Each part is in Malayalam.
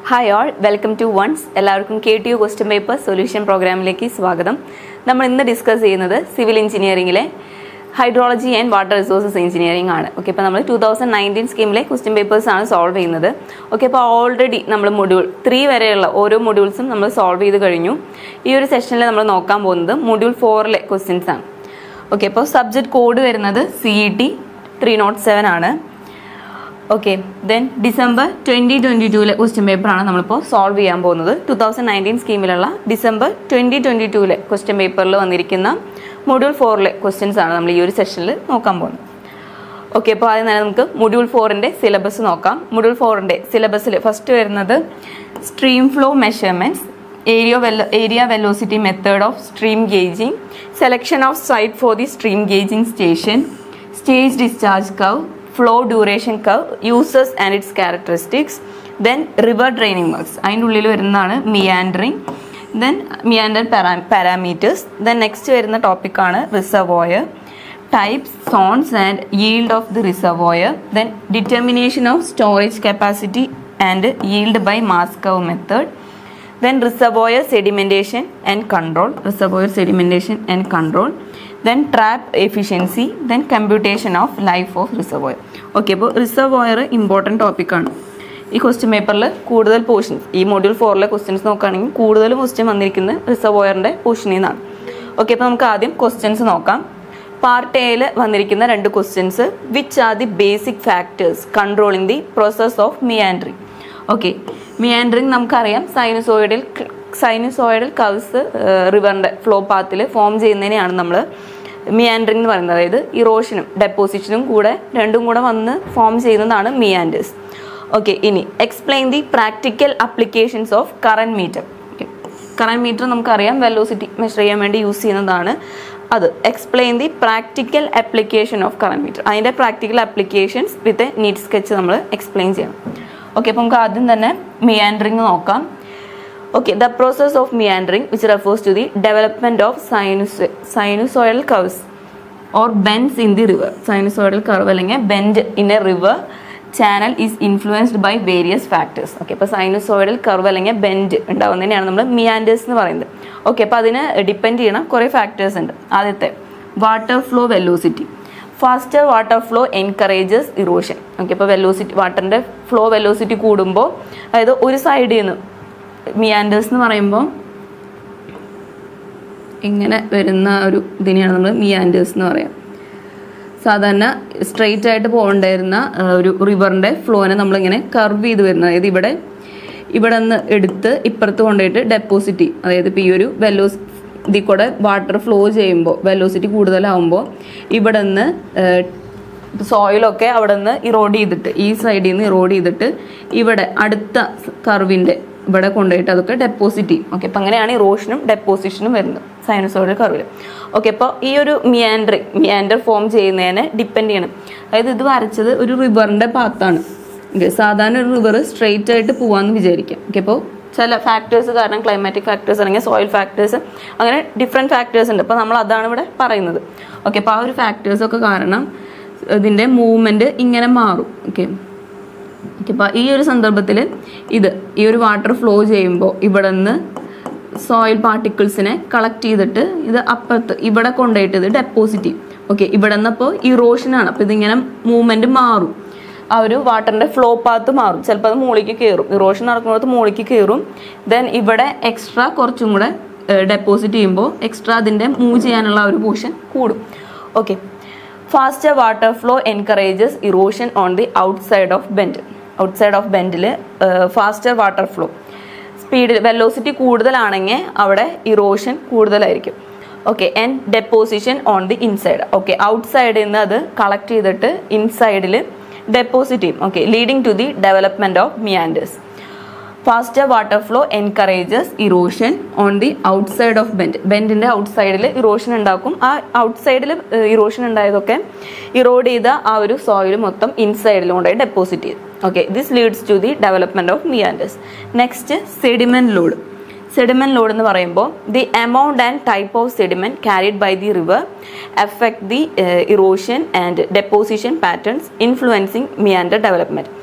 Hi all welcome to once എല്ലാവർക്കും K T U question paper solution പ്രോഗ്രാമിലേക്ക് സ്വാഗതം നമ്മൾ ഇന്ന് ഡിസ്കസ് ചെയ്യുന്നത് സിവിൽ എഞ്ചിനീയറിംഗിലെ hydrology and water resources engineering ആണ് ഓക്കെ അപ്പോൾ നമ്മൾ ടൂ തൗസൻഡ് നയൻറ്റീൻ സ്കീമിലെ ക്വസ്റ്റ്യൻ പേപ്പേഴ്സ് ആണ് സോൾവ് ചെയ്യുന്നത് ഓക്കെ അപ്പോൾ ഓൾറെഡി നമ്മൾ മൊഡ്യൂൾ ത്രീ വരെയുള്ള ഓരോ മൊഡ്യൂൾസും നമ്മൾ സോൾവ് ചെയ്ത് കഴിഞ്ഞു ഈ ഒരു സെഷനിൽ നമ്മൾ നോക്കാൻ പോകുന്നത് മൊഡ്യൂൾ ഫോറിലെ ക്വസ്റ്റ്യൻസ് ആണ് ഓക്കെ അപ്പോൾ സബ്ജക്ട് കോഡ് വരുന്നത് C E T three nought seven ആണ് okay then December twenty twenty ടൂവിലെ ക്വസ്റ്റ്യൻ പേപ്പറാണ് നമ്മളിപ്പോൾ സോൾവ് ചെയ്യാൻ പോകുന്നത് ടു തൗസൻഡ് നയൻറ്റീൻ സ്കീമിലുള്ള ഡിസംബർ ട്വൻറ്റി ട്വൻറ്റി ടൂവിലെ ക്വസ്റ്റ്യൻ പേപ്പറിൽ വന്നിരിക്കുന്ന മൊഡ്യൂൾ ഫോറിലെ ക്വസ്റ്റ്യൻസ് ആണ് നമ്മൾ ഈ ഒരു സെഷനിൽ നോക്കാൻ പോകുന്നത് ഓക്കെ അപ്പോൾ ആദ്യം തന്നെ നമുക്ക് മൊഡ്യൂൾ ഫോറിൻ്റെ സിലബസ് നോക്കാം മൊഡ്യൂൾ ഫോറിൻ്റെ സിലബസിൽ ഫസ്റ്റ് വരുന്നത് stream flow measurements area velo area velocity method of stream gauging selection of site for the stream gauging station stage discharge curve flow duration curve യൂസേഴ്സ് and its characteristics then river draining works അതിൻ്റെ ഉള്ളിൽ വരുന്നതാണ് meandering then meander para parameters then next വരുന്ന ടോപ്പിക്കാണ് reservoir types, zones and yield of the reservoir, then determination of storage capacity and yield by mass curve method, then reservoir sedimentation and control, reservoir sedimentation and control, then trap efficiency, then computation of life of reservoir. Okay അപ്പോൾ റിസർവോയർ ഇമ്പോർട്ടൻറ്റ് ടോപ്പിക്കാണ് ഈ ക്വസ്റ്റ്യൻ പേപ്പറിൽ കൂടുതൽ പോർഷൻസ് ഈ മൊഡ്യൂൾ ഫോറിലെ ക്വസ്റ്റ്യൻസ് നോക്കുകയാണെങ്കിൽ കൂടുതൽ ക്വസ്റ്റ്യൻ വന്നിരിക്കുന്നത് റിസർവോയറിൻ്റെ പോർഷനിൽ നിന്നാണ് ഓക്കെ അപ്പോൾ നമുക്ക് ആദ്യം ക്വസ്റ്റ്യൻസ് നോക്കാം പാർട്ട് എയിൽ വന്നിരിക്കുന്ന രണ്ട് questions which are the basic factors controlling the process of meandering okay meandering നമുക്കറിയാം സൈനസോയിഡൽ സൈനസോയിഡൽ കവ്സ് റിവറിൻ്റെ ഫ്ലോ പാത്തിൽ ഫോം ചെയ്യുന്നതിനെയാണ് നമ്മൾ മിയാൻഡറിങ് എന്ന് പറയുന്നത് അതായത് ഇറോഷനും ഡെപ്പോസിഷനും കൂടെ രണ്ടും കൂടെ വന്ന് ഫോം ചെയ്യുന്നതാണ് മിയാൻഡേഴ്സ് ഓക്കെ ഇനി explain the practical applications of current meter okay current meter നമുക്കറിയാം വെലോസിറ്റി മെഷർ ചെയ്യാൻ വേണ്ടി യൂസ് ചെയ്യുന്നതാണ് അത് explain the practical application of current meter അതിൻ്റെ practical applications with neat sketch നമ്മൾ എക്സ്പ്ലെയിൻ ചെയ്യണം ഓക്കെ അപ്പോൾ നമുക്ക് ആദ്യം തന്നെ മിയാൻഡറിങ് നോക്കാം okay the process of meandering which refers to the development of sinus sinusoidal curves or bends in the river sinusoidal curve അല്ലെങ്കിൽ bend in a river channel is influenced by various factors okay അപ്പോൾ സൈനുസോയിഡൽ കർവ് അല്ലെങ്കിൽ ബെൻഡ് ഉണ്ടാവുന്നതിനെയാണ് നമ്മൾ മിയാൻഡേഴ്സ് എന്ന് പറയുന്നത് ഓക്കെ അപ്പോൾ അതിന് ഡിപ്പെൻഡ് ചെയ്യണ കുറേ ഫാക്ടേഴ്സ് ഉണ്ട് ആദ്യത്തെ water flow velocity faster water flow encourages erosion okay അപ്പോൾ വെലോസിറ്റി വാട്ടറിൻ്റെ ഫ്ലോ വെലോസിറ്റി കൂടുമ്പോൾ അതായത് ഒരു സൈഡിൽ നിന്ന് മിയാൻഡേഴ്സ് എന്ന് പറയുമ്പോൾ ഇങ്ങനെ വരുന്ന ഒരു ഇതിനെയാണ് നമ്മൾ മിയാൻഡേഴ്സ് എന്ന് പറയാം സാധാരണ സ്ട്രെയിറ്റ് ആയിട്ട് പോകേണ്ടിരുന്ന ഒരു റിവറിൻ്റെ ഫ്ലോനെ നമ്മളിങ്ങനെ കർവ് ചെയ്ത് വരുന്നത് അതായത് ഇവിടെ ഇവിടെ നിന്ന് എടുത്ത് ഇപ്പുറത്ത് കൊണ്ടുപോയിട്ട് ഡെപ്പോസിറ്റ് ചെയ്യും അതായത് ഇപ്പോൾ ഈ ഒരു വെലോസ് ഇതിൽ കൂടെ വാട്ടർ ഫ്ലോ ചെയ്യുമ്പോൾ വെലോസിറ്റി കൂടുതലാവുമ്പോൾ ഇവിടെ നിന്ന് സോയിലൊക്കെ അവിടെ നിന്ന് ഇറോഡ് ചെയ്തിട്ട് ഈ സൈഡിൽ നിന്ന് ഇറോഡ് ചെയ്തിട്ട് ഇവിടെ അടുത്ത കർവിൻ്റെ ഇവിടെ കൊണ്ടുപോയിട്ട് അതൊക്കെ ഡെപ്പോസിറ്റ് ചെയ്യും ഓക്കെ അപ്പം അങ്ങനെയാണ് ഇറോഷനും ഡെപ്പോസിഷനും വരുന്നത് സൈനസോയിഡൽ കർവിൽ ഓക്കെ അപ്പോൾ ഈ ഒരു മിയാൻഡർ മിയാൻഡർ ഫോം ചെയ്യുന്നതിനെ ഡിപ്പെൻഡ് ചെയ്യണം അതായത് ഇത് വരച്ചത് ഒരു റിവറിൻ്റെ പാത്താണ് ഓക്കെ സാധാരണ ഒരു റിവർ സ്ട്രെയിറ്റ് ആയിട്ട് പോവാന്ന് വിചാരിക്കാം ഓക്കെ അപ്പോൾ ചില ഫാക്ടേഴ്സ് കാരണം ക്ലൈമാറ്റിക് ഫാക്ടേഴ്സ് അല്ലെങ്കിൽ സോയിൽ ഫാക്ടേഴ്സ് അങ്ങനെ ഡിഫറെൻറ്റ് ഫാക്ടേഴ്സ് ഉണ്ട് അപ്പോൾ നമ്മൾ അതാണ് ഇവിടെ പറയുന്നത് ഓക്കെ അപ്പോൾ ആ ഒരു ഫാക്ടേഴ്സൊക്കെ കാരണം ഇതിൻ്റെ മൂവ്മെൻറ്റ് ഇങ്ങനെ മാറും ഓക്കെ ഓക്കെ അപ്പോൾ ഈ ഒരു സന്ദർഭത്തിൽ ഇത് ഈ ഒരു വാട്ടർ ഫ്ലോ ചെയ്യുമ്പോൾ ഇവിടെ നിന്ന് സോയിൽ പാർട്ടിക്കിൾസിനെ കളക്ട് ചെയ്തിട്ട് ഇത് അപ്പുറത്ത് ഇവിടെ കൊണ്ടുപോയിട്ട് ഇത് ഡെപ്പോസിറ്റ് ചെയ്യും ഓക്കെ ഇവിടെ നിന്ന് അപ്പോൾ ഇറോഷനാണ് അപ്പോൾ ഇതിങ്ങനെ മൂവ്മെൻറ്റ് മാറും ആ ഒരു വാട്ടറിൻ്റെ ഫ്ലോ പാത്ത് മാറും ചിലപ്പോൾ അത് മുകളിലേക്ക് കയറും ഇറോഷൻ നടക്കുമ്പോൾ മുകളിലേക്ക് കയറും ദെൻ ഇവിടെ എക്സ്ട്രാ കുറച്ചും കൂടെ ഡെപ്പോസിറ്റ് ചെയ്യുമ്പോൾ എക്സ്ട്രാ അതിൻ്റെ മൂവ് ചെയ്യാനുള്ള ഒരു പോർഷൻ കൂടും okay faster water flow encourages erosion on the outside of bend outside of ബെൻഡിൽ ഫാസ്റ്റർ വാട്ടർ ഫ്ലോ സ്പീഡിൽ വെലോസിറ്റി കൂടുതലാണെങ്കിൽ അവിടെ ഇറോഷൻ കൂടുതലായിരിക്കും okay and deposition on the inside okay ഔട്ട് സൈഡിൽ നിന്ന് അത് കളക്ട് ചെയ്തിട്ട് ഇൻസൈഡിൽ ഡെപ്പോസിറ്റ് ചെയ്യും okay leading to the development of meanders faster water flow encourages erosion on the outside of bend ബെൻഡിൻ്റെ ഔട്ട് സൈഡിൽ ഇറോഷൻ ഉണ്ടാക്കും ആ ഔട്ട് സൈഡിൽ ഇറോഷൻ ഉണ്ടായതൊക്കെ ഇറോഡ് ചെയ്ത ആ ഒരു സോയിൽ മൊത്തം ഇൻസൈഡിൽ കൊണ്ടുപോയി ഡെപ്പോസിറ്റ് ചെയ്തു okay this leads to the development of meanders next sediment load sediment load എന്ന് പറയുമ്പോൾ the amount and type of sediment carried by the river effect the erosion and deposition patterns influencing meander development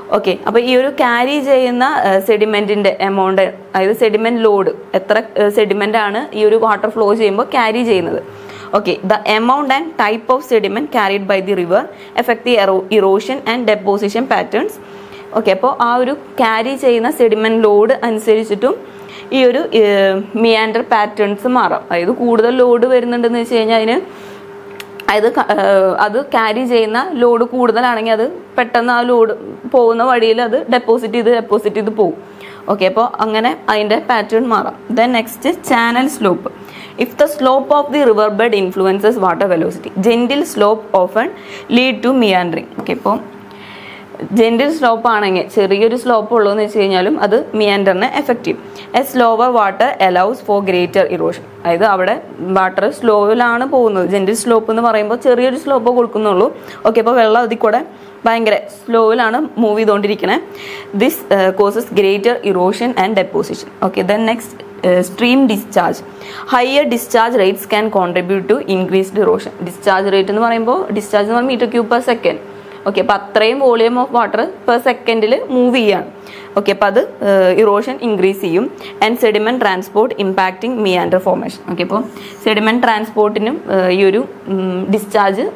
okay അപ്പോൾ ഈ ഒരു ക്യാരി ചെയ്യുന്ന സെഡിമെന്റിന്റെ എമൗണ്ട് അതായത് സെഡിമെന്റ് ലോഡ് എത്ര സെഡിമെന്റ് ആണ് ഈ ഒരു വാട്ടർ ഫ്ലോ ചെയ്യുമ്പോൾ ക്യാരി ചെയ്യുന്നത് okay the amount and type of sediment carried by the river effect the erosion and deposition patterns okay അപ്പോൾ ആ ഒരു ക്യാരി ചെയ്യുന്ന സെഡിമെന്റ് ലോഡ് അനുസരിച്ചിട്ടും ഈ ഒരു മിയാൻഡർ പാറ്റേൺസ് മാറാം അതായത് കൂടുതൽ ലോഡ് വരുന്നുണ്ടെന്ന് വെച്ച് കഴിഞ്ഞാൽ അതിന് അതായത് ക- ഏഹ് അത് ക്യാരി ചെയ്യുന്ന ലോഡ് കൂടുതലാണെങ്കിൽ അത് പെട്ടെന്ന് ആ ലോഡ് പോകുന്ന വഴിയിൽ അത് ഡെപ്പോസിറ്റ് ചെയ്ത് ഡെപ്പോസിറ്റ് ചെയ്ത് പോകും ഓക്കെ അപ്പോൾ അങ്ങനെ അതിൻ്റെ പാറ്റേൺ മാറാം then next channel slope if the slope of the river bed influences water velocity gentle slope often lead to meandering okay ഇപ്പോൾ ജെൻറ്റിൽ സ്ലോപ്പ് ആണെങ്കിൽ ചെറിയൊരു സ്ലോപ്പ് ഉള്ളൂ എന്ന് വെച്ച് കഴിഞ്ഞാലും അത് മിയാൻഡറിനെ എഫക്റ്റ് ചെയ്യും a slower water allows for greater erosion അതായത് അവിടെ വാട്ടർ സ്ലോയിലാണ് പോകുന്നത് ജെൻറ്റിൽ സ്ലോപ്പ് എന്ന് പറയുമ്പോൾ ചെറിയൊരു സ്ലോപ്പ് കൊടുക്കുന്നുള്ളൂ ഓക്കെ അപ്പോൾ വെള്ളം അതിൽ കൂടെ ഭയങ്കര സ്ലോയിലാണ് മൂവ് ചെയ്തുകൊണ്ടിരിക്കുന്നത് this causes greater erosion and deposition okay then next stream discharge higher discharge rates can contribute to increased erosion discharge rate എന്ന് പറയുമ്പോൾ ഡിസ്ചാർജ് എന്ന് പറയുമ്പോൾ metre cube per second okay അപ്പോൾ അത്രയും വോളിയം ഓഫ് വാട്ടർ പെർ സെക്കൻഡിൽ മൂവ് ചെയ്യാണ് ഓക്കെ അപ്പോൾ അത് ഇറോഷൻ ഇൻക്രീസ് ചെയ്യും and sediment transport impacting meander formation okay അപ്പോൾ സെഡിമെന്റ് ട്രാൻസ്പോർട്ടിനും ഈ ഒരു ഡിസ്ചാർജ്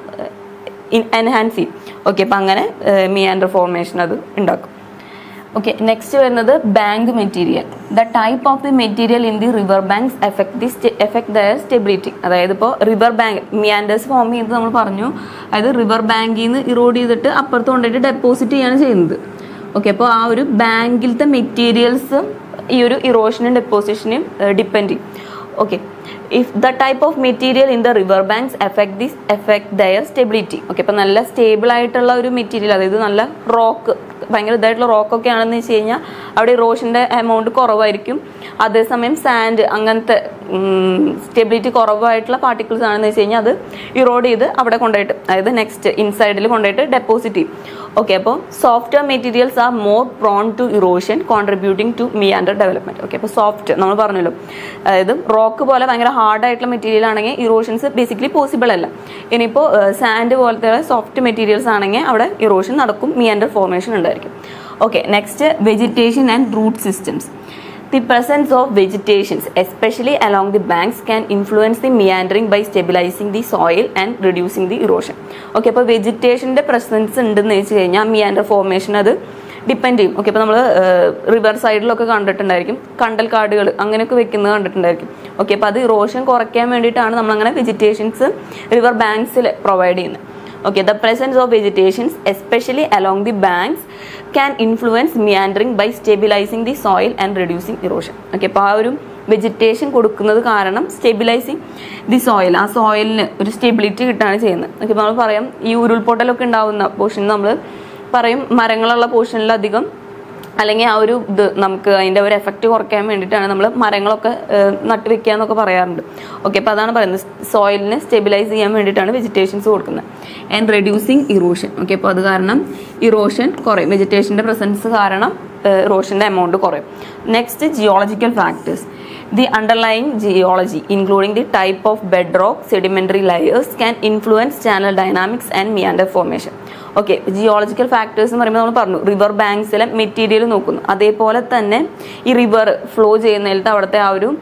എൻഹാൻസ് ചെയ്യും ഓക്കെ അപ്പോൾ അങ്ങനെ മിയാൻഡർ ഫോർമേഷൻ അത് ഉണ്ടാക്കും ഓക്കെ നെക്സ്റ്റ് വരുന്നത് bank material the type of the material in the river banks effect the effect their stability അതായത് ഇപ്പോൾ റിവർ ബാങ്ക് മിയാൻഡേഴ്സ് ഫോം ചെയ്ത് നമ്മൾ പറഞ്ഞു അതായത് റിവർ ബാങ്കിൽ നിന്ന് ഇറോഡ് ചെയ്തിട്ട് അപ്പുറത്ത് കൊണ്ടുപോയിട്ട് ഡെപ്പോസിറ്റ് ചെയ്യാണ് ചെയ്യുന്നത് ഓക്കെ അപ്പോൾ ആ ഒരു ബാങ്കിലത്തെ മെറ്റീരിയൽസ് ഈ ഒരു ഇറോഷനും ഡെപ്പോസിഷനും ഡിപ്പെൻഡ് ചെയ്യും okay if the type of material in the river banks effect this effect their stability okay അപ്പോൾ നല്ല സ്റ്റേബിൾ ആയിട്ടുള്ള ഒരു മെറ്റീരിയൽ അതായത് നല്ല റോക്ക് ഭയങ്കര ഇതായിട്ടുള്ള റോക്കൊക്കെ ആണെന്ന് വെച്ച് കഴിഞ്ഞാൽ അവിടെ ഇറോഷൻ്റെ എമൗണ്ട് കുറവായിരിക്കും അതേസമയം സാൻഡ് അങ്ങനത്തെ സ്റ്റെബിലിറ്റി കുറവായിട്ടുള്ള പാർട്ടിക്കിൾസ് ആണെന്ന് വെച്ച് കഴിഞ്ഞാൽ അത് ഇറോഡ് ചെയ്ത് അവിടെ കൊണ്ടുപോയിട്ട് അതായത് നെക്സ്റ്റ് ഇൻസൈഡിൽ കൊണ്ടുപോയിട്ട് ഡെപ്പോസിറ്റ് ചെയ്യും ഓക്കെ അപ്പോൾ software materials are more prone to erosion contributing to meander development okay അപ്പോൾ സോഫ്റ്റ് നമ്മൾ പറഞ്ഞല്ലോ അതായത് റോക്ക് പോലെ ഭയങ്കര ഹാർഡ് ആയിട്ടുള്ള മെറ്റീരിയൽ ആണെങ്കിൽ ഇറോഷൻസ് ബേസിക്കലി പോസിബിൾ അല്ല ഇനിയിപ്പോൾ സാൻഡ് പോലത്തെ സോഫ്റ്റ് മെറ്റീരിയൽസ് ആണെങ്കിൽ അവിടെ ഇറോഷൻ നടക്കും മിയാൻഡർ ഫോർമേഷൻ ഉണ്ടായിരിക്കും okay next vegetation and root systems The presence of vegetations, especially along the banks, can influence the meandering by stabilizing the soil and reducing the erosion. Okay അപ്പോൾ വെജിറ്റേഷൻ്റെ പ്രസൻസ് ഉണ്ടെന്ന് വെച്ച് കഴിഞ്ഞാൽ മിയാൻഡർ ഫോർമേഷൻ അത് ഡിപ്പെൻഡ് ചെയ്യും ഓക്കെ അപ്പോൾ നമ്മൾ റിവർ സൈഡിലൊക്കെ കണ്ടിട്ടുണ്ടായിരിക്കും കണ്ടൽ കാടുകൾ അങ്ങനെയൊക്കെ വെക്കുന്നത് കണ്ടിട്ടുണ്ടായിരിക്കും ഓക്കെ അപ്പോൾ അത് ഇറോഷൻ കുറയ്ക്കാൻ വേണ്ടിയിട്ടാണ് നമ്മളങ്ങനെ വെജിറ്റേഷൻസ് റിവർ ബാങ്ക്സിൽ പ്രൊവൈഡ് ചെയ്യുന്നത് okay the presence of vegetations especially along the banks can influence meandering by stabilizing the soil and reducing erosion okay അപ്പോൾ ആ ഒരു വെജിറ്റേഷൻ കൊടുക്കുന്നത് കാരണം സ്റ്റെബിലൈസിങ് ദി സോയിൽ ആ സോയിലിന് ഒരു സ്റ്റെബിലിറ്റി കിട്ടുകയാണ് ചെയ്യുന്നത് ഓക്കെ നമ്മൾ പറയാം ഈ ഉരുൾപൊട്ടലൊക്കെ ഉണ്ടാവുന്ന പോർഷൻ നമ്മൾ പറയും മരങ്ങളുള്ള പോർഷനിൽ അധികം അല്ലെങ്കിൽ ആ ഒരു ഇത് നമുക്ക് അതിൻ്റെ ഒരു എഫക്റ്റ് കുറയ്ക്കാൻ വേണ്ടിയിട്ടാണ് നമ്മൾ മരങ്ങളൊക്കെ ഏഹ്, നട്ട് വെക്കുക എന്നൊക്കെ പറയാറുണ്ട് ഓക്കെ അപ്പോൾ അതാണ് പറയുന്നത് സോയിലിനെ സ്റ്റെബിലൈസ് ചെയ്യാൻ വേണ്ടിയിട്ടാണ് വെജിറ്റേഷൻസ് കൊടുക്കുന്നത് ആൻഡ് റെഡ്യൂസിങ് ഇറോഷൻ ഓക്കെ അപ്പോൾ അത് കാരണം ഇറോഷൻ കുറയും വെജിറ്റേഷൻ്റെ പ്രസൻസ് കാരണം ഇറോഷൻ്റെ എമൗണ്ട് കുറയും next geological factors the underlying geology including the type of bedrock sedimentary layers can influence channel dynamics and meander formation okay geological factors എന്ന് പറയുമ്പോൾ നമ്മൾ പറഞ്ഞു റിവർ ബാങ്ക്സിലെ മെറ്റീരിയൽ നോക്കുന്നു അതേപോലെ തന്നെ ഈ റിവർ ഫ്ലോ ചെയ്യുന്നതിലത്തെ അവിടുത്തെ ആ ഒരു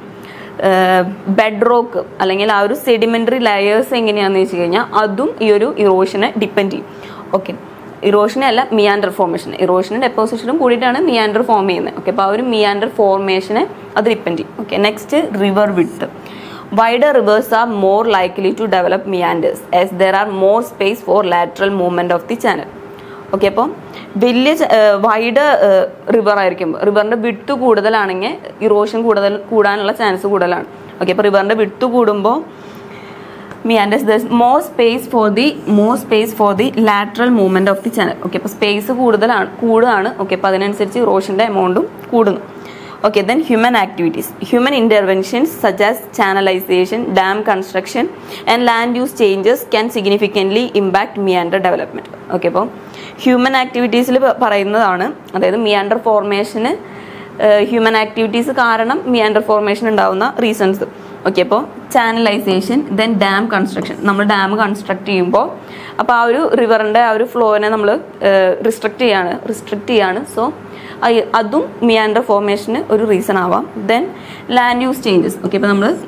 ബെഡ് റോക്ക് അല്ലെങ്കിൽ ആ ഒരു സെഡിമെന്ററി ലെയേഴ്സ് എങ്ങനെയാണെന്ന് വെച്ച് കഴിഞ്ഞാൽ അതും ഈ ഒരു ഇറോഷനെ ഡിപ്പെൻഡ് ചെയ്യും ഓക്കെ ഇറോഷനെ അല്ല മിയാൻഡർ ഫോർമേഷൻ ഇറോഷനും ഡെപ്പോസിഷനും കൂടിയിട്ടാണ് മിയാൻഡർ ഫോം ചെയ്യുന്നത് ഓക്കെ അപ്പോൾ ആ ഒരു മിയാൻഡർ ഫോർമേഷനെ അത് ഡിപ്പെൻഡ് ചെയ്യും okay next river width wider rivers are more likely to develop meanders as there are more space for lateral movement of the channel okay അപ്പോൾ വലിയ വൈഡ് റിവർ ആയിരിക്കും റിവറിൻ്റെ വിട്ട് കൂടുതലാണെങ്കിൽ ഇറോഷൻ കൂടുതൽ കൂടാനുള്ള ചാൻസ് കൂടുതലാണ് ഓക്കെ അപ്പോൾ റിവറിൻ്റെ വിട്ട് കൂടുമ്പോൾ meanders there's more space for the more space for the lateral movement of the channel okay അപ്പോൾ സ്പേസ് കൂടുതലാണ് കൂടുകയാണ് ഓക്കെ അപ്പോൾ അതിനനുസരിച്ച് ഇറോഷൻ്റെ എമൗണ്ടും കൂടുന്നു okay then human activities human interventions such as channelization dam construction and land use changes can significantly impact meander development okay അപ്പോൾ ഹ്യൂമൻ ആക്ടിവിറ്റീസിൽ പറയുന്നതാണ് അതായത് മിയാൻഡർ ഫോർമേഷന് ഹ്യൂമൻ ആക്ടിവിറ്റീസ് കാരണം മിയാൻഡർ ഫോർമേഷൻ ഉണ്ടാവുന്ന റീസൺസ് ഓക്കെ അപ്പോൾ ചാനലൈസേഷൻ ദെൻ ഡാം കൺസ്ട്രക്ഷൻ നമ്മൾ ഡാം കൺസ്ട്രക്ട് ചെയ്യുമ്പോൾ അപ്പോൾ ആ ഒരു റിവറിൻ്റെ ആ ഒരു ഫ്ലോനെ നമ്മൾ റിസ്ട്രിക്റ്റ് ചെയ്യാണ് റിസ്ട്രിക്റ്റ് ചെയ്യാണ് സോ അതും മിയാൻഡർ ഫോർമേഷന് ഒരു റീസൺ ആവാം then land use changes okay ഇപ്പോൾ നമ്മൾ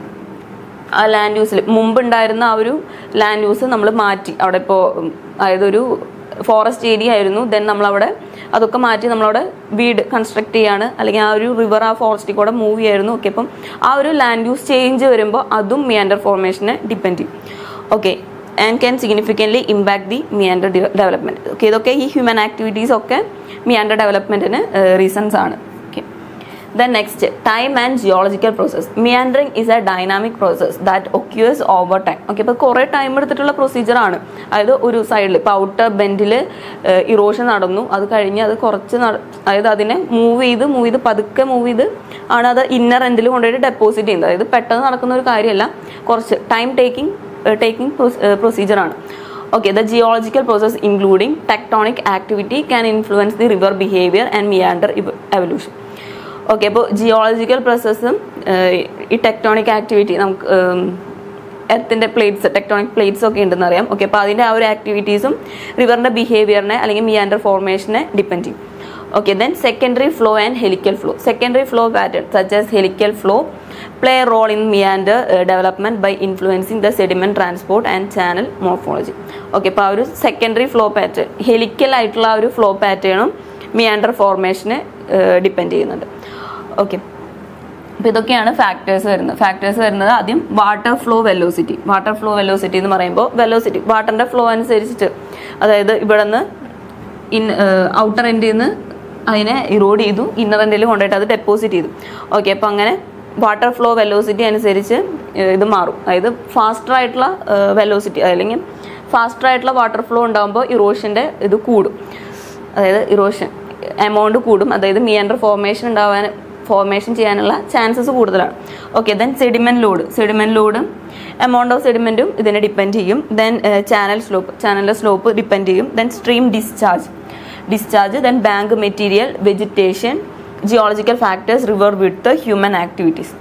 ആ ലാൻഡ് യൂസിൽ മുമ്പ് ഉണ്ടായിരുന്ന ആ ഒരു ലാൻഡ് യൂസ് നമ്മൾ മാറ്റി അവിടെ ഇപ്പോൾ അതായത് ഒരു ഫോറസ്റ്റ് ഏരിയ ആയിരുന്നു ദെൻ നമ്മളവിടെ അതൊക്കെ മാറ്റി നമ്മളവിടെ വീട് കൺസ്ട്രക്ട് ചെയ്യാണ് അല്ലെങ്കിൽ ആ ഒരു റിവർ ആ ഫോറസ്റ്റിൽ കൂടെ മൂവ് ചെയ്യായിരുന്നു ഓക്കെ അപ്പം ആ ഒരു ലാൻഡ് യൂസ് ചേഞ്ച് വരുമ്പോൾ അതും മിയാൻഡർ ഫോർമേഷനെ ഡിപ്പെൻഡ് ചെയ്യും okay and can significantly impact the meander development okay ഇതൊക്കെ ഈ ഹ്യൂമൻ ആക്ടിവിറ്റീസ് ഒക്കെ മിയാൻഡർ ഡെവലപ്മെൻറ്റിന് റീസൺസ് ആണ് okay Then next, time and geological process. Meandering is a dynamic process that occurs over time. Okay ഇപ്പോൾ കുറേ ടൈം എടുത്തിട്ടുള്ള പ്രൊസീജിയർ ആണ് അതായത് ഒരു സൈഡിൽ ഇപ്പോൾ ഔട്ടർ ബെൻഡിൽ ഇറോഷൻ നടന്നു അത് കഴിഞ്ഞ് അത് കുറച്ച് നട- അതായത് അതിനെ മൂവ് ചെയ്ത് മൂവ് ചെയ്ത് പതുക്കെ മൂവ് ചെയ്ത് ആണ് അത് ഇന്നർ എൻഡിൽ കൊണ്ടുപോയിട്ട് ഡെപ്പോസിറ്റ് ചെയ്യുന്നത് അതായത് പെട്ടെന്ന് നടക്കുന്ന ഒരു കാര്യമല്ല കുറച്ച് ടൈം ടേക്കിംഗ് ടേക്കിംഗ് പ്രൊസീജിയർ ആണ് Okay, the geological process including tectonic activity can influence the river behavior and meander ev- evolution. Okay അപ്പോൾ ജിയോളജിക്കൽ പ്രോസസ്സും ഈ ടെക്ടോണിക് ആക്ടിവിറ്റി നമുക്ക് എർത്തിൻ്റെ പ്ലേറ്റ്സ് ടെക്ടോണിക് പ്ലേറ്റ്സ് ഒക്കെ ഉണ്ടെന്ന് അറിയാം ഓക്കെ അപ്പോൾ അതിൻ്റെ ആ ഒരു ആക്ടിവിറ്റീസും റിവറിൻ്റെ ബിഹേവിയറിനെ അല്ലെങ്കിൽ മിയാൻഡർ ഫോർമേഷനെ ഡിപ്പെൻഡ് ചെയ്യും okay then secondary flow and helical flow secondary flow pattern such as helical flow play role in meander development by influencing the sediment transport and channel morphology okay അപ്പോൾ ആ ഒരു സെക്കൻഡറി ഫ്ലോ പാറ്റേൺ ഹെലിക്കൽ ആയിട്ടുള്ള ആ ഒരു ഫ്ലോ പാറ്റേണും മിയാൻഡർ ഫോർമേഷനെ ഡിപ്പെൻഡ് ചെയ്യുന്നുണ്ട് ഓക്കെ അപ്പോൾ ഇതൊക്കെയാണ് ഫാക്ടേഴ്സ് വരുന്നത് ഫാക്ടേഴ്സ് വരുന്നത് ആദ്യം water flow velocity water flow velocity എന്ന് പറയുമ്പോൾ വെലോസിറ്റി വാട്ടറിൻ്റെ ഫ്ലോ അനുസരിച്ചിട്ട് അതായത് ഇവിടെ നിന്ന് ഇൻ ഔട്ടർ എൻഡിൽ നിന്ന് അതിനെ ഇറോഡ് ചെയ്തു ഇന്നർ എൻഡിൽ കൊണ്ടുപോയിട്ട് അത് ഡെപ്പോസിറ്റ് ചെയ്തു ഓക്കെ അപ്പോൾ അങ്ങനെ വാട്ടർ ഫ്ലോ വെലോസിറ്റി അനുസരിച്ച് ഏഹ്, ഇത് മാറും അതായത് ഫാസ്റ്റർ ആയിട്ടുള്ള വെലോസിറ്റി അല്ലെങ്കിൽ ഫാസ്റ്റർ ആയിട്ടുള്ള വാട്ടർ ഫ്ലോ ഉണ്ടാകുമ്പോൾ ഇറോഷൻ്റെ ഇത് കൂടും അതായത് ഇറോഷൻ എമൗണ്ട് കൂടും അതായത് മിയൻഡർ ഫോർമേഷൻ ഉണ്ടാവാൻ ഫോർമേഷൻ ചെയ്യാനുള്ള ചാൻസസ് കൂടുതലാണ് okay then sediment load sediment ലോഡും എമൗണ്ട് ഓഫ് സെഡിമെൻറ്റും ഇതിനെ ഡിപ്പെൻഡ് ചെയ്യും ദെൻ ചാനൽ സ്ലോപ്പ് ചാനലിൻ്റെ സ്ലോപ്പ് ഡിപ്പെൻഡ് ചെയ്യും then stream discharge discharge then bank material vegetation geological factors river with human activities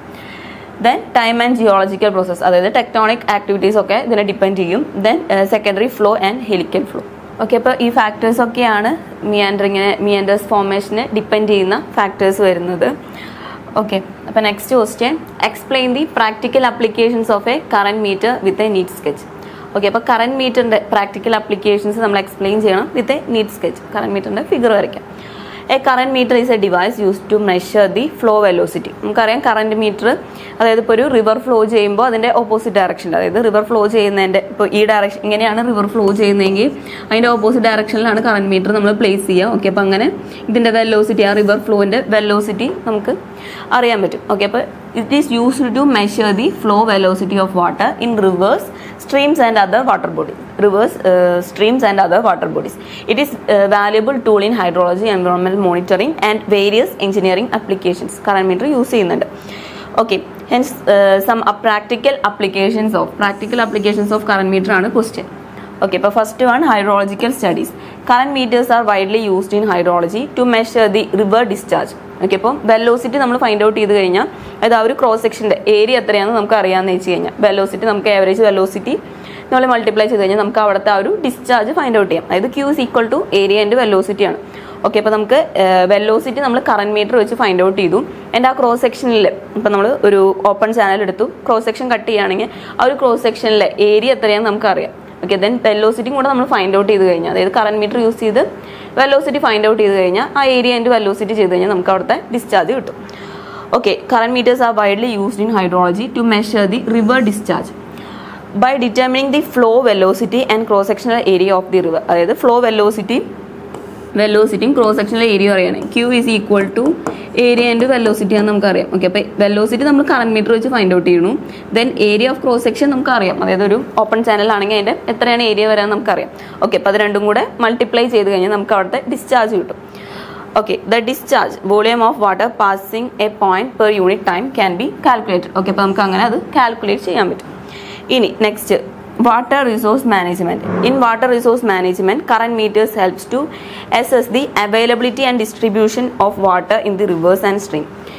then time and geological process അതായത് ടെക്ടോണിക് ആക്ടിവിറ്റീസ് ഒക്കെ ഇതിനെ ഡിപ്പെൻഡ് ചെയ്യും then secondary flow and helical flow okay അപ്പോൾ ഈ ഫാക്ടേഴ്സ് ഒക്കെയാണ് മിയാൻഡറിങ്ങിനെ മിയാൻഡേഴ്സ് ഫോർമേഷന് ഡിപ്പെൻഡ് ചെയ്യുന്ന ഫാക്ടേഴ്സ് വരുന്നത് ഓക്കെ അപ്പോൾ next question explain the practical applications of a current meter with a neat sketch okay അപ്പോൾ കറണ്ട് മീറ്ററിൻ്റെ പ്രാക്ടിക്കൽ അപ്ലിക്കേഷൻസ് നമ്മൾ എക്സ്പ്ലെയിൻ ചെയ്യണം with a neat sketch current മീറ്ററിൻ്റെ ഫിഗർ വരയ്ക്കാം a current meter is a device use to measure the flow velocity നമുക്കറിയാം കറണ്ട് മീറ്റർ അതായത് ഇപ്പോൾ ഒരു റിവർ ഫ്ലോ ചെയ്യുമ്പോൾ അതിൻ്റെ ഓപ്പോസിറ്റ് ഡയറക്ഷനിൽ അതായത് റിവർ ഫ്ലോ ചെയ്യുന്നതിൻ്റെ ഇപ്പോൾ ഈ ഡയറക്ഷൻ ഇങ്ങനെയാണ് റിവർ ഫ്ലോ ചെയ്യുന്നതെങ്കിൽ അതിൻ്റെ ഓപ്പോസിറ്റ് ഡയറക്ഷനിലാണ് കറണ്ട് മീറ്റർ നമ്മൾ പ്ലേസ് ചെയ്യുക ഓക്കെ അപ്പോൾ അങ്ങനെ ഇതിൻ്റെ വെലോസിറ്റി ആ റിവർ ഫ്ലോൻ്റെ വെലോസിറ്റി നമുക്ക് അറിയാൻ പറ്റും ഓക്കെ അപ്പോൾ it is used to measure the flow velocity of water in rivers streams and other water bodies rivers uh, streams and other water bodies it is a valuable tool in hydrology environmental monitoring and various engineering applications current meter use ചെയ്യുന്നുണ്ട് okay hence some practical applications of practical applications of current meter ആണ് ക്വസ്റ്റ്യൻ ഓക്കെ ഇപ്പോൾ first one hydrological studies current meters are widely used in hydrology to measure the river discharge okay അപ്പോൾ വെലോസിറ്റി നമ്മൾ ഫൈൻഡ് ഔട്ട് ചെയ്ത് കഴിഞ്ഞാൽ അതായത് ആ ഒരു ക്രോസ് സെക്ഷൻ്റെ ഏരിയ എത്രയാണെന്ന് നമുക്ക് അറിയാമെന്ന് വെച്ച് കഴിഞ്ഞാൽ വെലോസിറ്റി നമുക്ക് ആവറേജ് വെലോസിറ്റി നമ്മൾ മൾട്ടിപ്ലൈ ചെയ്ത് കഴിഞ്ഞാൽ നമുക്ക് അവിടുത്തെ ആ ഒരു ഡിസ്ചാർജ് ഫൈൻഡ് ഔട്ട് ചെയ്യാം അതായത് Q is equal to area and velocity ആണ് ഓക്കെ അപ്പോൾ നമുക്ക് വെലോസിറ്റി നമ്മൾ കറണ്ട് മീറ്റർ വെച്ച് ഫൈൻഡ് ഔട്ട് ചെയ്തു എൻ്റെ ആ ക്രോസ് സെക്ഷനിൽ ഇപ്പം നമ്മൾ ഒരു ഓപ്പൺ ചാനൽ എടുത്തു ക്രോസ് സെക്ഷൻ കട്ട് ചെയ്യുകയാണെങ്കിൽ ആ ഒരു ക്രോസ് സെക്ഷനിലെ ഏരിയ എത്രയാണെന്ന് നമുക്കറിയാം ഓക്കെ ദെൻ വെലോസിറ്റിയും കൂടെ നമ്മൾ ഫൈൻഡ് ഔട്ട് ചെയ്ത് കഴിഞ്ഞാൽ അതായത് കറണ്ട് മീറ്റർ യൂസ് ചെയ്ത് വെലോസിറ്റി ഫൈൻഡ് ഔട്ട് ചെയ്ത് കഴിഞ്ഞാൽ ആ ഏരിയ ആൻഡ് വെലോസിറ്റി ചെയ്ത് കഴിഞ്ഞാൽ നമുക്ക് അവിടുത്തെ ഡിസ്ചാർജ് കിട്ടും okay current meters are widely used in hydrology to measure the river discharge by determining the flow velocity and cross sectional area of the river അതായത് ഫ്ലോ വെലോസിറ്റി വെലോസിറ്റിയും ക്രോസ് സെക്ഷണൽ ഏരിയ അറിയണം Q is equal to area and velocity ആണെന്ന് നമുക്കറിയാം ഓക്കെ അപ്പോൾ വെലോസിറ്റി നമ്മൾ കറണ്ട് മീറ്റർ വെച്ച് ഫൈൻഡ് ഔട്ട് ചെയ്യണം then area of cross section നമുക്കറിയാം അതായത് ഒരു ഓപ്പൺ ചാനൽ ആണെങ്കിൽ അതിൻ്റെ എത്രയാണ് ഏരിയ വരാൻ നമുക്കറിയാം ഓക്കെ അപ്പോൾ അത് രണ്ടും കൂടെ മൾട്ടിപ്ലൈ ചെയ്ത് കഴിഞ്ഞാൽ നമുക്ക് അവിടുത്തെ ഡിസ്ചാർജ് കിട്ടും okay the discharge volume of water passing a point per unit time can be calculated okay അപ്പോൾ നമുക്ക് അങ്ങനെ അത് കാൽക്കുലേറ്റ് ചെയ്യാൻ പറ്റും ഇനി next water resource management in water resource management current meters helps to assess the availability and distribution of water in the rivers and stream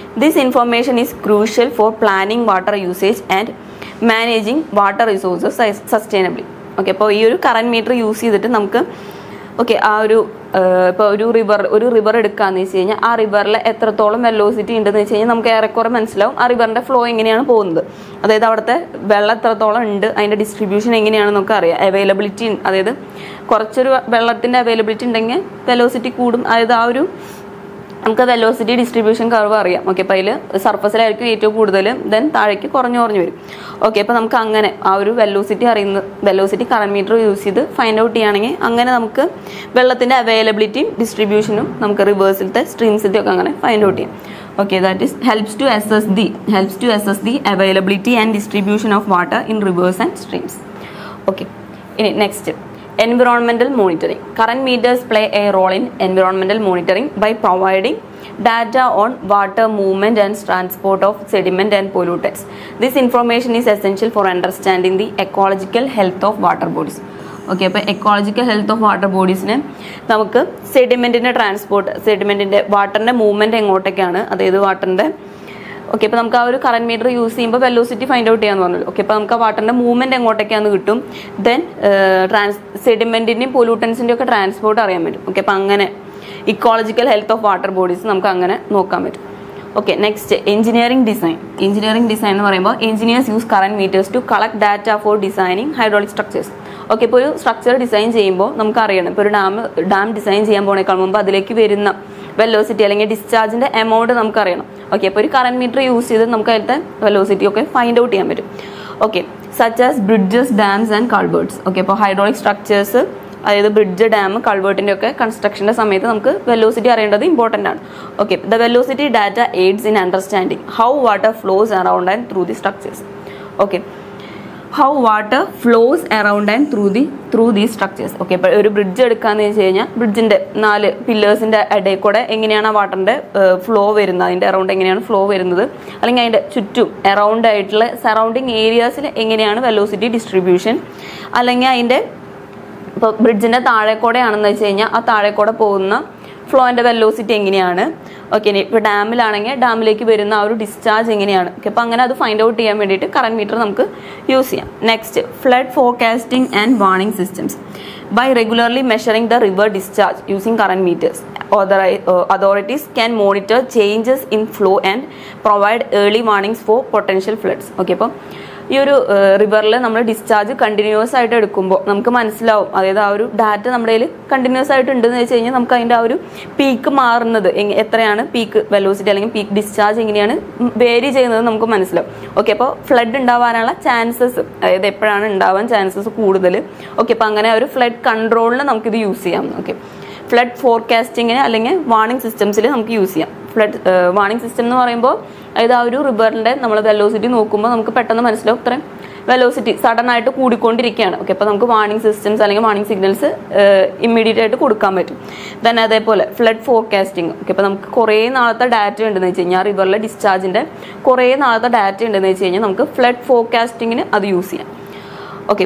this information is crucial for planning water usage and managing water resources sustainably okay അപ്പോൾ ഈ ഒരു കറണ്ട് മീറ്റർ യൂസ് ചെയ്തിട്ട് നമുക്ക് ഓക്കെ ആ ഒരു ഇപ്പോൾ ഒരു റിവർ ഒരു റിവർ എടുക്കാന്ന് വെച്ച് കഴിഞ്ഞാൽ ആ റിവറിൽ എത്രത്തോളം വെലോസിറ്റി ഉണ്ടെന്ന് വെച്ച് കഴിഞ്ഞാൽ നമുക്ക് ഏറെക്കുറെ മനസ്സിലാവും ആ റിവറിൻ്റെ ഫ്ലോ എങ്ങനെയാണ് പോകുന്നത് അതായത് അവിടുത്തെ വെള്ളം എത്രത്തോളം ഉണ്ട് അതിൻ്റെ ഡിസ്ട്രിബ്യൂഷൻ എങ്ങനെയാണെന്ന് നമുക്ക് അറിയാം അവൈലബിലിറ്റി അതായത് കുറച്ചൊരു വെള്ളത്തിൻ്റെ അവൈലബിലിറ്റി ഉണ്ടെങ്കിൽ വെലോസിറ്റി കൂടും അതായത് ആ ഒരു നമുക്ക് വെലോസിറ്റി ഡിസ്ട്രിബ്യൂഷൻ കർവ് അറിയാം ഓക്കെ അപ്പോൾ അതിൽ സർഫസിലായിരിക്കും ഏറ്റവും കൂടുതൽ ദെൻ താഴേക്ക് കുറഞ്ഞു കുറഞ്ഞു വരും ഓക്കെ അപ്പോൾ നമുക്ക് അങ്ങനെ ആ ഒരു വെലോസിറ്റി അറിയുന്ന വെലോസിറ്റി കറണ്ട് മീറ്റർ യൂസ് ചെയ്ത് ഫൈൻഡ് ഔട്ട് ചെയ്യുകയാണെങ്കിൽ അങ്ങനെ നമുക്ക് വെള്ളത്തിൻ്റെ അവൈലബിലിറ്റിയും ഡിസ്ട്രിബ്യൂഷനും നമുക്ക് റിവേഴ്സിലത്തെ സ്ട്രീംസിലത്തെ ഒക്കെ അങ്ങനെ ഫൈൻഡ് ഔട്ട് ചെയ്യാം okay that is helps to assess the helps to assess the availability and distribution of water in rivers and streams okay ഇനി next environmental monitoring current meters play a role in environmental monitoring by providing data on water movement and transport of sediment and pollutants this information is essential for understanding the ecological health of water bodies okay അപ്പോൾ എക്കോളജിക്കൽ ഹെൽത്ത് ഓഫ് വാട്ടർ ബോഡീസിന് നമുക്ക് സെഡിമെൻറ്റിൻ്റെ ട്രാൻസ്പോർട്ട് സെഡിമെൻറ്റിൻ്റെ വാട്ടറിൻ്റെ മൂവ്മെൻറ്റ് എങ്ങോട്ടേക്കാണ് അതായത് വാട്ടറിൻ്റെ ഓക്കെ അപ്പോൾ നമുക്ക് ആ ഒരു കറണ്ട് മീറ്റർ യൂസ് ചെയ്യുമ്പോൾ വെലോസിറ്റി ഫൈൻഡ് ഔട്ട് ചെയ്യാന്ന് പറഞ്ഞല്ലോ ഓക്കെ അപ്പോൾ നമുക്ക് ആ വാട്ടറിന്റെ മൂവ്മെന്റ് എങ്ങോട്ടേക്കാന്ന് കിട്ടും ദെൻ ട്രാൻസ് സെഡിമെന്റിന്റെയും പൊല്യൂട്ടൻസിന്റെയും ഒക്കെ ട്രാൻസ്പോർട്ട് അറിയാൻ പറ്റും ഓക്കെ അപ്പോൾ അങ്ങനെ ecological health of water bodies നമുക്ക് അങ്ങനെ നോക്കാൻ പറ്റും okay next engineering design engineering design എന്ന് പറയുമ്പോൾ engineers use current meters to collect data for designing hydraulic structures okay ഇപ്പോൾ ഒരു സ്ട്രക്ചർ ഡിസൈൻ ചെയ്യുമ്പോൾ നമുക്ക് അറിയണം ഇപ്പോൾ ഒരു ഡാം ഡാം ഡിസൈൻ ചെയ്യാൻ പോണേക്കാൾ മുമ്പ് അതിലേക്ക് വരുന്ന വെലോസിറ്റി അല്ലെങ്കിൽ ഡിസ്ചാർജിന്റെ എമൗണ്ട് നമുക്ക് അറിയണം ഓക്കെ അപ്പോൾ ഒരു കറണ്ട് മീറ്റർ യൂസ് ചെയ്ത് നമുക്ക് അതിലത്തെ വെലോസിറ്റി ഒക്കെ ഫൈൻഡ് ഔട്ട് ചെയ്യാൻ പറ്റും okay such as bridges dams and culverts okay അപ്പോൾ ഹൈഡ്രോളിക് സ്ട്രക്ചേഴ്സ് അതായത് ബ്രിഡ്ജ് ഡാം കൾവേർട്ടിൻ്റെ ഒക്കെ കൺസ്ട്രക്ഷൻ്റെ സമയത്ത് നമുക്ക് വെലോസിറ്റി അറിയേണ്ടത് ഇമ്പോർട്ടൻ്റ് ആണ് okay the velocity data aids in understanding how water flows around and through the structures okay how water flows around and through the through the structures okay ഇപ്പോൾ ഒരു ബ്രിഡ്ജ് എടുക്കാന്ന് വെച്ച് കഴിഞ്ഞാൽ ബ്രിഡ്ജിന്റെ നാല് പില്ലേഴ്സിന്റെ ഇടയിൽ കൂടെ എങ്ങനെയാണ് ആ വാട്ടറിന്റെ ഫ്ലോ വരുന്നത് അതിന്റെ അറൗണ്ട് എങ്ങനെയാണ് ഫ്ലോ വരുന്നത് അല്ലെങ്കിൽ അതിന്റെ ചുറ്റും അറൗണ്ട് ആയിട്ടുള്ള സറൗണ്ടിങ് ഏരിയാസിൽ എങ്ങനെയാണ് വെലോസിറ്റി ഡിസ്ട്രിബ്യൂഷൻ അല്ലെങ്കിൽ അതിന്റെ ഇപ്പോൾ ബ്രിഡ്ജിന്റെ താഴെ കൂടെ ആണെന്ന് വെച്ച് കഴിഞ്ഞാൽ ആ താഴെ കൂടെ പോകുന്ന ഫ്ലോന്റെ വെലോസിറ്റി എങ്ങനെയാണ് ഓക്കെ ഇപ്പോൾ ഡാമിലാണെങ്കിൽ ഡാമിലേക്ക് വരുന്ന ആ ഒരു ഡിസ്ചാർജ് എങ്ങനെയാണ് ഓക്കെ അപ്പോൾ അങ്ങനെ അത് ഫൈൻഡ് ഔട്ട് ചെയ്യാൻ വേണ്ടിയിട്ട് കറണ്ട് മീറ്റർ നമുക്ക് യൂസ് ചെയ്യാം next flood forecasting and warning systems by regularly measuring the river discharge using current meters authorities can monitor changes in flow and provide early warnings for potential floods okay അപ്പം ഈ ഒരു റിവറിൽ നമ്മൾ ഡിസ്ചാർജ് കണ്ടിന്യൂസ് ആയിട്ട് എടുക്കുമ്പോൾ നമുക്ക് മനസ്സിലാവും അതായത് ആ ഒരു ഡാറ്റ നമ്മുടെ കയ്യിൽ കണ്ടിന്യൂസ് ആയിട്ട് ഉണ്ടെന്ന് വെച്ച് കഴിഞ്ഞാൽ നമുക്ക് അതിൻ്റെ ആ ഒരു പീക്ക് മാറുന്നത് എങ്ങ- എത്രയാണ് പീക്ക് വെലോസിറ്റി അല്ലെങ്കിൽ പീക്ക് ഡിസ്ചാർജ് എങ്ങനെയാണ് വേരി ചെയ്യുന്നത് നമുക്ക് മനസ്സിലാവും ഓക്കെ അപ്പോൾ ഫ്ലഡ് ഉണ്ടാവാനുള്ള ചാൻസസ് അതായത് എപ്പോഴാണ് ഉണ്ടാവാൻ ചാൻസസ് കൂടുതൽ ഓക്കെ അപ്പോൾ അങ്ങനെ ഒരു ഫ്ലഡ് കൺട്രോളിന് നമുക്കിത് യൂസ് ചെയ്യാം ഓക്കെ ഫ്ലഡ് ഫോർകാസ്റ്റിങ്ങിന് അല്ലെങ്കിൽ വാർണിംഗ് സിസ്റ്റംസിൽ നമുക്ക് യൂസ് ചെയ്യാം ഫ്ലഡ് വാർണിംഗ് സിസ്റ്റം എന്ന് പറയുമ്പോൾ അതായത് ആ ഒരു റിവറിൻ്റെ നമ്മൾ വെലോസിറ്റി നോക്കുമ്പോൾ നമുക്ക് പെട്ടെന്ന് മനസ്സിലാവും ഇത്രയും വെലോസിറ്റി സഡൻ ആയിട്ട് കൂടിക്കൊണ്ടിരിക്കുകയാണ് ഓക്കെ അപ്പോൾ നമുക്ക് വാർണിംഗ് സിസ്റ്റംസ് അല്ലെങ്കിൽ വാർണിംഗ് സിഗ്നൽസ് ഇമ്മീഡിയറ്റ് ആയിട്ട് കൊടുക്കാൻ പറ്റും ദെൻ അതേപോലെ ഫ്ലഡ് ഫോർകാസ്റ്റിംഗ് ഓക്കെ അപ്പോൾ നമുക്ക് കുറേ നാളത്തെ ഡാറ്റ ഉണ്ടെന്ന് വെച്ച് കഴിഞ്ഞാൽ റിവറിലെ ഡിസ്ചാർജിൻ്റെ കുറേ നാളത്തെ ഡാറ്റ ഉണ്ടെന്ന് വെച്ച് കഴിഞ്ഞാൽ നമുക്ക് ഫ്ലഡ് ഫോർകാസ്റ്റിങ്ങിന് അത് യൂസ് ചെയ്യാം okay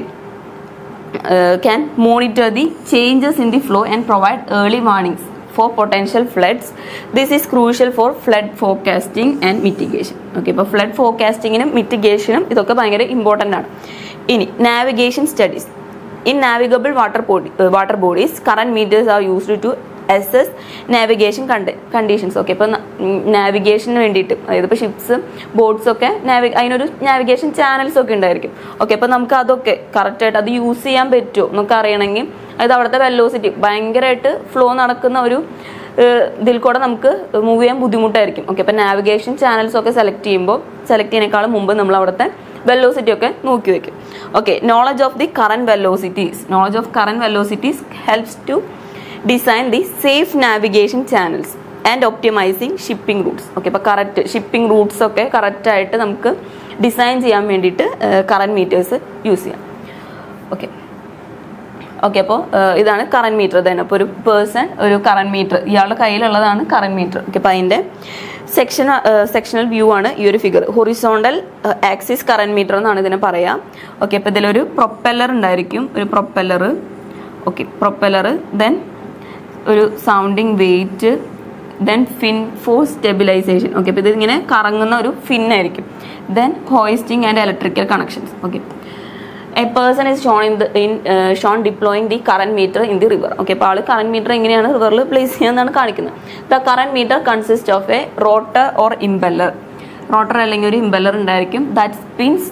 uh, can monitor the changes in the flow and provide early warnings for potential floods. This is crucial for flood forecasting and mitigation. Okay ഇപ്പോൾ ഫ്ലഡ് ഫോർകാസ്റ്റിങ്ങിനും മിറ്റിഗേഷനും ഇതൊക്കെ ഭയങ്കര ഇമ്പോർട്ടൻ്റ് ആണ് ഇനി navigation studies in navigable water body water bodies current meters are used to assess navigation കണ്ട കണ്ടീഷൻസ് ഓക്കെ ഇപ്പോൾ നാവിഗേഷന് വേണ്ടിയിട്ട് അതായത് ഇപ്പോൾ ഷിപ്സ് ബോട്ട്സ് ഒക്കെ നാവി അതിനൊരു നാവിഗേഷൻ ചാനൽസ് ഒക്കെ ഉണ്ടായിരിക്കും ഓക്കെ അപ്പോൾ നമുക്ക് അതൊക്കെ കറക്റ്റായിട്ട് അത് യൂസ് ചെയ്യാൻ പറ്റുമോ നമുക്ക് അറിയണമെങ്കിൽ അതായത് അവിടുത്തെ വെലോസിറ്റി ഭയങ്കരമായിട്ട് ഫ്ലോ നടക്കുന്ന ഒരു ഏഹ്, ഇതിൽ കൂടെ നമുക്ക് മൂവ് ചെയ്യാൻ ബുദ്ധിമുട്ടായിരിക്കും ഓക്കെ അപ്പോൾ നാവിഗേഷൻ ചാനൽസ് ഒക്കെ സെലക്ട് ചെയ്യുമ്പോൾ സെലക്ട് ചെയ്യുന്നതിനേക്കാളും മുമ്പ് നമ്മൾ അവിടുത്തെ വെലോസിറ്റി ഒക്കെ നോക്കി വെക്കും okay knowledge of the current velocities knowledge of current velocities helps to design the safe navigation channels and optimising shipping routes okay അപ്പോൾ കറക്റ്റ് ഷിപ്പിംഗ് റൂട്ട്സ് ഒക്കെ കറക്റ്റായിട്ട് നമുക്ക് ഡിസൈൻ ചെയ്യാൻ വേണ്ടിയിട്ട് കറണ്ട് മീറ്റേഴ്സ് യൂസ് ചെയ്യാം ഓക്കെ ഓക്കെ അപ്പോൾ ഇതാണ് കറണ്ട് മീറ്റർ തന്നെ അപ്പോൾ ഒരു പേഴ്സൺ ഒരു കറണ്ട് മീറ്റർ ഇയാളുടെ കയ്യിലുള്ളതാണ് കറണ്ട് മീറ്റർ ഓക്കെ അപ്പോൾ അതിൻ്റെ സെക്ഷൻ സെക്ഷണൽ വ്യൂ ആണ് ഈ ഒരു figure horizontal axis current meter എന്നാണ് ഇതിനെ പറയാം ഓക്കെ അപ്പോൾ ഇതിലൊരു പ്രൊപ്പല്ലർ ഉണ്ടായിരിക്കും ഒരു പ്രൊപ്പല്ലർ ഓക്കെ പ്രൊപ്പല്ലർ ദെൻ ഒരു sounding weight then fin for stabilisation okay അപ്പോൾ ഇതിങ്ങനെ കറങ്ങുന്ന ഒരു ഫിൻ ആയിരിക്കും then hoisting and electrical connections okay a person is shown in the in shown deploying the current meter in the river okay അപ്പോൾ ആൾ കറന്റ് മീറ്റർ എങ്ങനെയാണ് റിവറിൽ പ്ലേസ് ചെയ്യാന്നാണ് കാണിക്കുന്നത് the current metre consist of a rotor or impeller rotor അല്ലെങ്കിൽ ഒരു ഇംബെല്ലർ ഉണ്ടായിരിക്കും that spins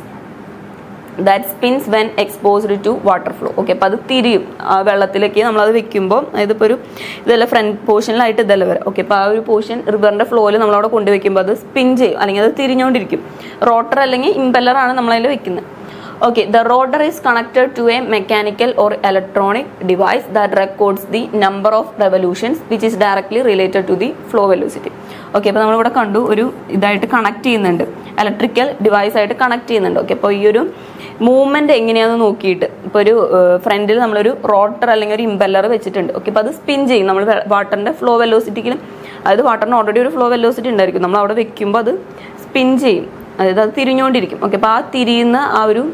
that spins when exposed to water flow okay അപ്പോൾ അത് തിരിയും ആ വെള്ളത്തിലേക്ക് നമ്മളത് വെക്കുമ്പോൾ അതായത് ഇപ്പോൾ ഒരു ഇതെല്ലാം ഫ്രണ്ട് പോർഷനിലായിട്ട് ഇതെല്ലാം വരാം ഓക്കെ അപ്പോൾ ആ ഒരു പോർഷൻ റിവറിൻ്റെ ഫ്ലോയിൽ നമ്മളവിടെ കൊണ്ടുവയ്ക്കുമ്പോൾ അത് സ്പിൻ ചെയ്യും അല്ലെങ്കിൽ അത് തിരിഞ്ഞുകൊണ്ടിരിക്കും റോട്ടർ അല്ലെങ്കിൽ ഇംബെല്ലറാണ് നമ്മളതിൽ വെക്കുന്നത് Okay, the rotor is connected to a mechanical or electronic device that records the number of revolutions which is directly related to the flow velocity. Okay അപ്പോൾ നമ്മളിവിടെ കണ്ടു ഒരു ഇതായിട്ട് കണക്ട് ചെയ്യുന്നുണ്ട് ഇലക്ട്രിക്കൽ ഡിവൈസ് ആയിട്ട് കണക്ട് ചെയ്യുന്നുണ്ട് ഓക്കെ അപ്പോൾ ഈ ഒരു മൂവ്മെന്റ് എങ്ങനെയാണെന്ന് നോക്കിയിട്ട് ഇപ്പോൾ ഒരു ഫ്രണ്ടിൽ നമ്മളൊരു റോട്ടർ അല്ലെങ്കിൽ ഒരു ഇമ്പല്ലർ വെച്ചിട്ടുണ്ട് ഓക്കെ അപ്പോൾ അത് സ്പിൻ ചെയ്യും നമ്മൾ വാട്ടറിന്റെ ഫ്ലോ വെലോസിറ്റിക്കും അതായത് വാട്ടറിന് ഓൾറെഡി ഒരു ഫ്ലോ വെലോസിറ്റി ഉണ്ടായിരിക്കും നമ്മൾ അവിടെ വെക്കുമ്പോൾ അത് സ്പിൻ ചെയ്യും അതായത് അത് തിരിഞ്ഞുകൊണ്ടിരിക്കും ഓക്കെ അപ്പോൾ ആ തിരിയുന്ന ആ ഒരു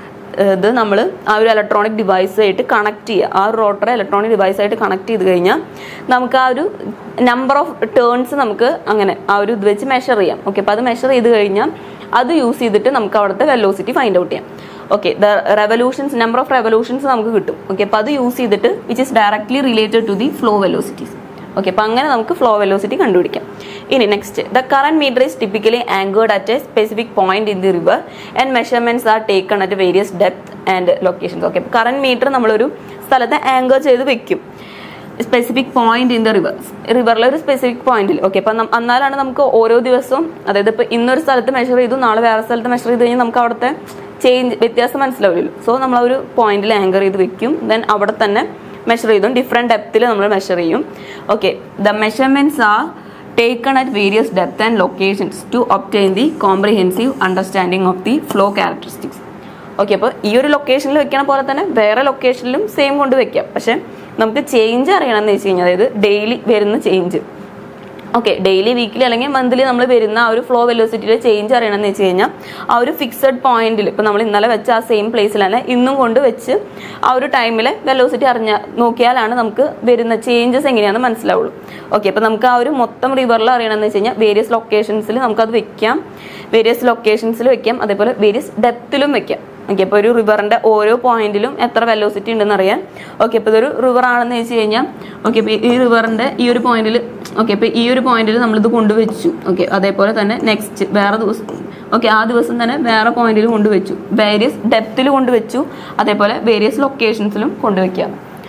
ഇത് നമ്മൾ ആ ഒരു ഇലക്ട്രോണിക് ഡിവൈസ് ആയിട്ട് കണക്ട് ചെയ്യുക ആ ഒരു റോട്ടർ ഇലക്ട്രോണിക് ഡിവൈസ് ആയിട്ട് കണക്ട് ചെയ്ത് കഴിഞ്ഞാൽ നമുക്ക് ആ ഒരു നമ്പർ ഓഫ് ടേൺസ് നമുക്ക് അങ്ങനെ ആ ഒരു ഇത് വെച്ച് മെഷർ ചെയ്യാം ഓക്കെ അപ്പോൾ അത് മെഷർ ചെയ്ത് കഴിഞ്ഞാൽ അത് യൂസ് ചെയ്തിട്ട് നമുക്ക് അവിടുത്തെ വെലോസിറ്റി ഫൈൻഡ് ഔട്ട് ചെയ്യാം okay the revolutions number of revolutions നമുക്ക് കിട്ടും ഓക്കെ അപ്പോൾ അത് യൂസ് ചെയ്തിട്ട് which is directly related to the flow velocities okay അപ്പോൾ അങ്ങനെ നമുക്ക് ഫ്ലോ വെലോസിറ്റി കണ്ടുപിടിക്കാം ഇനി next the current meter is typically anchored at a specific point in the river and measurements are taken at various depth and locations okay current meter നമ്മളൊരു സ്ഥലത്ത് ആങ്കർ ചെയ്ത് വെക്കും specific point in the river റിവറിലെ ഒരു സ്പെസിഫിക് പോയിന്റിൽ ഓക്കെ അപ്പം എന്നാലാണ് നമുക്ക് ഓരോ ദിവസവും അതായത് ഇപ്പോൾ ഇന്നൊരു സ്ഥലത്ത് മെഷർ ചെയ്തു നാളെ വേറെ സ്ഥലത്ത് മെഷർ ചെയ്ത് കഴിഞ്ഞാൽ നമുക്ക് അവിടുത്തെ ചേഞ്ച് വ്യത്യാസം മനസ്സിലാവില്ലല്ലോ സോ നമ്മൾ ആ ഒരു പോയിന്റിൽ ആങ്കർ ചെയ്ത് വെക്കും ദെൻ അവിടെ തന്നെ മെഷർ ചെയ്തും ഡിഫറെൻറ്റ് ഡെപ്തിൽ നമ്മൾ മെഷർ ചെയ്യും okay the measurements are taken at various depth and locations to obtain the comprehensive understanding of the flow characteristics okay അപ്പോൾ ഈ ഒരു ലൊക്കേഷനിൽ വെക്കണ പോലെ തന്നെ വേറെ ലൊക്കേഷനിലും സെയിം കൊണ്ട് വെക്കാം പക്ഷെ നമുക്ക് ചേഞ്ച് അറിയണമെന്ന് വെച്ച് കഴിഞ്ഞാൽ അതായത് ഡെയിലി വരുന്ന ചേഞ്ച് ഓക്കെ ഡെയിലി വീക്കിലി അല്ലെങ്കിൽ മന്ത്ലി നമ്മൾ വരുന്ന ആ ഒരു ഫ്ലോ വെലോസിറ്റിയിലെ ചേഞ്ച് അറിയണമെന്ന് വെച്ച് കഴിഞ്ഞാൽ ആ ഒരു ഫിക്സഡ് പോയിന്റിൽ ഇപ്പോൾ നമ്മൾ ഇന്നലെ വെച്ച ആ സെയിം പ്ലേസിൽ തന്നെ ഇന്നും കൊണ്ട് വെച്ച് ആ ഒരു ടൈമിലെ വെലോസിറ്റി അറിഞ്ഞ നോക്കിയാലാണ് നമുക്ക് വരുന്ന ചേഞ്ചസ് എങ്ങനെയാണെന്ന് മനസ്സിലാവുള്ളൂ ഓക്കെ അപ്പോൾ നമുക്ക് ആ ഒരു മൊത്തം റിവറിൽ അറിയണമെന്ന് വെച്ച് കഴിഞ്ഞാൽ വേരിയസ് ലൊക്കേഷൻസിൽ നമുക്കത് വെക്കാം വേരിയസ് ലൊക്കേഷൻസിൽ വെക്കാം അതേപോലെ വേരിയസ് ഡെപ്തിലും വെക്കാം ഓക്കെ അപ്പോൾ ഒരു റിവറിന്റെ ഓരോ പോയിന്റിലും എത്ര വെലോസിറ്റി ഉണ്ടെന്ന് അറിയാൻ ഓക്കെ ഇപ്പോൾ ഇതൊരു റിവർ ആണെന്ന് വെച്ച് കഴിഞ്ഞാൽ ഓക്കെ ഇപ്പോൾ ഈ റിവറിന്റെ ഈ ഒരു പോയിന്റിൽ ഓക്കെ ഇപ്പോൾ ഈ ഒരു പോയിന്റിൽ നമ്മളിത് കൊണ്ടുവച്ചു ഓക്കെ അതേപോലെ തന്നെ നെക്സ്റ്റ് വേറെ ദിവസം ഓക്കെ ആ ദിവസം തന്നെ വേറെ പോയിന്റിൽ കൊണ്ടുവച്ചു വേരിയസ് ഡെപ്തിൽ കൊണ്ടുവച്ചു അതേപോലെ വേരിയസ് ലൊക്കേഷൻസിലും കൊണ്ടുവയ്ക്കാം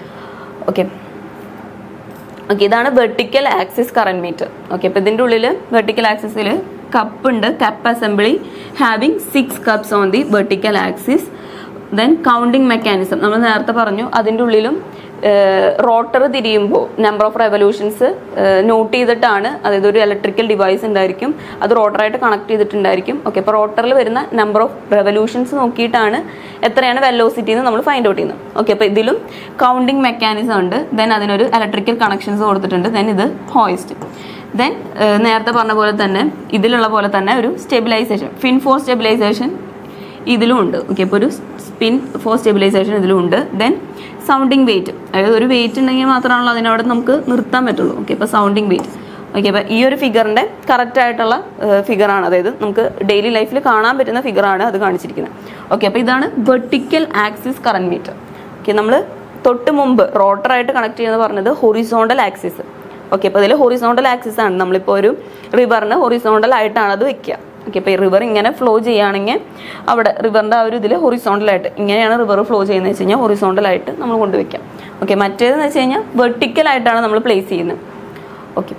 ഓക്കെ ഓക്കെ ഇതാണ് vertical axis current meter okay അപ്പോൾ ഇതിൻ്റെ ഉള്ളിൽ വെർട്ടിക്കൽ ആക്സിസിൽ കപ്പ് ഉണ്ട് cup assembly having six cups on the vertical axis then counting mechanism നമ്മൾ നേരത്തെ പറഞ്ഞു അതിൻ്റെ ഉള്ളിലും റോട്ടർ തിരിയുമ്പോൾ നമ്പർ ഓഫ് റെവല്യൂഷൻസ് നോട്ട് ചെയ്തിട്ടാണ് അതായത് ഒരു ഇലക്ട്രിക്കൽ ഡിവൈസ് ഉണ്ടായിരിക്കും അത് റോട്ടറായിട്ട് കണക്ട് ചെയ്തിട്ടുണ്ടായിരിക്കും ഓക്കെ അപ്പോൾ റോട്ടറിൽ വരുന്ന നമ്പർ ഓഫ് റെവല്യൂഷൻസ് നോക്കിയിട്ടാണ് എത്രയാണ് വെലോസിറ്റി എന്ന് നമ്മൾ ഫൈൻഡ് ഔട്ട് ചെയ്യുന്നത് ഓക്കെ അപ്പോൾ ഇതിലും കൗണ്ടിങ് മെക്കാനിസം ഉണ്ട് ദെൻ അതിനൊരു ഇലക്ട്രിക്കൽ കണക്ഷൻസ് കൊടുത്തിട്ടുണ്ട് ദെൻ ഇത് ഹോയിസ്റ്റ് ദെൻ നേരത്തെ പറഞ്ഞ പോലെ തന്നെ ഇതിലുള്ള പോലെ തന്നെ ഒരു സ്റ്റെബിലൈസേഷൻ ഫിൻ ഫോർ സ്റ്റെബിലൈസേഷൻ ഇതിലും ഉണ്ട് ഓക്കെ അപ്പോൾ ഒരു സ്പിൻ ഫോർ സ്റ്റെബിലൈസേഷൻ ഇതിലും ഉണ്ട് ദെൻ സൗണ്ടിങ് വെയിറ്റ് അതായത് ഒരു വെയിറ്റ് ഉണ്ടെങ്കിൽ മാത്രമാണല്ലോ അതിനവിടെ നമുക്ക് നിർത്താൻ പറ്റുള്ളൂ ഓക്കെ അപ്പോൾ സൗണ്ടിങ് വെയിറ്റ് ഓക്കെ അപ്പോൾ ഈ ഒരു ഫിഗറിൻ്റെ കറക്റ്റ് ആയിട്ടുള്ള ഫിഗറാണ് അതായത് നമുക്ക് ഡെയിലി ലൈഫിൽ കാണാൻ പറ്റുന്ന ഫിഗറാണ് അത് കാണിച്ചിരിക്കുന്നത് ഓക്കെ അപ്പോൾ ഇതാണ് vertical axis current meter okay നമ്മൾ തൊട്ട് മുമ്പ് റോട്ടറായിട്ട് കണക്ട് ചെയ്യുന്നത് പറഞ്ഞത് ഹൊറിസോണ്ടൽ ആക്സിസ് ഓക്കെ അപ്പോൾ ഇതിൽ ഹൊറിസോണ്ടൽ ആക്സിസ് ആണ് നമ്മളിപ്പോൾ ഒരു റിവറിന് ഹൊറിസോണ്ടൽ ആയിട്ടാണ് അത് വെക്കുക ഓക്കെ അപ്പോൾ ഈ റിവർ ഇങ്ങനെ ഫ്ലോ ചെയ്യുകയാണെങ്കിൽ അവിടെ റിവറിൻ്റെ ആ ഒരു ഇതിൽ ഹൊറിസോണ്ടലായിട്ട് ഇങ്ങനെയാണ് റിവർ ഫ്ലോ ചെയ്യുന്നത് വെച്ച് കഴിഞ്ഞാൽ ഹൊറിസോണ്ടലായിട്ട് നമ്മൾ കൊണ്ടുവയ്ക്കാം ഓക്കെ മറ്റേതെന്ന് വെച്ച് കഴിഞ്ഞാൽ വെർട്ടിക്കലായിട്ടാണ് നമ്മൾ പ്ലേസ് ചെയ്യുന്നത് ഓക്കെ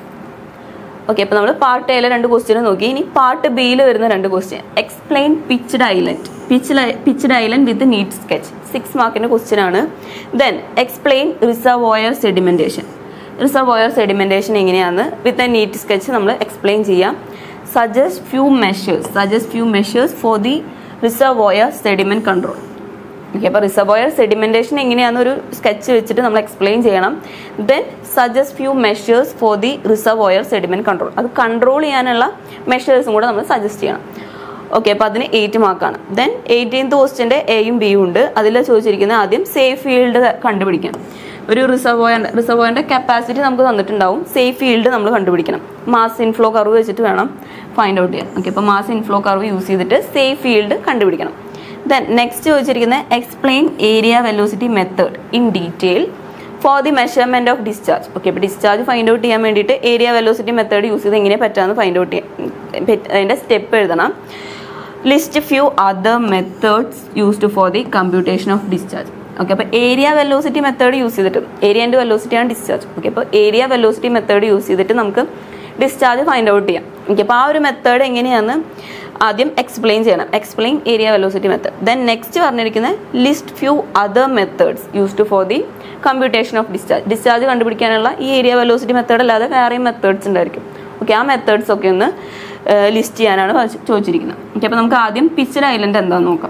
ഓക്കെ അപ്പോൾ നമ്മൾ പാർട്ട് എയിലെ രണ്ട് ക്വസ്റ്റ്യൻ നോക്കി ഇനി പാർട്ട് ബിയിൽ വരുന്ന രണ്ട് question explain pitched island pitch pitched island with neat sketch six മാർക്കിൻ്റെ ക്വസ്റ്റ്യൻ ആണ് then explain reservoir sedimentation reservoir sedimentation എങ്ങനെയാണെന്ന് വിത്ത് എ നീറ്റ് സ്കെച്ച് നമ്മൾ എക്സ്പ്ലെയിൻ ചെയ്യാം suggest few measures suggest few measures for the reservoir sediment control okay അപ്പോൾ റിസർവോയർ സെഡിമെൻറ്റേഷൻ എങ്ങനെയാണെന്ന് ഒരു സ്കെച്ച് വെച്ചിട്ട് നമ്മൾ എക്സ്പ്ലെയിൻ ചെയ്യണം then suggest few measures for the reservoir sediment control അത് കൺട്രോൾ ചെയ്യാനുള്ള മെഷേഴ്സും കൂടെ നമ്മൾ സജസ്റ്റ് ചെയ്യണം ഓക്കെ അപ്പോൾ അതിന് എയ്റ്റ് മാർക്കാണ് ദെൻ എയ്റ്റീൻത്ത് ക്വസ്റ്റിൻ്റെ എയും ബിയും ഉണ്ട് അതിൽ ചോദിച്ചിരിക്കുന്നത് ആദ്യം സേഫ് ഫീൽഡ് കണ്ടുപിടിക്കണം ഒരു റിസർവോയറിൻ്റെ റിസർവോയറിൻ്റെ കപ്പാസിറ്റി നമുക്ക് തന്നിട്ടുണ്ടാവും സേഫ് ഫീൽഡ് നമ്മൾ കണ്ടുപിടിക്കണം മാസ് ഇൻഫ്ലോ കർവ് വെച്ചിട്ട് വേണം ഫൈൻഡ് ഔട്ട് ചെയ്യാൻ ഓക്കെ അപ്പോൾ മാസ് ഇൻഫ്ലോ കർവ് യൂസ് ചെയ്തിട്ട് സേഫ് ഫീൽഡ് കണ്ടുപിടിക്കണം ദെൻ നെക്സ്റ്റ് ചോദിച്ചിരിക്കുന്നത് explain area velocity method in detail for the measurement of discharge okay ഇപ്പോൾ ഡിസ്ചാർജ് ഫൈൻഡ് ഔട്ട് ചെയ്യാൻ വേണ്ടിയിട്ട് ഏരിയ വെലോസിറ്റി മെത്തേഡ് യൂസ് ചെയ്ത് എങ്ങനെ പറ്റാമെന്ന് ഫൈൻഡ് ഔട്ട് ചെയ്യാം അതിൻ്റെ സ്റ്റെപ്പ് എഴുതണം list few other methods used for the computation of discharge okay അപ്പോൾ ഏരിയ വെലോസിറ്റി മെത്തേഡ് യൂസ് ചെയ്തിട്ട് ഏരിയ ആൻഡ് വെലോസിറ്റി ആണ് ഡിസ്ചാർജ് ഓക്കെ അപ്പോൾ ഏരിയ വെലോസിറ്റി മെത്തേഡ് യൂസ് ചെയ്തിട്ട് നമുക്ക് ഡിസ്ചാർജ് ഫൈൻഡ് ഔട്ട് ചെയ്യാം ഓക്കെ അപ്പോൾ ആ ഒരു മെത്തേഡ് എങ്ങനെയാണെന്ന് ആദ്യം എക്സ്പ്ലെയിൻ ചെയ്യണം explain area velocity method then next പറഞ്ഞിരിക്കുന്നത് list few other methods used for the computation of discharge discharge കണ്ടുപിടിക്കാനുള്ള ഈ ഏരിയ വെലോസിറ്റി മെത്തേഡ് അല്ലാതെ വേറെയും മെത്തേഡ്സ് ഉണ്ടായിരിക്കും ഓക്കെ ആ മെത്തേഡ്സ് ഒക്കെ ഒന്ന് ലിസ്റ്റ് ചെയ്യാനാണ് ചോദിച്ചിരിക്കുന്നത് ഓക്കെ അപ്പോൾ നമുക്ക് ആദ്യം പിച്ചഡ് ഐലൻഡ് എന്താണെന്ന് നോക്കാം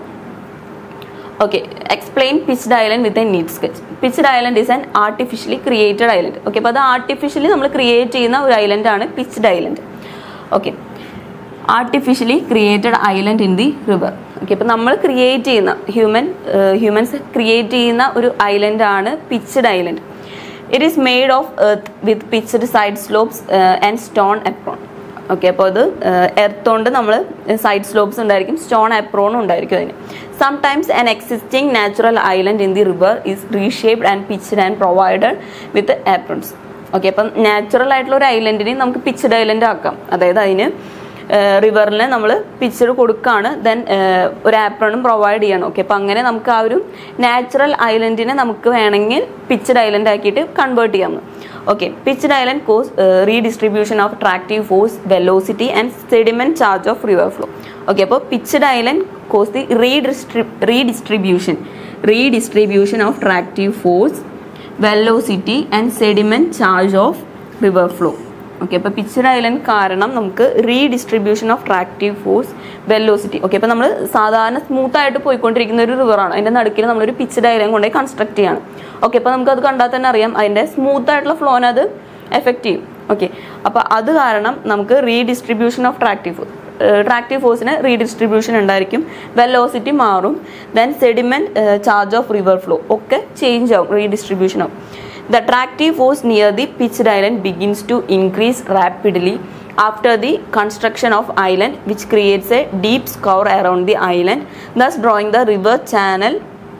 okay explain pitched island with a neat sketch pitched island is an artificially created island okay അപ്പോൾ അത് ആർട്ടിഫിഷ്യലി നമ്മൾ ക്രിയേറ്റ് ചെയ്യുന്ന ഒരു ഐലൻഡ് ആണ് pitched island okay artificially created island in the river okay അപ്പോൾ നമ്മൾ ക്രിയേറ്റ് ചെയ്യുന്ന ഹ്യൂമൻ ഹ്യൂമൻസ് ക്രിയേറ്റ് ചെയ്യുന്ന ഒരു ഐലൻഡ് ആണ് pitched island it is made of earth with pitched side slopes and stone apron okay അപ്പോൾ അത് എർത്ത് കൊണ്ട് നമ്മൾ സൈഡ് സ്ലോപ്സ് ഉണ്ടായിരിക്കും സ്റ്റോൺ എപ്രോണും ഉണ്ടായിരിക്കും അതിന് sometimes an existing natural island in the river is reshaped and pitched and provided with aprons okay അപ്പം നാച്ചുറൽ ആയിട്ടുള്ള ഒരു ഐലൻഡിനെ നമുക്ക് പിച്ച്ഡ് ഐലൻഡ് ആക്കാം അതായത് അതിന് റിവറിന് നമ്മൾ പിക്ചർ കൊടുക്കുകയാണ് ദെൻ ഒരു ആപ്രണും പ്രൊവൈഡ് ചെയ്യണം ഓക്കെ അപ്പം അങ്ങനെ നമുക്ക് ആ ഒരു നാച്ചുറൽ ഐലൻഡിനെ നമുക്ക് വേണമെങ്കിൽ പിച്ച്ഡ് ഐലൻഡ് ആക്കിയിട്ട് കൺവേർട്ട് ചെയ്യാം okay pitched island cause redistribution of tractive force velocity and sediment charge of river flow okay അപ്പോൾ പിച്ച്ഡ് ഐലൻഡ് കോസ് ദി റീഡിസ്ട്രി redistribution redistribution of tractive force velocity and sediment charge of river flow okay അപ്പോൾ പിച്ച്ഡ് ഐലൻഡ് കാരണം നമുക്ക് redistribution of tractive force velocity okay അപ്പോൾ നമ്മൾ സാധാരണ സ്മൂത്ത് ആയിട്ട് പോയിക്കൊണ്ടിരിക്കുന്ന ഒരു റിവറാണ് അതിൻ്റെ നടുക്കിൽ നമ്മളൊരു പിച്ച്ഡ് ഐലൻഡ് കൊണ്ടുപോയി കൺസ്ട്രക്ട് ചെയ്യാണ് ഓക്കെ അപ്പോൾ നമുക്ക് അത് കണ്ടാൽ തന്നെ അറിയാം അതിൻ്റെ സ്മൂത്ത് ആയിട്ടുള്ള ഫ്ലോനെ അത് എഫക്റ്റ് ചെയ്യും ഓക്കെ അപ്പോൾ അത് കാരണം നമുക്ക് redistribution of tractive force tractive ഫോഴ്സിന് റീഡിസ്ട്രിബ്യൂഷൻ ഉണ്ടായിരിക്കും വെലോസിറ്റി മാറും then sediment charge of river flow ഒക്കെ ചേഞ്ച് ആവും റീഡിസ്ട്രിബ്യൂഷൻ ആവും The attractive force near the pitched island begins to increase rapidly after the construction of island which creates a deep scour around the island thus drawing the river channel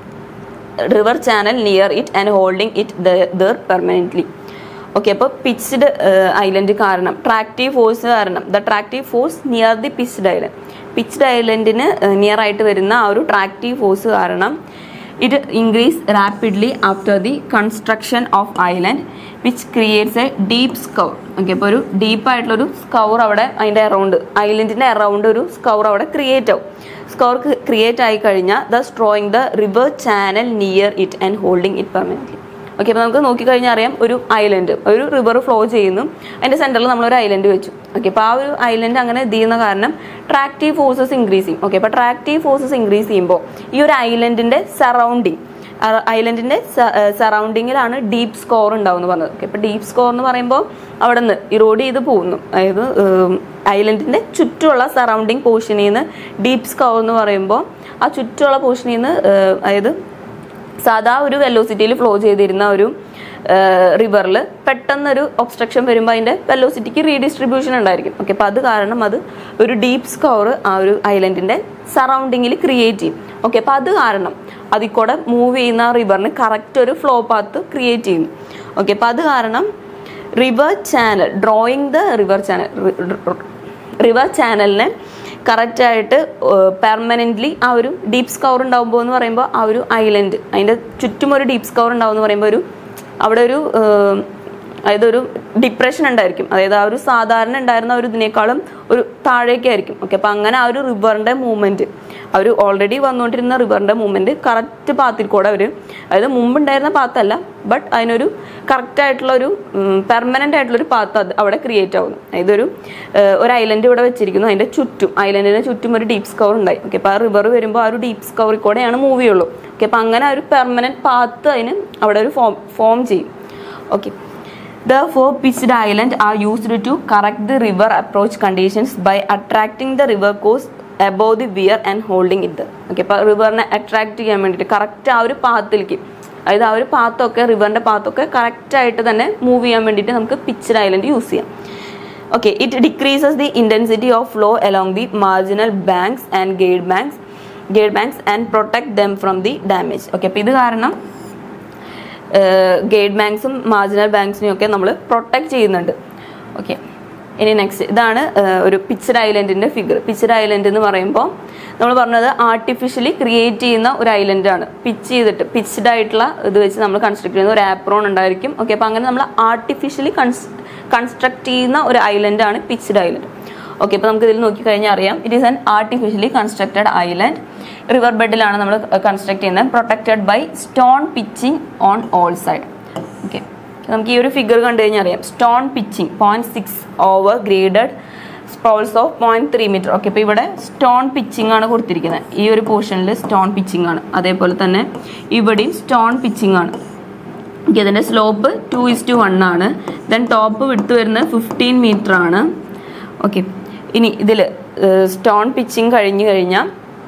river channel near it and holding it there, there permanently okay അപ്പോൾ പിച്ച്ഡ് ഐലൻഡ് കാരണം ട്രാക്റ്റീവ് ഫോഴ്സ് കാരണം the tractive force near the pitched island pitched ഐലൻഡിന് നിയർ ആയിട്ട് വരുന്ന ആ ഒരു ട്രാക്റ്റീവ് ഫോഴ്സ് കാരണം it increase rapidly after the construction of island which creates a deep scour okay അപ്പോൾ ഒരു ഡീപ്പായിട്ടുള്ളൊരു സ്കൗർ അവിടെ അതിൻ്റെ അറൗണ്ട് ഐലൻഡിൻ്റെ അറൗണ്ട് ഒരു സ്കൗർ അവിടെ ക്രിയേറ്റ് ആവും സ്കൗർ ക്രിയേറ്റ് ആയി കഴിഞ്ഞാൽ destroying the river channel near it and holding it permanently okay അപ്പോൾ നമുക്ക് നോക്കിക്കഴിഞ്ഞാൽ അറിയാം ഒരു ഐലൻഡ് ഒരു റിവർ ഫ്ലോ ചെയ്യുന്നു അതിൻ്റെ സെൻറ്ററിൽ നമ്മളൊരു ഐലൻഡ് വെച്ചു ഓക്കെ അപ്പോൾ ആ ഒരു ഐലൻഡ് അങ്ങനെ ഇത് ചെയ്യുന്ന കാരണം ട്രാക്റ്റീവ് ഫോഴ്സസ് ഇൻക്രീസ് ചെയ്യും ഓക്കെ അപ്പോൾ ട്രാക്റ്റീവ് ഫോഴ്സസ് ഇൻക്രീസ് ചെയ്യുമ്പോൾ ഈ ഒരു ഐലൻഡിൻ്റെ സറൗണ്ടിങ് ഐലൻഡിൻ്റെ സറൗണ്ടിങ്ങിലാണ് ഡീപ്പ് സ്കോർ ഉണ്ടാവും എന്ന് പറഞ്ഞത് ഓക്കെ അപ്പോൾ ഡീപ്പ് സ്കോർ എന്ന് പറയുമ്പോൾ അവിടെ നിന്ന് ഇറോഡ് ചെയ്ത് പോകുന്നു അതായത് ഐലൻഡിൻ്റെ ചുറ്റുമുള്ള സറൗണ്ടിങ് പോർഷനിൽ നിന്ന് ഡീപ്പ് സ്കോർ എന്ന് പറയുമ്പോൾ ആ ചുറ്റുമുള്ള പോർഷനിൽ നിന്ന് അതായത് സാധാ ഒരു വെലോസിറ്റിയിൽ ഫ്ലോ ചെയ്തിരുന്ന ഒരു റിവറിൽ പെട്ടെന്നൊരു ഒബ്സ്ട്രക്ഷൻ വരുമ്പോൾ അതിൻ്റെ വെലോസിറ്റിക്ക് റീഡിസ്ട്രിബ്യൂഷൻ ഉണ്ടായിരിക്കും ഓക്കെ അപ്പോൾ അത് കാരണം അത് ഒരു ഡീപ്പ് സ്കോർ ആ ഒരു ഐലൻഡിൻ്റെ സറൗണ്ടിങ്ങിൽ ക്രിയേറ്റ് ചെയ്യും ഓക്കെ അപ്പോൾ അത് കാരണം അതിൽ കൂടെ മൂവ് ചെയ്യുന്ന ആ റിവറിന് കറക്റ്റ് ഒരു ഫ്ലോ പാത്ത് ക്രിയേറ്റ് ചെയ്യും ഓക്കെ അപ്പോൾ അത് കാരണം river channel drawing the river channel river ചാനലിനെ കറക്റ്റായിട്ട് പെർമനൻ്റ്ലി ആ ഒരു ഡീപ്പ് സ്കവർ ഉണ്ടാകുമ്പോൾ എന്ന് പറയുമ്പോൾ ആ ഒരു ഐലൻഡ് അതിൻ്റെ ചുറ്റും ഒരു ഡീപ്പ് സ്കവർ ഉണ്ടാവും എന്ന് പറയുമ്പോൾ ഒരു അവിടെ ഒരു അതായത് ഒരു ഡിപ്രഷൻ ഉണ്ടായിരിക്കും അതായത് ആ ഒരു സാധാരണ ഉണ്ടായിരുന്ന ഒരു ഇതിനേക്കാളും ഒരു താഴേക്കായിരിക്കും ഓക്കെ അപ്പം അങ്ങനെ ആ ഒരു റിവറിൻ്റെ മൂവ്മെൻറ്റ് ആ ഒരു ഓൾറെഡി വന്നുകൊണ്ടിരുന്ന റിവറിൻ്റെ മൂവ്മെൻറ്റ് കറക്റ്റ് പാത്തിൽ കൂടെ അവർ അതായത് മുമ്പ് ഉണ്ടായിരുന്ന പാത്തല്ല ബട്ട് അതിനൊരു കറക്റ്റ് ആയിട്ടുള്ള ഒരു പെർമനൻ്റ് ആയിട്ടുള്ള ഒരു പാത്ത് അത് അവിടെ ക്രിയേറ്റ് ആവുന്നു അതായത് ഒരു ഒരു ഐലൻഡ് ഇവിടെ വെച്ചിരിക്കുന്നു അതിൻ്റെ ചുറ്റും ഐലൻഡിന് ചുറ്റും ഒരു ഡീപ്പ് സ്കവർ ഉണ്ടായി ഓക്കെ അപ്പോൾ ആ റിവർ വരുമ്പോൾ ആ ഒരു ഡീപ്പ് സ്കവറിൽ കൂടെയാണ് മൂവ് ചെയ്യുള്ളൂ ഓക്കെ അപ്പോൾ അങ്ങനെ ഒരു പെർമനൻറ്റ് പാത്ത് അതിന് അവിടെ ഒരു ഫോം ഫോം ചെയ്യും okay Therefore, pitched islands are used to correct the river approach conditions by attracting the river course above the weir and holding it okay അപ്പോൾ റിവറിനെ അട്രാക്ട് ചെയ്യാൻ വേണ്ടിയിട്ട് കറക്റ്റ് ആ ഒരു പാത്തിലേക്ക് അതായത് ആ ഒരു പാത്തൊക്കെ റിവറിൻ്റെ പാത്തൊക്കെ കറക്റ്റായിട്ട് തന്നെ മൂവ് ചെയ്യാൻ വേണ്ടിയിട്ട് നമുക്ക് പിച്ചഡ് ഐലൻഡ് യൂസ് ചെയ്യാം okay it decreases the intensity of flow along the marginal banks and guide banks guide banks and protect them from the damage okay അപ്പോൾ ഇത് കാരണം ഗേഡ് ബാങ്ക്സും മാർജിനൽ ബാങ്ക്സിനെയും ഒക്കെ നമ്മൾ പ്രൊട്ടക്ട് ചെയ്യുന്നുണ്ട് ഓക്കെ ഇനി നെക്സ്റ്റ് ഇതാണ് ഏഹ്, ഒരു പിച്ചഡ് ഐലൻഡിന്റെ ഫിഗർ പിച്ചഡ് ഐലൻഡ് എന്ന് പറയുമ്പോൾ നമ്മൾ പറഞ്ഞത് ആർട്ടിഫിഷ്യലി ക്രിയേറ്റ് ചെയ്യുന്ന ഒരു ഐലൻഡ് ആണ് പിച്ച് ചെയ്തിട്ട് പിച്ച്ഡ് ആയിട്ടുള്ള ഇത് വെച്ച് നമ്മൾ കൺസ്ട്രക്ട് ചെയ്യുന്ന ഒരു ആപ്രോൺ ഉണ്ടായിരിക്കും ഓക്കെ അപ്പോൾ അങ്ങനെ നമ്മൾ ആർട്ടിഫിഷ്യലി കൺസ്ട്രക്ട് ചെയ്യുന്ന ഒരു ഐലൻഡ് ആണ് പിച്ച്ഡ് ഐലൻഡ് ഓക്കെ ഇപ്പോൾ നമുക്ക് ഇതിൽ നോക്കിക്കഴിഞ്ഞാൽ അറിയാം it is an artificially constructed island river ബെഡിലാണ് നമ്മൾ കൺസ്ട്രക്ട് ചെയ്യുന്നത് protected by stone pitching on all side okay നമുക്ക് ഈ ഒരു ഫിഗർ കണ്ടു കഴിഞ്ഞാൽ അറിയാം stone pitching point six over graded spalls of point three metre okay ഇപ്പോൾ ഇവിടെ സ്റ്റോൺ പിച്ചിങ് ആണ് കൊടുത്തിരിക്കുന്നത് ഈ ഒരു പോർഷനിൽ സ്റ്റോൺ പിച്ചിങ് ആണ് അതേപോലെ തന്നെ ഇവിടെയും സ്റ്റോൺ പിച്ചിങ് ആണ് ഓക്കെ ഇതിൻ്റെ slope two is to one ആണ് ദെൻ ടോപ്പ് വിടുത്ത് വരുന്നത് ഫിഫ്റ്റീൻ മീറ്റർ ആണ് ഓക്കെ ഇനി ഇതിൽ സ്റ്റോൺ പിച്ചിങ് കഴിഞ്ഞു കഴിഞ്ഞാൽ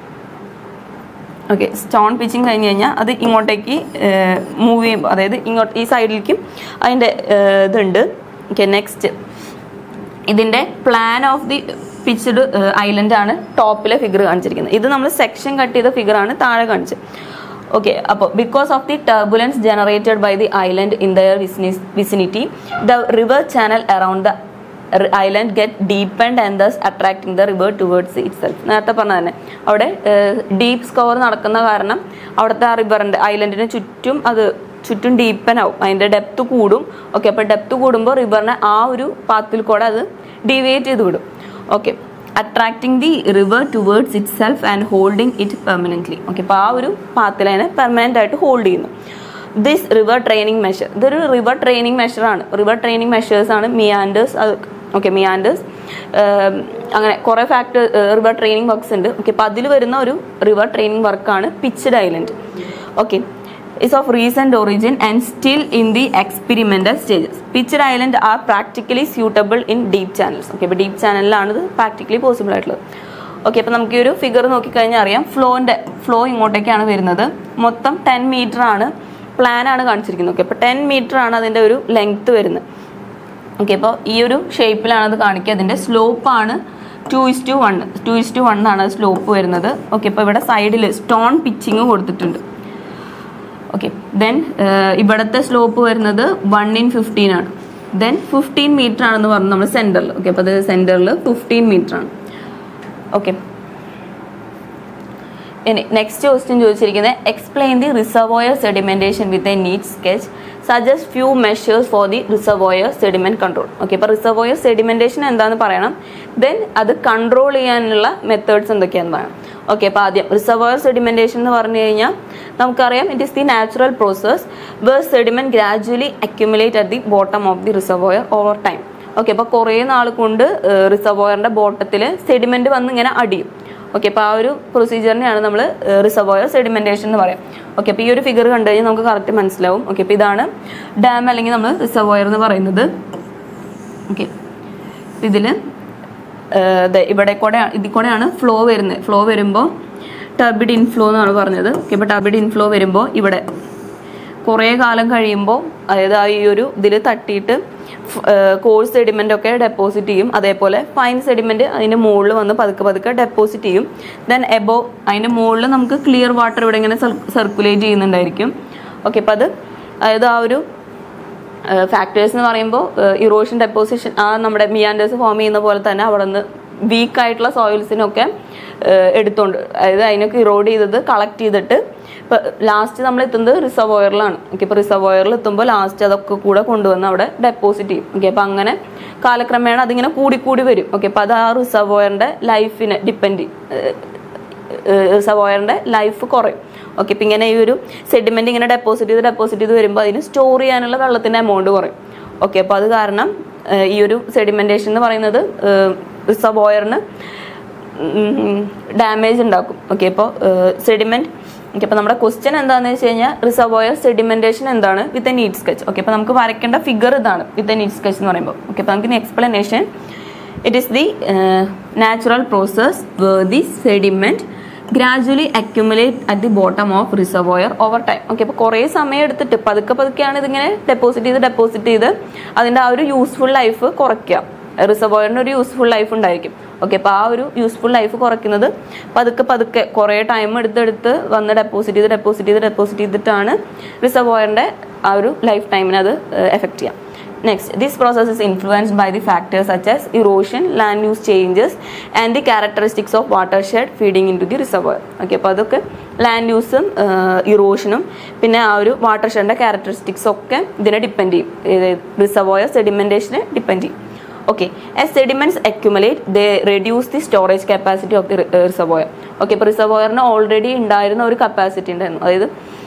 ഓക്കെ സ്റ്റോൺ പിച്ചിങ് കഴിഞ്ഞ് കഴിഞ്ഞാൽ അത് ഇങ്ങോട്ടേക്ക് മൂവ് ചെയ്യുമ്പോൾ അതായത് ഇങ്ങോട്ട് ഈ സൈഡിലേക്കും അതിൻ്റെ ഇതുണ്ട് ഓക്കെ നെക്സ്റ്റ് ഇതിൻ്റെ plan of the pitched island ആണ് ടോപ്പിലെ ഫിഗർ കാണിച്ചിരിക്കുന്നത് ഇത് നമ്മൾ സെക്ഷൻ കട്ട് ചെയ്ത ഫിഗർ ആണ് താഴെ കാണിച്ചത് ഓക്കെ അപ്പോൾ because of the turbulence generated by the island in their vicinity the river channel around the island get deepened and thus attracting the river towards itself നേരത്തെ പറഞ്ഞ തന്നെ അവിടെ ഡീപ്പ് സ്കോർ നടക്കുന്ന കാരണം അവിടുത്തെ ആ റിവറിൻ്റെ ഐലൻഡിന് ചുറ്റും അത് ചുറ്റും ഡീപ്പൻ ആവും അതിൻ്റെ ഡെപ്ത് കൂടും ഓക്കെ അപ്പോൾ ഡെപ്ത് കൂടുമ്പോൾ റിവറിനെ ആ ഒരു പാത്തിൽ കൂടെ അത് ഡീവിയേറ്റ് ചെയ്ത് വിടും okay attracting the river towards itself and holding it permanently okay അപ്പോൾ ആ ഒരു പാത്തിൽ അതിനെ പെർമനൻ്റ് ആയിട്ട് ഹോൾഡ് ചെയ്യുന്നു ദിസ് റിവർ ട്രെയിനിങ് മെഷർ ഇതൊരു റിവർ ട്രെയിനിങ് മെഷറാണ് റിവർ ട്രെയിനിങ് മെഷേഴ്സ് ആണ് മിയാൻഡേഴ്സ് അത് ഓക്കെ മിയാൻഡേഴ്സ് അങ്ങനെ കുറേ ഫാക്ടർ റിവർ ട്രെയിനിങ് വർക്ക്സ് ഉണ്ട് ഓക്കെ അപ്പോൾ അതിൽ വരുന്ന ഒരു റിവർ ട്രെയിനിങ് വർക്കാണ് pitched island okay is of recent origin and still in the experimental stages. Pitched island are practically suitable in deep channels. Okay ഇപ്പോൾ ഡീപ്പ് ചാനലിലാണ് ഇത് പ്രാക്ടിക്കലി പോസിബിൾ ആയിട്ടുള്ളത് ഓക്കെ അപ്പോൾ നമുക്ക് ഈ ഒരു ഫിഗർ നോക്കിക്കഴിഞ്ഞാൽ അറിയാം ഫ്ലോൻ്റെ ഫ്ലോ ഇങ്ങോട്ടേക്കാണ് വരുന്നത് മൊത്തം ടെൻ മീറ്റർ ആണ് പ്ലാൻ ആണ് കാണിച്ചിരിക്കുന്നത് ഓക്കെ അപ്പോൾ ടെൻ മീറ്റർ ആണ് അതിൻ്റെ ഒരു ലെങ്ത് വരുന്നത് ഓക്കെ അപ്പോൾ ഈ ഒരു ഷേപ്പിലാണ് അത് കാണിക്കുക അതിൻ്റെ സ്ലോപ്പാണ് two is to one two is to one ആണ് സ്ലോപ്പ് വരുന്നത് ഓക്കെ അപ്പോൾ ഇവിടെ സൈഡിൽ സ്റ്റോൺ പിച്ചിങ് കൊടുത്തിട്ടുണ്ട് ഓക്കെ ദെൻ ഇവിടുത്തെ സ്ലോപ്പ് വരുന്നത് വൺ ഇൻ ഫിഫ്റ്റീൻ ആണ് ദെൻ ഫിഫ്റ്റീൻ മീറ്റർ ആണെന്ന് പറഞ്ഞു നമ്മൾ സെൻറ്ററിൽ ഓക്കെ അപ്പോൾ അത് സെൻറ്ററിൽ ഫിഫ്റ്റീൻ മീറ്റർ ആണ് ഓക്കെ ഇനി നെക്സ്റ്റ് ക്വസ്റ്റ്യൻ ചോദിച്ചിരിക്കുന്നത് explain the reservoir sedimentation with a neat sketch suggest few measures for the reservoir sediment control okay അപ്പോൾ റിസർവോയർ സെഡിമെന്റേഷൻ എന്താണെന്ന് പറയണം ദെൻ അത് കൺട്രോൾ ചെയ്യാനുള്ള മെത്തേഡ്സ് എന്തൊക്കെയാണെന്ന് പറയണം ഓക്കെ അപ്പോൾ ആദ്യം റിസർവോയർ സെഡിമെന്റേഷൻ എന്ന് പറഞ്ഞു കഴിഞ്ഞാൽ നമുക്കറിയാം it is the natural process where sediment gradually accumulate at the bottom of the reservoir over time okay അപ്പോൾ കുറേ നാൾ കൊണ്ട് റിസർവോയറിന്റെ ബോട്ടത്തിൽ സെഡിമെന്റ് വന്ന് ഇങ്ങനെ അടിയും ഓക്കെ അപ്പോൾ ആ ഒരു പ്രൊസീജിയറിനെയാണ് നമ്മൾ റിസർവോയർ സെഡിമെന്റേഷൻ എന്ന് പറയാം ഓക്കെ അപ്പോൾ ഈ ഒരു ഫിഗർ കണ്ടു കഴിഞ്ഞാൽ നമുക്ക് കറക്റ്റ് മനസ്സിലാവും ഓക്കെ അപ്പോൾ ഇതാണ് ഡാം അല്ലെങ്കിൽ നമ്മൾ റിസർവോയർ എന്ന് പറയുന്നത് ഓക്കെ ഇതിൽ ഇവിടെ കൂടെ ഇതിൽ കൂടെയാണ് ഫ്ലോ വരുന്നത് ഫ്ലോ വരുമ്പോൾ ടർബിഡ് ഇൻഫ്ലോ എന്നാണ് പറഞ്ഞത് ഓക്കെ ഇപ്പോൾ ടർബിഡ് ഇൻഫ്ലോ വരുമ്പോൾ ഇവിടെ കുറേ കാലം കഴിയുമ്പോൾ അതായത് ആ ഈ ഒരു ഇതിൽ തട്ടിയിട്ട് കോഴ്സ് സെഡിമെൻ്റ് ഒക്കെ ഡെപ്പോസിറ്റ് ചെയ്യും അതേപോലെ ഫൈൻ സെഡിമെൻ്റ് അതിൻ്റെ മുകളിൽ വന്ന് പതുക്കെ പതുക്കെ ഡെപ്പോസിറ്റ് ചെയ്യും ദെൻ എബോ അതിൻ്റെ മുകളിൽ നമുക്ക് ക്ലിയർ വാട്ടർ ഇവിടെ ഇങ്ങനെ സർക്കുലേറ്റ് ചെയ്യുന്നുണ്ടായിരിക്കും ഓക്കെ അപ്പോൾ അത് അതായത് ആ ഒരു ഫാക്ടേഴ്സ് എന്ന് പറയുമ്പോൾ ഇറോഷൻ ഡെപ്പോസിഷൻ ആ നമ്മുടെ മിയാൻഡേഴ്സ് ഫോം ചെയ്യുന്ന പോലെ തന്നെ അവിടെ നിന്ന് വീക്ക് ആയിട്ടുള്ള സോയിൽസിനൊക്കെ എടുത്തോണ്ട് അതായത് അതിനൊക്കെ ഇറോഡ് ചെയ്തത് കളക്ട് ചെയ്തിട്ട് ഇപ്പം ലാസ്റ്റ് നമ്മൾ എത്തുന്നത് റിസർവോയറിലാണ് ഓക്കെ ഇപ്പോൾ റിസർവോയറിൽ എത്തുമ്പോൾ ലാസ്റ്റ് അതൊക്കെ കൂടെ കൊണ്ടുവന്ന് അവിടെ ഡെപ്പോസിറ്റ് ചെയ്യും ഓക്കെ അപ്പോൾ അങ്ങനെ കാലക്രമേണ അതിങ്ങനെ കൂടിക്കൂടി വരും ഓക്കെ അപ്പോൾ അത് ആ റിസർവോയറിൻ്റെ ലൈഫിനെ ഡിപ്പെൻഡ് റിസർവോയറിൻ്റെ ലൈഫ് കുറയും ഓക്കെ ഇപ്പം ഇങ്ങനെ ഈ ഒരു സെഡിമെന്റ് ഇങ്ങനെ ഡെപ്പോസിറ്റ് ചെയ്ത് ഡെപ്പോസിറ്റ് ചെയ്ത് വരുമ്പോൾ അതിന് സ്റ്റോർ ചെയ്യാനുള്ള വെള്ളത്തിന്റെ എമൗണ്ട് കുറയും ഓക്കെ അപ്പോൾ അത് കാരണം ഈ ഒരു സെഡിമെന്റേഷൻ എന്ന് പറയുന്നത് റിസർവോയറിന് ഡാമേജ് ഉണ്ടാക്കും ഓക്കെ അപ്പോൾ സെഡിമെന്റ് ഓക്കെ അപ്പോൾ നമ്മുടെ ക്വസ്റ്റ്യൻ എന്താണെന്ന് വെച്ച് കഴിഞ്ഞാൽ റിസർവോയർ സെഡിമെന്റേഷൻ എന്താണ് with a neat sketch okay അപ്പോൾ നമുക്ക് വരയ്ക്കേണ്ട ഫിഗർ ഇതാണ് വിത്ത് എ നീറ്റ് സ്കെച്ച് എന്ന് പറയുമ്പോൾ ഓക്കെ അപ്പോൾ നമുക്ക് explanation it is the natural process the sediment gradually accumulate at the bottom of reservoir over time okay അപ്പോൾ കുറേ സമയം എടുത്തിട്ട് പതുക്കെ പതുക്കെയാണ് ഇതിങ്ങനെ ഡെപ്പോസിറ്റ് ചെയ്ത് ഡെപ്പോസിറ്റ് ചെയ്ത് അതിൻ്റെ ആ ഒരു യൂസ്ഫുൾ ലൈഫ് കുറയ്ക്കുക റിസർവോയറിന് ഒരു യൂസ്ഫുൾ ലൈഫ് ഉണ്ടായിരിക്കും ഓക്കെ അപ്പോൾ ആ ഒരു യൂസ്ഫുൾ ലൈഫ് കുറയ്ക്കുന്നത് പതുക്കെ പതുക്കെ കുറേ ടൈം എടുത്തെടുത്ത് വന്ന് ഡെപ്പോസിറ്റ് ചെയ്ത് ഡെപ്പോസിറ്റ് ചെയ്ത് ഡെപ്പോസിറ്റ് ചെയ്തിട്ടാണ് റിസർവോയറിൻ്റെ ആ ഒരു ലൈഫ് ടൈമിനെ അത് എഫക്റ്റ് ചെയ്യാം Next, this process is influenced by the factors such as erosion, land use changes, and the characteristics of watershed feeding into the reservoir. Okay അപ്പോൾ അതൊക്കെ ലാൻഡ് യൂസും ഇറോഷനും പിന്നെ ആ ഒരു വാട്ടർഷെഡിൻ്റെ ക്യാരക്ടറിസ്റ്റിക്സ് ഒക്കെ ഇതിനെ ഡിപ്പെൻഡ് ചെയ്യും റിസർവോയർ സെഡിമെൻറ്റേഷനെ ഡിപ്പെൻഡ് ചെയ്യും okay as sediments accumulate they reduce the storage capacity of the reservoir okay ഇപ്പോൾ റിസർവോയറിന് ഓൾറെഡി ഉണ്ടായിരുന്ന ഒരു കപ്പാസിറ്റി ഉണ്ടായിരുന്നു അതായത്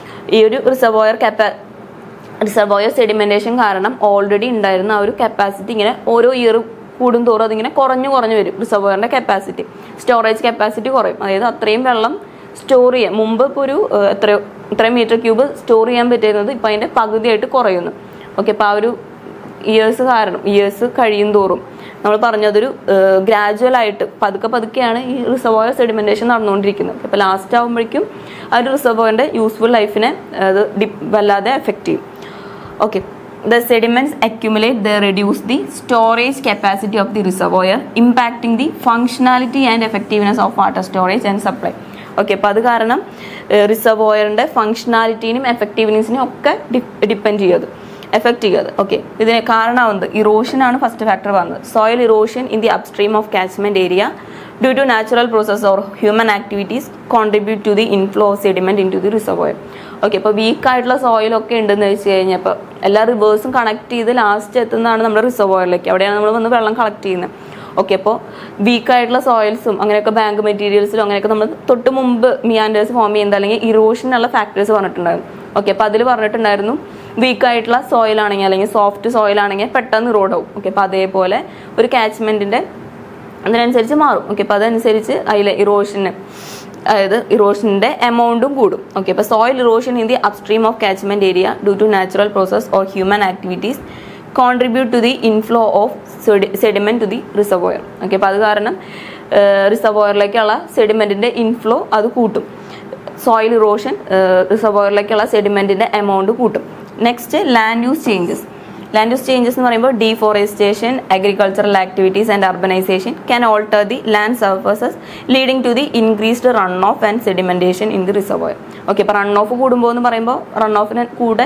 ഈ ഒരു റിസർവോയർ കപ്പാ റിസർവോയർ സെഡിമെന്റേഷൻ കാരണം ഓൾറെഡി ഉണ്ടായിരുന്ന ആ ഒരു കപ്പാസിറ്റി ഇങ്ങനെ ഓരോ ഇയർ കൂടുന്തോറും അതിങ്ങനെ കുറഞ്ഞു കുറഞ്ഞു വരും റിസർവോയറിന്റെ കപ്പാസിറ്റി സ്റ്റോറേജ് കപ്പാസിറ്റി കുറയും അതായത് അത്രയും വെള്ളം സ്റ്റോർ ചെയ്യാം മുമ്പ് ഇപ്പോൾ ഒരു ഏഹ്, എത്രയോ ഇത്രയും മീറ്റർ ക്യൂബ് സ്റ്റോർ ചെയ്യാൻ പറ്റുന്നത് ഇപ്പം അതിന്റെ പകുതിയായിട്ട് കുറയുന്നു ഓക്കെ അപ്പോൾ ആ ഒരു ഇയേഴ്സ് കാരണം ഇയേഴ്സ് കഴിയും തോറും നമ്മൾ പറഞ്ഞതൊരു ഗ്രാജുവൽ ആയിട്ട് പതുക്കെ പതുക്കെയാണ് ഈ റിസർവോയർ സെഡിമെന്റേഷൻ നടന്നുകൊണ്ടിരിക്കുന്നത് അപ്പോൾ ലാസ്റ്റ് ആകുമ്പോഴേക്കും ആ ഒരു റിസർവോയറിന്റെ യൂസ്ഫുൾ ലൈഫിനെ അത് ഡി- വല്ലാതെ എഫക്റ്റ് ചെയ്യും okay the sediments accumulate they reduce the storage capacity of the reservoir impacting the functionality and effectiveness of water storage and supply okay അപ്പോൾ അത് കാരണം റിസർവോയറിൻ്റെ ഫങ്ഷണാലിറ്റീനും എഫക്റ്റീവ്നെസ്സിനും ഒക്കെ ഡിപ്പെൻഡ് ചെയ്യത് എഫക്റ്റ് ചെയ്യത് ഓക്കെ ഇതിന് കാരണമാവുന്നത് ഇറോഷൻ ആണ് ഫസ്റ്റ് ഫാക്ടർ പറഞ്ഞത് soil erosion in the upstream of catchment area due to natural process or human activities contribute to the inflow of sediment into the reservoir okay ഇപ്പോൾ വീക്ക് ആയിട്ടുള്ള സോയിലൊക്കെ ഉണ്ടെന്ന് വെച്ച് കഴിഞ്ഞപ്പോൾ എല്ലാ റിവേഴ്സും കണക്ട് ചെയ്ത് ലാസ്റ്റ് എത്തുന്നതാണ് നമ്മുടെ റിസർവോയറിലേക്ക് അവിടെയാണ് നമ്മൾ വന്ന് വെള്ളം കളക്ട് ചെയ്യുന്നത് ഓക്കെ അപ്പോൾ വീക്ക് ആയിട്ടുള്ള സോയിൽസും അങ്ങനെയൊക്കെ ബാങ്ക് മെറ്റീരിയൽസിലും അങ്ങനെയൊക്കെ നമ്മൾ തൊട്ട് മുമ്പ് മിയാൻഡേഴ്സ് ഫോം ചെയ്യുന്നത് അല്ലെങ്കിൽ ഇറോഷനുള്ള ഫാക്ടേഴ്സ് പറഞ്ഞിട്ടുണ്ടായിരുന്നു ഓക്കെ അപ്പോൾ അതിൽ പറഞ്ഞിട്ടുണ്ടായിരുന്നു വീക്ക് ആയിട്ടുള്ള സോയിൽ ആണെങ്കിൽ അല്ലെങ്കിൽ സോഫ്റ്റ് സോയിൽ ആണെങ്കിൽ പെട്ടെന്ന് ഇറോഡ് ആവും ഓക്കെ അപ്പോൾ അതേപോലെ ഒരു കാച്ച്മെന്റിന്റെ അതിനനുസരിച്ച് മാറും ഓക്കെ അപ്പോൾ അതനുസരിച്ച് അതിലെ ഇറോഷന് അതായത് ഇറോഷൻ്റെ എമൗണ്ടും കൂടും ഓക്കെ അപ്പോൾ soil erosion in the upstream of catchment area due to natural process or human activities contribute to the inflow of sediment to the reservoir okay അപ്പോൾ അത് കാരണം റിസർവോയറിലേക്കുള്ള സെഡിമെന്റിന്റെ ഇൻഫ്ലോ അത് കൂട്ടും സോയിൽ ഇറോഷൻ റിസർവോയറിലേക്കുള്ള സെഡിമെന്റിന്റെ എമൗണ്ട് കൂട്ടും next land use changes land use changes എന്ന് പറയുമ്പോൾ deforestation agricultural activities and urbanisation can alter the land surfaces leading to the increased runoff and sedimentation in the reservoir okay ഇപ്പോൾ റൺ ഓഫ് കൂടുമ്പോൾ എന്ന് പറയുമ്പോൾ റൺ ഓഫിന് കൂടെ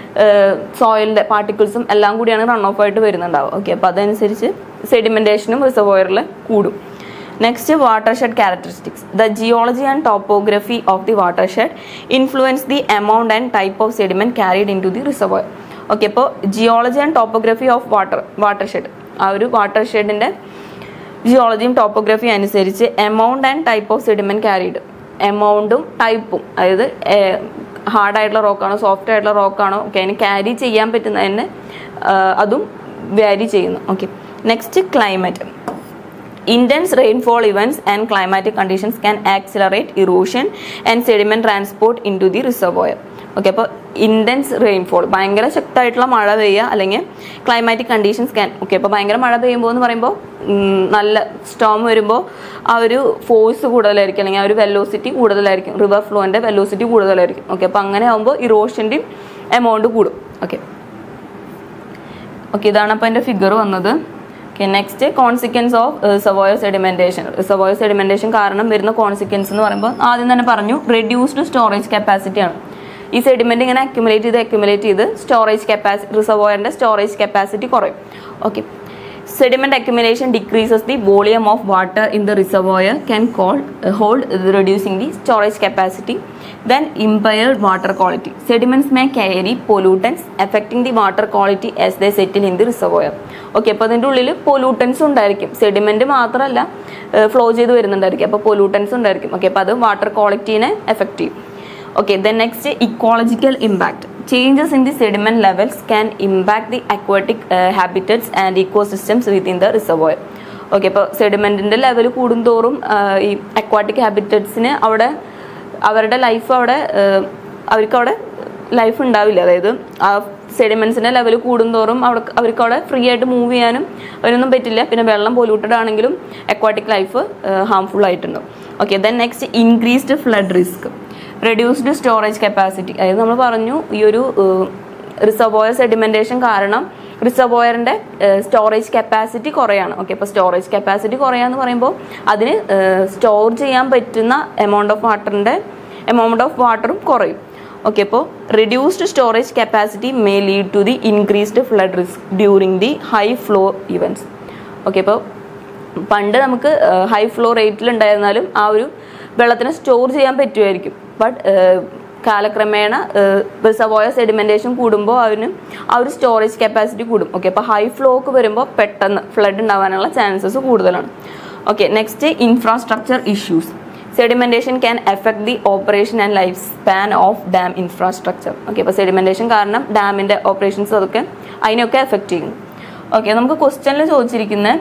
സോയിലിന്റെ പാർട്ടിക്കിൾസും എല്ലാം കൂടിയാണ് റൺ ഓഫ് ആയിട്ട് വരുന്നുണ്ടാവുക ഓക്കെ അപ്പോൾ അതനുസരിച്ച് സെഡിമെന്റേഷനും റിസർവോയറിൽ കൂടും next watershed characteristics the geology and topography of the watershed influence the amount and type of sediment carried into the reservoir okay അപ്പോൾ geology and topography of water watershed ആ ഒരു വാട്ടർഷെഡിന്റെ ജിയോളജിയും ടോപ്പോഗ്രഫിയും അനുസരിച്ച് amount and type of sediment carried എമൗണ്ടും ടൈപ്പും അതായത് ഹാർഡ് ആയിട്ടുള്ള റോക്കാണോ സോഫ്റ്റ് ആയിട്ടുള്ള റോക്കാണോ ഒക്കെ അതിന് ക്യാരി ചെയ്യാൻ പറ്റുന്നതിന് അതും വ്യാരി ചെയ്യുന്നു okay next climate Intense rainfall events and climatic conditions can accelerate erosion and sediment transport into the reservoir. Okay അപ്പോൾ ഇൻറ്റൻസ് റെയിൻഫോൾ ഭയങ്കര ശക്തമായിട്ടുള്ള മഴ പെയ്യുക അല്ലെങ്കിൽ ക്ലൈമാറ്റിക് കണ്ടീഷൻസ് ക്യാൻ ഓക്കെ അപ്പോൾ ഭയങ്കര മഴ പെയ്യുമ്പോൾ എന്ന് പറയുമ്പോൾ ഉം, നല്ല സ്റ്റോം വരുമ്പോൾ ആ ഒരു ഫോഴ്സ് കൂടുതലായിരിക്കും അല്ലെങ്കിൽ ആ ഒരു വെലോസിറ്റി കൂടുതലായിരിക്കും റിവർ ഫ്ലോൻ്റെ വെലോസിറ്റി കൂടുതലായിരിക്കും ഓക്കെ അപ്പോൾ അങ്ങനെ ആകുമ്പോൾ ഇറോഷൻ്റെയും എമൗണ്ട് കൂടും ഓക്കെ ഓക്കെ ഇതാണ് അപ്പോൾ എൻ്റെ ഫിഗർ വന്നത് okay next consequence of reservoir sedimentation reservoir sedimentation കാരണം വരുന്ന കോൺസിക്വൻസ് എന്ന് പറയുമ്പോൾ ആദ്യം തന്നെ പറഞ്ഞു റെഡ്യൂസ്ഡ് സ്റ്റോറേജ് കപ്പാസിറ്റി ആണ് ഈ സെഡിമെന്റ് ഇങ്ങനെ അക്യുമുലേറ്റ് ചെയ്ത് അക്യുമുലേറ്റ് ചെയ്ത് സ്റ്റോറേജ് കപ്പാസിറ്റി റിസർവോയറിന്റെ സ്റ്റോറേജ് കപ്പാസിറ്റി കുറയും okay sediment accumulation decreases the volume of water in the reservoir can call, uh, hold uh, reducing the storage capacity then impaired water quality sediments may carry pollutants affecting the water quality as they settle in the reservoir okay അപ്പോൾ അതിൻ്റെ ഉള്ളിൽ പൊല്യൂട്ടൻസ് ഉണ്ടായിരിക്കും സെഡിമെന്റ് മാത്രമല്ല ഫ്ലോ ചെയ്ത് വരുന്നുണ്ടായിരിക്കും അപ്പോൾ പൊല്യൂട്ടൻസ് ഉണ്ടായിരിക്കും ഓക്കെ അപ്പോൾ അത് വാട്ടർ ക്വാളിറ്റീനെ എഫക്റ്റ് ചെയ്യും Okay, then next ecological impact. Changes in the sediment levels can impact the aquatic uh, habitats and ecosystems within the reservoir. Okay അപ്പോൾ സെഡിമെന്റിന്റെ ലെവൽ കൂടുന്തോറും ആഹ്, ഈ അക്വാട്ടിക് ഹാബിറ്ററ്റ്സിന് അവിടെ അവരുടെ ലൈഫ് അവിടെ ആഹ്, അവർക്ക് അവിടെ ലൈഫ് ഉണ്ടാവില്ല അതായത് ആ സെഡിമെന്റ്സിന്റെ ലെവൽ കൂടുന്തോറും അവിടെ അവർക്ക് അവിടെ ഫ്രീ ആയിട്ട് മൂവ് ചെയ്യാനും അതിനൊന്നും പറ്റില്ല പിന്നെ വെള്ളം പൊല്യൂട്ടഡ് ആണെങ്കിലും അക്വാട്ടിക് ലൈഫ് ഹാംഫുൾ ആയിട്ടുണ്ടാവും okay then next increased flood risk reduced storage capacity അതായത് നമ്മൾ പറഞ്ഞു ഈ ഒരു റിസർവോയർ സെഡിമെന്റേഷൻ കാരണം റിസർവോയറിന്റെ സ്റ്റോറേജ് കപ്പാസിറ്റി കുറയാണ് ഓക്കെ അപ്പോൾ സ്റ്റോറേജ് കപ്പാസിറ്റി കുറയാന്ന് പറയുമ്പോൾ അതിന് സ്റ്റോർ ചെയ്യാൻ പറ്റുന്ന എമൗണ്ട് ഓഫ് വാട്ടറിന്റെ എമൗണ്ട് ഓഫ് വാട്ടറും കുറയും ഓക്കെ അപ്പോൾ reduced storage capacity may lead to the increased flood risk during the high flow events okay അപ്പോൾ പണ്ട് നമുക്ക് ഹൈ ഫ്ലോ റേറ്റിൽ ഉണ്ടായിരുന്നാലും ആ ഒരു വെള്ളത്തിന് സ്റ്റോർ ചെയ്യാൻ പറ്റുമായിരിക്കും ബട്ട് കാലക്രമേണ റിസർവോയർ സെഡിമെന്റേഷൻ കൂടുമ്പോൾ അതിന് ആ ഒരു സ്റ്റോറേജ് കപ്പാസിറ്റി കൂടും ഓക്കെ അപ്പോൾ ഹൈ ഫ്ലോക്ക് വരുമ്പോൾ പെട്ടെന്ന് ഫ്ലഡ് ഉണ്ടാവാനുള്ള ചാൻസസ് കൂടുതലാണ് okay next infrastructure issues sedimentation can effect the operation and lifespan of dam infrastructure okay അപ്പോൾ സെഡിമെന്റേഷൻ കാരണം ഡാമിന്റെ ഓപ്പറേഷൻസ് അതൊക്കെ അതിനെയൊക്കെ എഫക്ട് ചെയ്യുന്നു ഓക്കെ നമുക്ക് ക്വസ്റ്റ്യനിൽ ചോദിച്ചിരിക്കുന്ന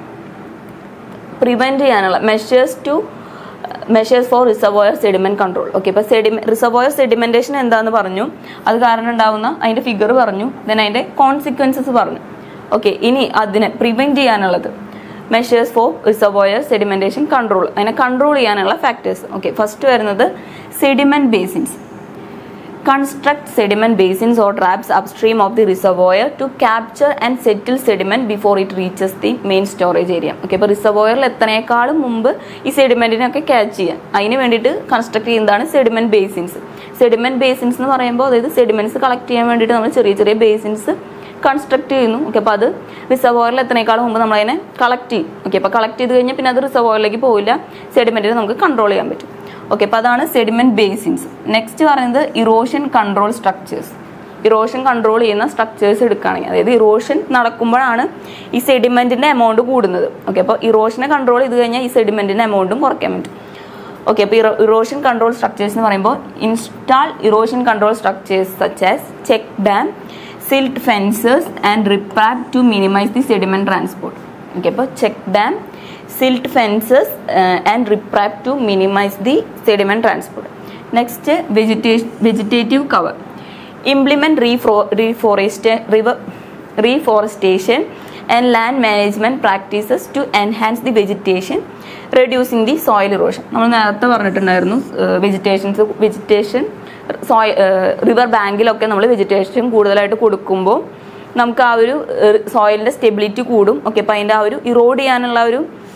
പ്രിവെന്റ് ചെയ്യാനുള്ള measures to measures for reservoir sediment control okay ഇപ്പോൾ സെഡിമെ റിസർവോയർ സെഡിമെന്റേഷൻ എന്താന്ന് പറഞ്ഞു അത് കാരണം ഉണ്ടാവുന്ന അതിന്റെ ഫിഗർ പറഞ്ഞു ദെൻ അതിന്റെ കോൺസിക്വൻസസ് പറഞ്ഞു ഓക്കെ ഇനി അതിനെ പ്രിവെന്റ് ചെയ്യാനുള്ളത് measures for reservoir sedimentation control അതിനെ കൺട്രോൾ ചെയ്യാനുള്ള ഫാക്ടേഴ്സ് ഓക്കെ ഫസ്റ്റ് വരുന്നത് sediment basins construct sediment basins or traps upstream of the reservoir to capture and settle sediment before it reaches the main storage area okay ഇപ്പോൾ റിസർവോയറിൽ എത്തണേക്കാളും മുമ്പ് ഈ സെഡിമെന്റിനൊക്കെ ക്യാച്ച് ചെയ്യാൻ അതിന് വേണ്ടിയിട്ട് കൺസ്ട്രക്ട് ചെയ്യുന്നതാണ് സെഡിമെന്റ് ബേസിൻസ് സെഡിമെന്റ് ബേസിൻസ് എന്ന് പറയുമ്പോൾ അതായത് സെഡിമെന്റ്സ് കളക്ട് ചെയ്യാൻ വേണ്ടിയിട്ട് നമ്മൾ ചെറിയ ചെറിയ ബേസിൻസ് കൺസ്ട്രക്ട് ചെയ്യുന്നു ഓക്കെ അപ്പോൾ അത് റിസർവോയറിൽ എത്തണേക്കാളും മുമ്പ് നമ്മൾ അതിനെ കളക്ട് ചെയ്യും ഓക്കെ അപ്പോൾ കളക്ട് ചെയ്ത് കഴിഞ്ഞാൽ പിന്നെ അത് റിസർവോയറിലേക്ക് പോവില്ല സെഡിമെന്റിനെ നമുക്ക് കൺട്രോൾ ചെയ്യാൻ പറ്റും ഓക്കെ അപ്പോൾ അതാണ് സെഡിമെന്റ് ബേസിൻസ് നെക്സ്റ്റ് പറയുന്നത് erosion control structures erosion control ചെയ്യുന്ന സ്ട്രക്ചേഴ്സ് എടുക്കുകയാണെങ്കിൽ അതായത് ഇറോഷൻ നടക്കുമ്പോഴാണ് ഈ സെഡിമെന്റിന്റെ എമൗണ്ട് കൂടുന്നത് ഓക്കെ അപ്പോൾ ഇറോഷനെ കൺട്രോൾ ചെയ്ത് കഴിഞ്ഞാൽ ഈ സെഡിമെന്റിന്റെ എമൗണ്ടും കുറയ്ക്കാൻ പറ്റും ഓക്കെ അപ്പോൾ ഇറോഷൻ കൺട്രോൾ സ്ട്രക്ചേഴ്സ് എന്ന് പറയുമ്പോൾ install erosion control structures such as check dam silt fences and riprap to minimize the sediment transport okay അപ്പോൾ check dam silt fences uh, and riprap to minimize the sediment transport. Next, vegetation, vegetative cover. Implement refro- reforestation, river, reforestation and land management practices to enhance the vegetation, reducing the soil erosion. നമ്മൾ നേരത്തെ പറഞ്ഞിട്ടുണ്ടായിരുന്നു വെജിറ്റേഷൻസ് വെജിറ്റേഷൻ സോയ് റിവർ ബാങ്കിലൊക്കെ നമ്മൾ വെജിറ്റേഷൻ കൂടുതലായിട്ട് കൊടുക്കുമ്പോൾ നമുക്ക് ആ ഒരു സോയിലിന്റെ സ്റ്റെബിലിറ്റി കൂടും ഓക്കെ അപ്പോൾ അതിൻ്റെ ആ ഒരു ഇറോഡ് ചെയ്യാനുള്ള ഒരു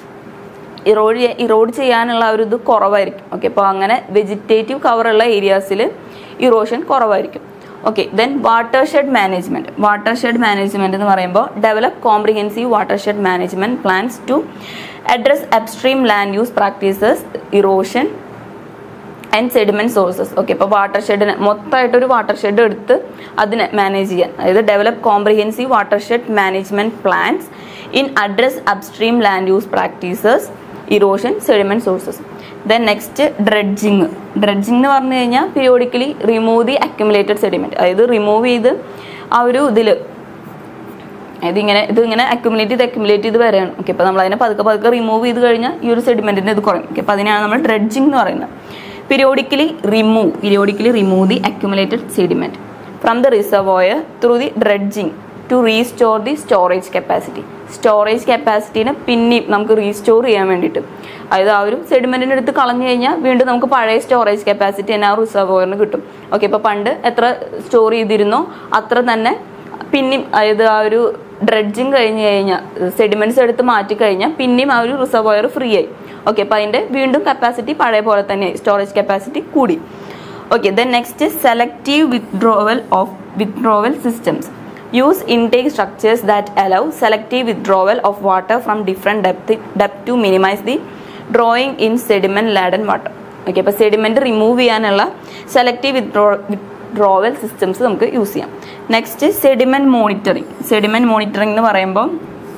ഇറോഡ് ഇറോഡ് ചെയ്യാനുള്ള ഒരു ഇത് കുറവായിരിക്കും ഓക്കെ അപ്പോൾ അങ്ങനെ വെജിറ്റേറ്റീവ് കവറുള്ള ഏരിയാസിൽ ഇറോഷൻ കുറവായിരിക്കും okay then watershed management watershed management എന്ന് പറയുമ്പോൾ develop comprehensive watershed management plans to address upstream land use practices erosion and sediment sources okay ഇപ്പോൾ വാട്ടർ ഷെഡിന് മൊത്തമായിട്ട് ഒരു വാട്ടർ ഷെഡ് എടുത്ത് അതിനെ മാനേജ് ചെയ്യാൻ അതായത് develop comprehensive watershed management plans in address upstream land use practices erosion sediment sources then next dredging dredging എന്ന് പറഞ്ഞു കഴിഞ്ഞാൽ periodically remove the accumulated sediment അതായത് റിമൂവ് ചെയ്ത് ആ ഒരു ഇതിൽ ഇതിങ്ങനെ ഇത് ഇങ്ങനെ അക്യുമുലേറ്റ് ചെയ്ത് അക്യുമുലേറ്റ് ചെയ്ത് വരെയാണ് ഓക്കെ അപ്പോൾ നമ്മൾ അതിനെ പതുക്കെ പതുക്കെ റിമൂവ് ചെയ്ത് കഴിഞ്ഞാൽ ഈ ഒരു സെഡിമെന്റിന്റെ ഇത് കുറയും ഓക്കെ അപ്പോൾ അതിനാണ് നമ്മൾ ഡ്രെഡ്ജിങ് എന്ന് പറയുന്നത് periodically remove periodically remove the accumulated sediment from the reservoir through the dredging to restore the storage capacity storage കപ്പാസിറ്റീനെ പിന്നെയും നമുക്ക് റീസ്റ്റോർ ചെയ്യാൻ വേണ്ടിയിട്ട് അതായത് ആ ഒരു സെഡിമെന്റിന്റെ അടുത്ത് കളഞ്ഞു കഴിഞ്ഞാൽ വീണ്ടും നമുക്ക് പഴയ സ്റ്റോറേജ് കപ്പാസിറ്റി തന്നെ ആ റിസർവോയറിന് കിട്ടും ഓക്കെ ഇപ്പോൾ പണ്ട് എത്ര സ്റ്റോർ ചെയ്തിരുന്നോ അത്ര തന്നെ പിന്നെയും അതായത് ആ ഒരു ഡ്രെഡ്ജിങ് കഴിഞ്ഞ് കഴിഞ്ഞാൽ സെഡിമെന്റ്സ് എടുത്ത് മാറ്റി കഴിഞ്ഞാൽ പിന്നെയും ആ ഒരു റിസർവോയർ ഫ്രീ ആയി ഓക്കെ അപ്പോൾ അതിന്റെ വീണ്ടും കപ്പാസിറ്റി പഴയ പോലെ തന്നെ സ്റ്റോറേജ് കപ്പാസിറ്റി കൂടി okay then next selective withdrawal of withdrawal systems use intake structures that allow selective withdrawal of water from different depth depth to minimize the drawing in sediment laden water okay അപ്പോൾ സെഡിമെന്റ് റിമൂവ് ചെയ്യാനുള്ള സെലക്റ്റീവ് വിത്ഡ്രോ വിത്ഡ്രോവൽ സിസ്റ്റംസ് നമുക്ക് യൂസ് ചെയ്യാം next sediment monitoring sediment monitoring എന്ന് പറയുമ്പോൾ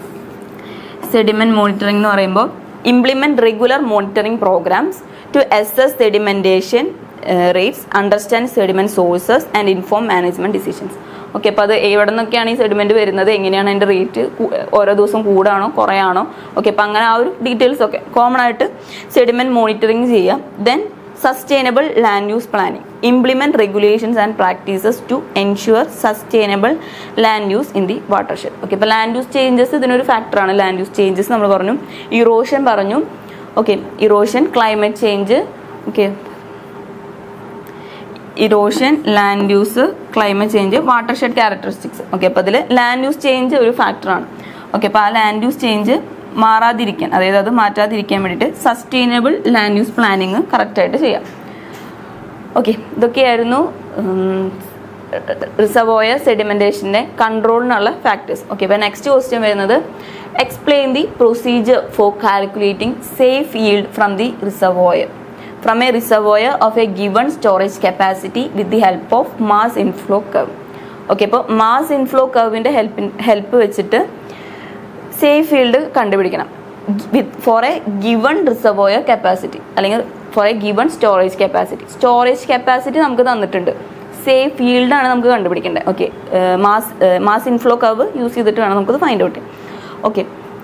സെഡിമെന്റ് മോണിറ്ററിംഗ് എന്ന് പറയുമ്പോൾ implement regular monitoring programs to assess sedimentation rates understand sediment sources and inform management decisions okay അപ്പോൾ അത് എവിടെ നിന്നൊക്കെയാണ് ഈ സെഡിമെന്റ് വരുന്നത് എങ്ങനെയാണ് അതിന്റെ റേറ്റ് ഓരോ ദിവസം കൂടാണോ കുറയാണോ ഓക്കെ അപ്പോൾ അങ്ങനെ ആ ഒരു ഡീറ്റെയിൽസ് ഒക്കെ കോമൺ ആയിട്ട് സെഡിമെന്റ് മോണിറ്ററിങ് ചെയ്യാം then sustainable land use planning implement regulations and practices to ensure sustainable land use in the watershed okay ഇപ്പോൾ ലാൻഡ് യൂസ് ചേഞ്ചസ് ഇതിനൊരു ഫാക്ടറാണ് ലാൻഡ് യൂസ് ചേഞ്ചസ് നമ്മൾ പറഞ്ഞു ഇറോഷൻ പറഞ്ഞു okay erosion climate change okay erosion land use climate change watershed characteristics okay അപ്പോൾ അതിൽ ലാൻഡ് യൂസ് ചേഞ്ച് ഒരു ഫാക്ടറാണ് ഓക്കെ അപ്പോൾ ആ ലാൻഡ് യൂസ് ചേഞ്ച് മാറാതിരിക്കാൻ അതായത് അത് മാറ്റാതിരിക്കാൻ വേണ്ടിയിട്ട് സസ്റ്റൈനബിൾ ലാൻഡ് യൂസ് പ്ലാനിങ് കറക്റ്റായിട്ട് ചെയ്യാം ഓക്കെ ഇതൊക്കെയായിരുന്നു റിസർവോയർ സെഡിമെൻറ്റേഷൻ്റെ കൺട്രോളിനുള്ള ഫാക്ടേഴ്സ് ഓക്കെ ഇപ്പോൾ നെക്സ്റ്റ് ക്വസ്റ്റ്യൻ വരുന്നത് explain the procedure for calculating safe yield from the reservoir from a reservoir of a given storage capacity with the help of mass inflow curve okay അപ്പോൾ മാസ് ഇൻഫ്ലോ കർവിൻ്റെ ഹെൽപ്പ് ഹെൽപ്പ് വെച്ചിട്ട് സേഫ് ഫീൽഡ് കണ്ടുപിടിക്കണം with for a given reservoir capacity അല്ലെങ്കിൽ for a given storage capacity storage capacity നമുക്ക് തന്നിട്ടുണ്ട് സേഫ് ഫീൽഡാണ് നമുക്ക് കണ്ടുപിടിക്കേണ്ടത് okay mass mass inflow curve use ചെയ്തിട്ട് വേണം നമുക്കത് ഫൈൻഡ് ഔട്ട് ചെയ്യാം okay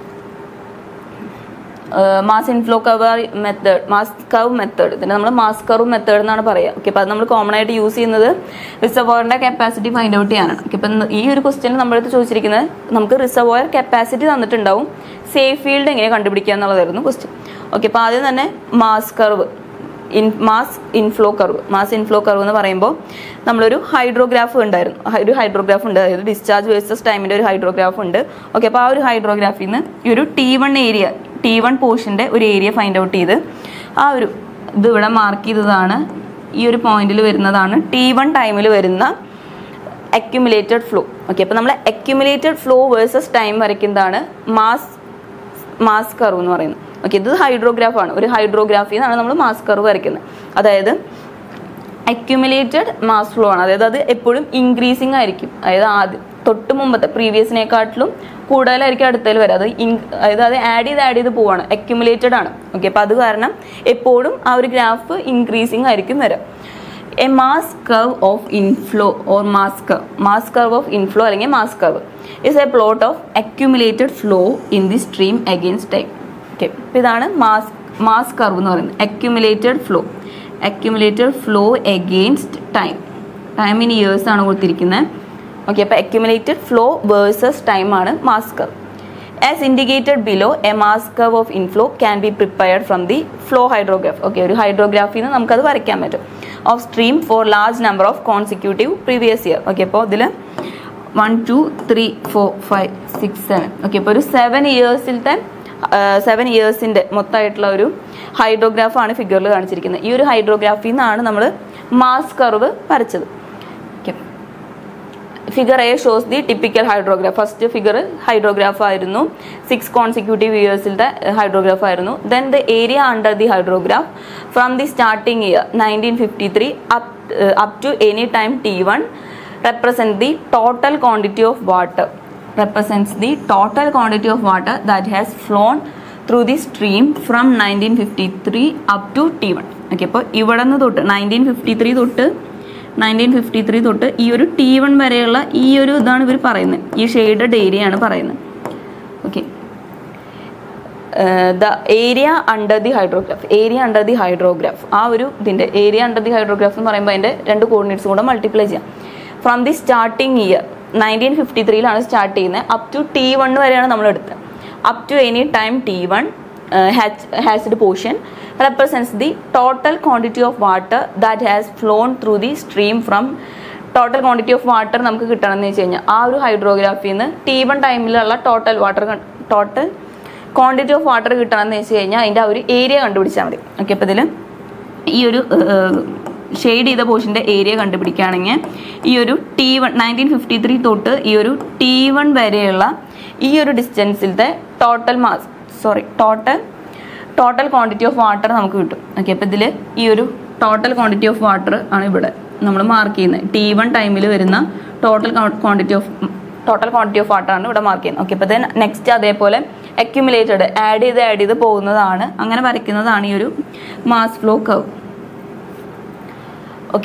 mass inflow curve method mass curve method ഇതിന് നമ്മൾ മാസ് കർവ് മെത്തേഡ് എന്നാണ് പറയുക ഓക്കെ അപ്പോൾ അത് നമ്മൾ കോമൺ ആയിട്ട് യൂസ് ചെയ്യുന്നത് റിസർവോയറിൻ്റെ കപ്പാസിറ്റി ഫൈൻഡ് ഔട്ട് ചെയ്യാനാണ് ഓക്കെ ഇപ്പം ഈ ഒരു ക്വസ്റ്റ്യൻ നമ്മളടുത്ത് ചോദിച്ചിരിക്കുന്നത് നമുക്ക് റിസർവോയർ കപ്പാസിറ്റി തന്നിട്ടുണ്ടാവും സേഫ് ഫീൽഡ് എങ്ങനെ കണ്ടുപിടിക്കുക എന്നുള്ളതായിരുന്നു ക്വസ്റ്റ്യൻ ഓക്കെ അപ്പോൾ ആദ്യം തന്നെ mass curve in mass inflow curve mass inflow curve എന്ന് പറയുമ്പോൾ നമ്മളൊരു ഹൈഡ്രോഗ്രാഫ് ഉണ്ടായിരുന്നു ഹ- ഒരു ഹൈഡ്രോഗ്രാഫ് ഉണ്ട് അതായത് ഡിസ്ചാർജ് വേഴ്സസ് ടൈമിൻ്റെ ഒരു ഹൈഡ്രോഗ്രാഫ് ഉണ്ട് ഓക്കെ അപ്പോൾ ആ ഒരു ഹൈഡ്രോഗ്രാഫിൽ നിന്ന് ഈ ഒരു T one area T one പോർഷൻ്റെ ഒരു ഏരിയ ഫൈൻഡ് ഔട്ട് ചെയ്ത് ആ ഒരു ഇത് ഇവിടെ മാർക്ക് ചെയ്തതാണ് ഈ ഒരു പോയിന്റിൽ വരുന്നതാണ് ടി വൺ ടൈമിൽ വരുന്ന അക്യുമുലേറ്റഡ് ഫ്ലോ ഓക്കെ അപ്പോൾ നമ്മൾ അക്യുമുലേറ്റഡ് ഫ്ലോ വേഴ്സസ് ടൈം വരയ്ക്കുന്നതാണ് മാസ് മാസ് കർവ് എന്ന് പറയുന്നത് ഓക്കെ ഇത് ഹൈഡ്രോഗ്രാഫ് ആണ് ഒരു ഹൈഡ്രോഗ്രാഫിൽ നിന്നാണ് നമ്മൾ മാസ് കർവ് വരയ്ക്കുന്നത് അതായത് അക്യുമുലേറ്റഡ് മാസ് ഫ്ലോ ആണ് അതായത് അത് എപ്പോഴും ഇൻക്രീസിങ് ആയിരിക്കും അതായത് ആദ്യം തൊട്ട് മുമ്പത്തെ പ്രീവിയസിനെക്കാട്ടിലും കൂടുതലായിരിക്കും അടുത്തതിൽ വരാം അത് ഇൻ അതായത് അത് ആഡ് ചെയ്ത് ആഡ് ചെയ്ത് പോവാണ് അക്യുമുലേറ്റഡ് ആണ് ഓക്കെ അപ്പോൾ അത് കാരണം എപ്പോഴും ആ ഒരു ഗ്രാഫ് ഇൻക്രീസിങ് ആയിരിക്കും വരാം a mass curve of inflow or mass curve mass curve of inflow അല്ലെങ്കിൽ mass curve is a plot of accumulated flow in the stream against time okay അപ്പോൾ ഇതാണ് മാസ് മാസ് കർവ് എന്ന് പറയുന്നത് accumulated flow accumulated flow against time time in years ആണ് കൊടുത്തിരിക്കുന്നത് ഓക്കെ അപ്പോൾ അക്യുമുലേറ്റഡ് ഫ്ലോ വേഴ്സസ് ടൈം ആണ് mass curve As indicated below, a mass curve of inflow can be prepared from the flow hydrograph. Okay, ഒരു ഹൈഡ്രോഗ്രാഫിൽ നിന്ന് നമുക്കത് വരയ്ക്കാൻ പറ്റും of stream for large number of consecutive previous year okay അപ്പോൾ ഇതിൽ one two three four five six seven okay ഇപ്പോൾ ഒരു സെവൻ ഇയേഴ്സിലത്തെ സെവൻ ഇയേഴ്സിൻ്റെ മൊത്തമായിട്ടുള്ള ഒരു ഹൈഡ്രോഗ്രാഫാണ് ഫിഗറിൽ കാണിച്ചിരിക്കുന്നത് ഈ ഒരു ഹൈഡ്രോഗ്രാഫിൽ നിന്നാണ് നമ്മൾ മാസ് കർവ് വരച്ചത് okay figure A shows the typical hydrograph first figure hydrograph ആയിരുന്നു സിക്സ് കോൺസിക്യൂട്ടീവ് ഇയേഴ്സിലത്തെ ഹൈഡ്രോഗ്രാഫ് ആയിരുന്നു then the area under the hydrograph from the starting year nineteen fifty three up to any time T one represent the total quantity of water represents the total quantity of water that has flown through the stream from 1953 up to T1 okay അപ്പോൾ ഇവിടെ നിന്ന് തൊട്ട് നയൻറ്റീൻ ഫിഫ്റ്റി ത്രീ തൊട്ട് നയൻറ്റീൻ ഫിഫ്റ്റി ത്രീ തൊട്ട് ഈ ഒരു ടി വൺ വരെയുള്ള ഈ ഒരു ഇതാണ് ഇവർ പറയുന്നത് ഈ ഷെയ്ഡഡ് ഏരിയ ആണ് പറയുന്നത് okay the area under the hydrograph area under the hydrograph ആ ഒരു ഇതിൻ്റെ ഏരിയ അണ്ടർ ദി ഹൈഡ്രോഗ്രാഫ് എന്ന് പറയുമ്പോൾ അതിൻ്റെ രണ്ട് കോർഡിനേറ്റ്സും കൂടെ മൾട്ടിപ്ലൈ ചെയ്യാം from the starting year nineteen fifty ത്രീയിലാണ് സ്റ്റാർട്ട് ചെയ്യുന്നത് അപ് ടു ടി വൺ വരെയാണ് നമ്മൾ എടുത്തത് up to any time T one hatched portion represents the total quantity of water that has flown through the stream from total quantity of water നമുക്ക് കിട്ടണമെന്ന് വെച്ച് കഴിഞ്ഞാൽ ആ ഒരു ഹൈഡ്രോഗ്രാഫിൽ നിന്ന് ടി വൺ ടൈമിലുള്ള total water total quantity of water കിട്ടണമെന്ന് വെച്ച് കഴിഞ്ഞാൽ അതിൻ്റെ ആ ഒരു ഏരിയ കണ്ടുപിടിച്ചാൽ മതി ഓക്കെ അപ്പോൾ ഇതിൽ ഈ ഒരു ഷെയ്ഡ് ചെയ്ത പോർഷൻ്റെ ഏരിയ കണ്ടുപിടിക്കുകയാണെങ്കിൽ ഈ ഒരു T one nineteen fifty three തൊട്ട് ഈ ഒരു ടി വൺ വരെയുള്ള ഈ ഒരു ഡിസ്റ്റൻസിലത്തെ total mass sorry total total quantity of water നമുക്ക് കിട്ടും ഓക്കെ അപ്പോൾ ഇതിൽ ഈ ഒരു ടോട്ടൽ ക്വാണ്ടിറ്റി ഓഫ് വാട്ടർ ആണ് ഇവിടെ നമ്മൾ മാർക്ക് ചെയ്യുന്നത് ടി വൺ ടൈമിൽ വരുന്ന total quantity of total quantity of water ആണ് ഇവിടെ മാർക്ക് ചെയ്യുന്നത് ഓക്കെ അപ്പോൾ ദെൻ നെക്സ്റ്റ് അതേപോലെ അക്യുമുലേറ്റഡ് ആഡ് ചെയ്ത് ആഡ് ചെയ്ത് പോകുന്നതാണ് അങ്ങനെ വരയ്ക്കുന്നതാണ് ഈ ഒരു mass flow curve okay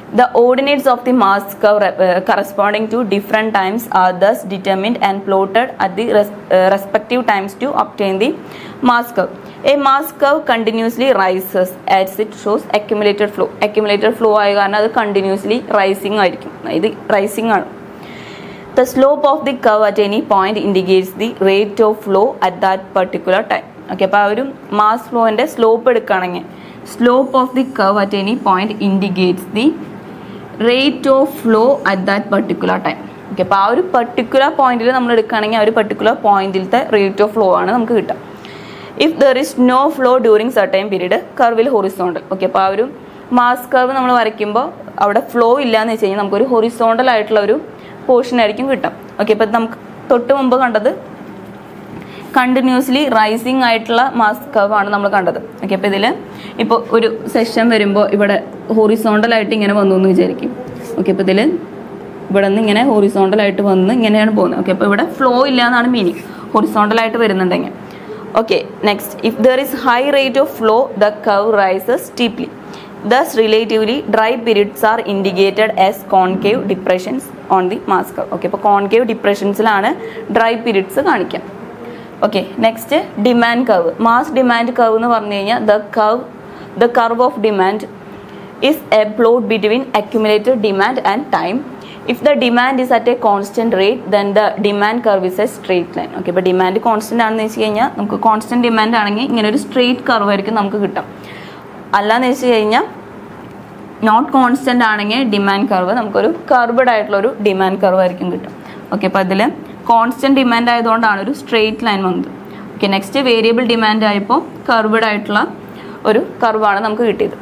The ordinates of the mass curve uh, corresponding to different times are thus determined and plotted at the res- uh, respective times to obtain the mass curve. A mass curve continuously rises as it shows accumulated flow. Accumulated flow ആയ കാരണം അത് continuously rising ആയിരിക്കും ഇത് rising ആണ് The slope of the curve at any point indicates the rate of flow at that particular time. Okay അപ്പോൾ ആ ഒരു മാസ് ഫ്ലോൻ്റെ സ്ലോപ്പ് എടുക്കുകയാണെങ്കിൽ slope of the curve at any point indicates the rate of flow at that particular time okay അപ്പോൾ ആ ഒരു പെർട്ടിക്കുലർ പോയിന്റിൽ നമ്മൾ എടുക്കുകയാണെങ്കിൽ ആ ഒരു പെർട്ടിക്കുലർ പോയിന്റിലത്തെ റേറ്റ് ഓഫ് ഫ്ലോ ആണ് നമുക്ക് കിട്ടുക if there is no flow during certain period കർവിൽ ഹൊറിസോണ്ടൽ ഓക്കെ അപ്പോൾ ആ ഒരു മാസ് കർവ് നമ്മൾ വരയ്ക്കുമ്പോൾ അവിടെ ഫ്ലോ ഇല്ല എന്ന് വെച്ച് കഴിഞ്ഞാൽ നമുക്കൊരു ഹൊറിസോണ്ടൽ ആയിട്ടുള്ള ഒരു പോർഷൻ ആയിരിക്കും കിട്ടും ഓക്കെ ഇപ്പോൾ നമുക്ക് തൊട്ട് മുമ്പ് കണ്ടത് കണ്ടിന്യൂസ്ലി റൈസിങ് ആയിട്ടുള്ള മാസ് കർവ് ആണ് നമ്മൾ കണ്ടത് ഓക്കെ അപ്പോൾ ഇതിൽ ഇപ്പോൾ ഒരു സെഷൻ വരുമ്പോൾ ഇവിടെ ഹൊറിസോണ്ടൽ ആയിട്ട് ഇങ്ങനെ വന്നു എന്ന് വിചാരിക്കും ഓക്കെ അപ്പോൾ ഇതിൽ ഇവിടെ നിന്ന് ഇങ്ങനെ ഹൊറിസോണ്ടൽ ആയിട്ട് വന്ന് ഇങ്ങനെയാണ് പോകുന്നത് ഓക്കെ അപ്പോൾ ഇവിടെ ഫ്ലോ ഇല്ല എന്നാണ് മീനിങ് ഹൊറിസോണ്ടൽ ആയിട്ട് വരുന്നുണ്ടെങ്കിൽ okay next if there is high rate of flow the curve rises steeply thus relatively dry periods are indicated as concave depressions on the mass curve okay അപ്പോൾ കോൺകേവ് ഡിപ്രഷൻസിലാണ് ഡ്രൈ പീരിയഡ്സ് കാണിക്കാം okay next demand curve mass demand curve എന്ന് പറഞ്ഞു കഴിഞ്ഞാൽ the curve the curve of demand is a plot between accumulated demand and time if the demand is at a constant rate then the demand curve is a straight line okay ഇപ്പോൾ ഡിമാൻഡ് കോൺസ്റ്റന്റ് ആണെന്ന് വെച്ച് കഴിഞ്ഞാൽ നമുക്ക് കോൺസ്റ്റന്റ് ഡിമാൻഡ് ആണെങ്കിൽ ഇങ്ങനെ ഒരു സ്ട്രേറ്റ് കർവ് ആയിരിക്കും നമുക്ക് കിട്ടും അല്ലാന്ന് വെച്ച് കഴിഞ്ഞാൽ നോട്ട് കോൺസ്റ്റന്റ് ആണെങ്കിൽ ഡിമാൻഡ് കർവ് നമുക്കൊരു കർവ്ഡ് ആയിട്ടുള്ള ഒരു ഡിമാൻഡ് കർവ് ആയിരിക്കും കിട്ടും ഓക്കെ അപ്പോൾ അതിൽ കോൺസ്റ്റന്റ് ഡിമാൻഡ് ആയതുകൊണ്ടാണ് ഒരു സ്ട്രെയിറ്റ് ലൈൻ വന്നത് ഓക്കെ നെക്സ്റ്റ് വേരിയബിൾ ഡിമാൻഡ് ആയപ്പോൾ കർവ്ഡ് ആയിട്ടുള്ള ഒരു കർവാണ് നമുക്ക് കിട്ടിയത്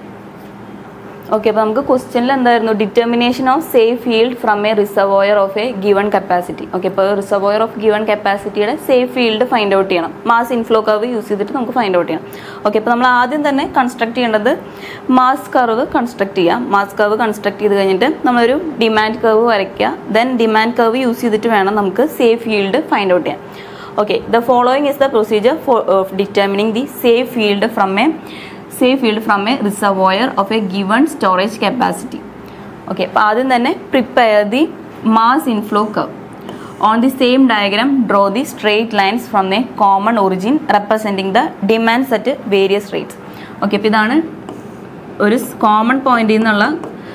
ഓക്കെ അപ്പോൾ നമുക്ക് ക്വസ്റ്റ്യനിൽ എന്തായിരുന്നു determination of safe field from a reservoir of a given capacity okay ഇപ്പോൾ റിസർവോയർ ഓഫ് ഗിവൺ കപ്പാസിറ്റിയുടെ സേഫ് ഫീൽഡ് ഫൈൻഡ് ഔട്ട് ചെയ്യണം മാസ് ഇൻഫ്ലോ കർവ് യൂസ് ചെയ്തിട്ട് നമുക്ക് ഫൈൻഡ് ഔട്ട് ചെയ്യണം ഓക്കെ അപ്പോൾ നമ്മൾ ആദ്യം തന്നെ കൺസ്ട്രക്ട് ചെയ്യേണ്ടത് മാസ് കർവ് കൺസ്ട്രക്ട് ചെയ്യാം മാസ് കർവ് കൺസ്ട്രക്ട് ചെയ്ത് കഴിഞ്ഞിട്ട് നമ്മളൊരു ഡിമാൻഡ് കർവ് വരയ്ക്കുക ദെൻ ഡിമാൻഡ് കർവ് യൂസ് ചെയ്തിട്ട് വേണം നമുക്ക് സേഫ് ഫീൽഡ് ഫൈൻഡ് ഔട്ട് ചെയ്യാൻ okay the following is the procedure for determining the safe field from a safe field from a reservoir of a given storage capacity okay അപ്പോൾ ആദ്യം തന്നെ prepare the mass inflow curve on the same diagram draw the straight lines from A common origin representing the demands at various rates okay അപ്പോൾ ഇതാണ് ഒരു കോമൺ പോയിന്റിൽ നിന്നുള്ള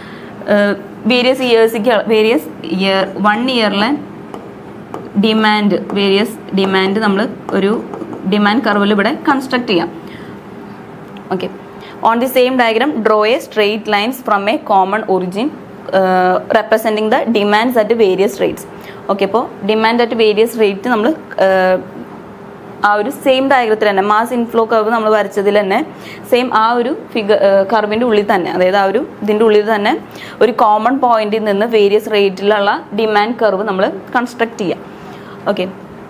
വേരിയസ് ഇയേഴ്സിക്ക് വേരിയസ് ഇയർ വൺ ഇയറിലെ ഡിമാൻഡ് വേരിയസ് ഡിമാൻഡ് നമ്മൾ ഒരു ഡിമാൻഡ് കർവിൽ ഇവിടെ കൺസ്ട്രക്ട് ചെയ്യാം okay on the same diagram draw a straight lines from a common origin uh, representing the demands at various rates okay അപ്പോൾ ഡിമാൻഡ് അറ്റ് വേരിയസ് റേറ്റ് നമ്മൾ ആ ഒരു സെയിം ഡയഗ്രത്തിൽ തന്നെ മാസ് ഇൻഫ്ലോ കർവ് നമ്മൾ വരച്ചതിൽ തന്നെ സെയിം ആ ഒരു ഫിഗർ കർവിൻ്റെ ഉള്ളിൽ തന്നെ അതായത് ആ ഒരു ഇതിൻ്റെ ഉള്ളിൽ തന്നെ ഒരു കോമൺ പോയിന്റിൽ നിന്ന് വേരിയസ് റേറ്റിലുള്ള ഡിമാൻഡ് കർവ് നമ്മൾ കൺസ്ട്രക്ട് ചെയ്യാം okay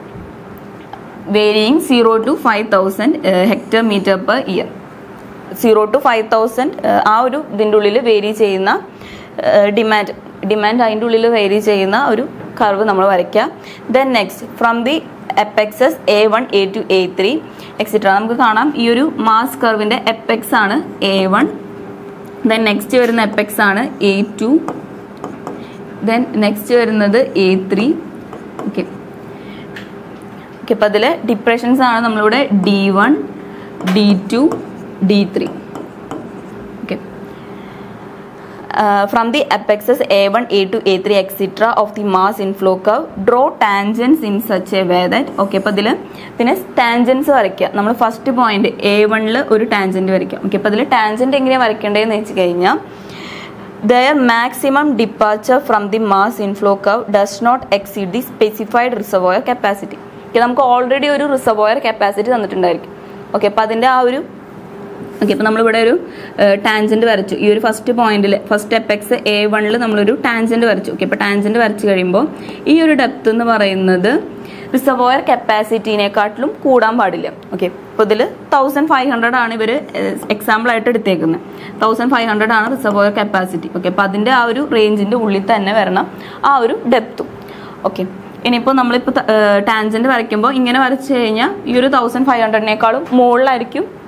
varying zero to five thousand hectare metre per year zero to five thousand ആ ഒരു ഇതിൻ്റെ ഉള്ളിൽ വേരി ചെയ്യുന്ന ഡിമാൻഡ് ഡിമാൻഡ് അതിൻ്റെ ഉള്ളിൽ വേരി ചെയ്യുന്ന ഒരു കർവ് നമ്മൾ വരയ്ക്കുക then next from the apexes A one A two A three etcetera നമുക്ക് കാണാം ഈ ഒരു മാസ് കർവിൻ്റെ എപ്പെക്സ് ആണ് എ വൺ ദെൻ നെക്സ്റ്റ് വരുന്ന എപ്പെക്സ് ആണ് എ ടു ദെൻ നെക്സ്റ്റ് വരുന്നത് എ ത്രീ ഓക്കെ ഓക്കെ അപ്പോൾ അതിൽ ഡിപ്രഷൻസ് ആണ് നമ്മളിവിടെ D one D two D3. Okay. Uh, from the apexes A1, A2, A3, etc. of the mass inflow curve, draw tangents in such a way that okay അപ്പോൾ ഇതിൽ പിന്നെ ടാൻജൻസ് വരയ്ക്കുക നമ്മൾ ഫസ്റ്റ് പോയിന്റ് എ വണ്ണിൽ ഒരു ടാൻജൻറ്റ് വരയ്ക്കാം ഓക്കെ അപ്പോൾ അതിൽ ടാൻജൻറ്റ് എങ്ങനെയാണ് വരയ്ക്കേണ്ടതെന്ന് വെച്ച് കഴിഞ്ഞാൽ their maximum departure from the mass inflow curve does not exceed the specified reservoir capacity okay നമുക്ക് ഓൾറെഡി ഒരു റിസർവോയർ കപ്പാസിറ്റി തന്നിട്ടുണ്ടായിരിക്കും ഓക്കെ അപ്പോൾ അതിൻ്റെ ആ ഒരു ഓക്കെ അപ്പോൾ നമ്മളിവിടെ ഒരു ടാൻജൻറ്റ് വരച്ചു ഈ ഒരു ഫസ്റ്റ് പോയിന്റിൽ ഫസ്റ്റ് എപ്പെക്സ് എ വണ്ണിൽ നമ്മളൊരു ടാൻജൻറ്റ് വരച്ചു ഓക്കെ അപ്പോൾ ടാൻജൻറ്റ് വരച്ചു കഴിയുമ്പോൾ ഈ ഒരു ഡെപ്ത് എന്ന് പറയുന്നത് റിസർവോയർ കപ്പാസിറ്റീനെക്കാട്ടിലും കൂടാൻ പാടില്ല ഓക്കെ അപ്പോൾ ഇതിൽ തൗസൻഡ് ഫൈവ് ഹൺഡ്രഡ് ആണ് ഇവർ എക്സാമ്പിൾ ആയിട്ട് എടുത്തേക്കുന്നത് തൗസൻഡ് ഫൈവ് ഹൺഡ്രഡ് ആണ് റിസർവോയർ കപ്പാസിറ്റി ഓക്കെ അപ്പോൾ അതിൻ്റെ ആ ഒരു റേഞ്ചിൻ്റെ ഉള്ളിൽ തന്നെ വരണം ആ ഒരു ഡെപ്തും ഓക്കെ ഇനിയിപ്പോൾ നമ്മളിപ്പോൾ ടാൻജൻറ്റ് വരയ്ക്കുമ്പോൾ ഇങ്ങനെ വരച്ചു കഴിഞ്ഞാൽ ഈ ഒരു തൗസൻഡ് ഫൈവ് ഹൺഡ്രഡിനേക്കാളും മുകളിലായിരിക്കും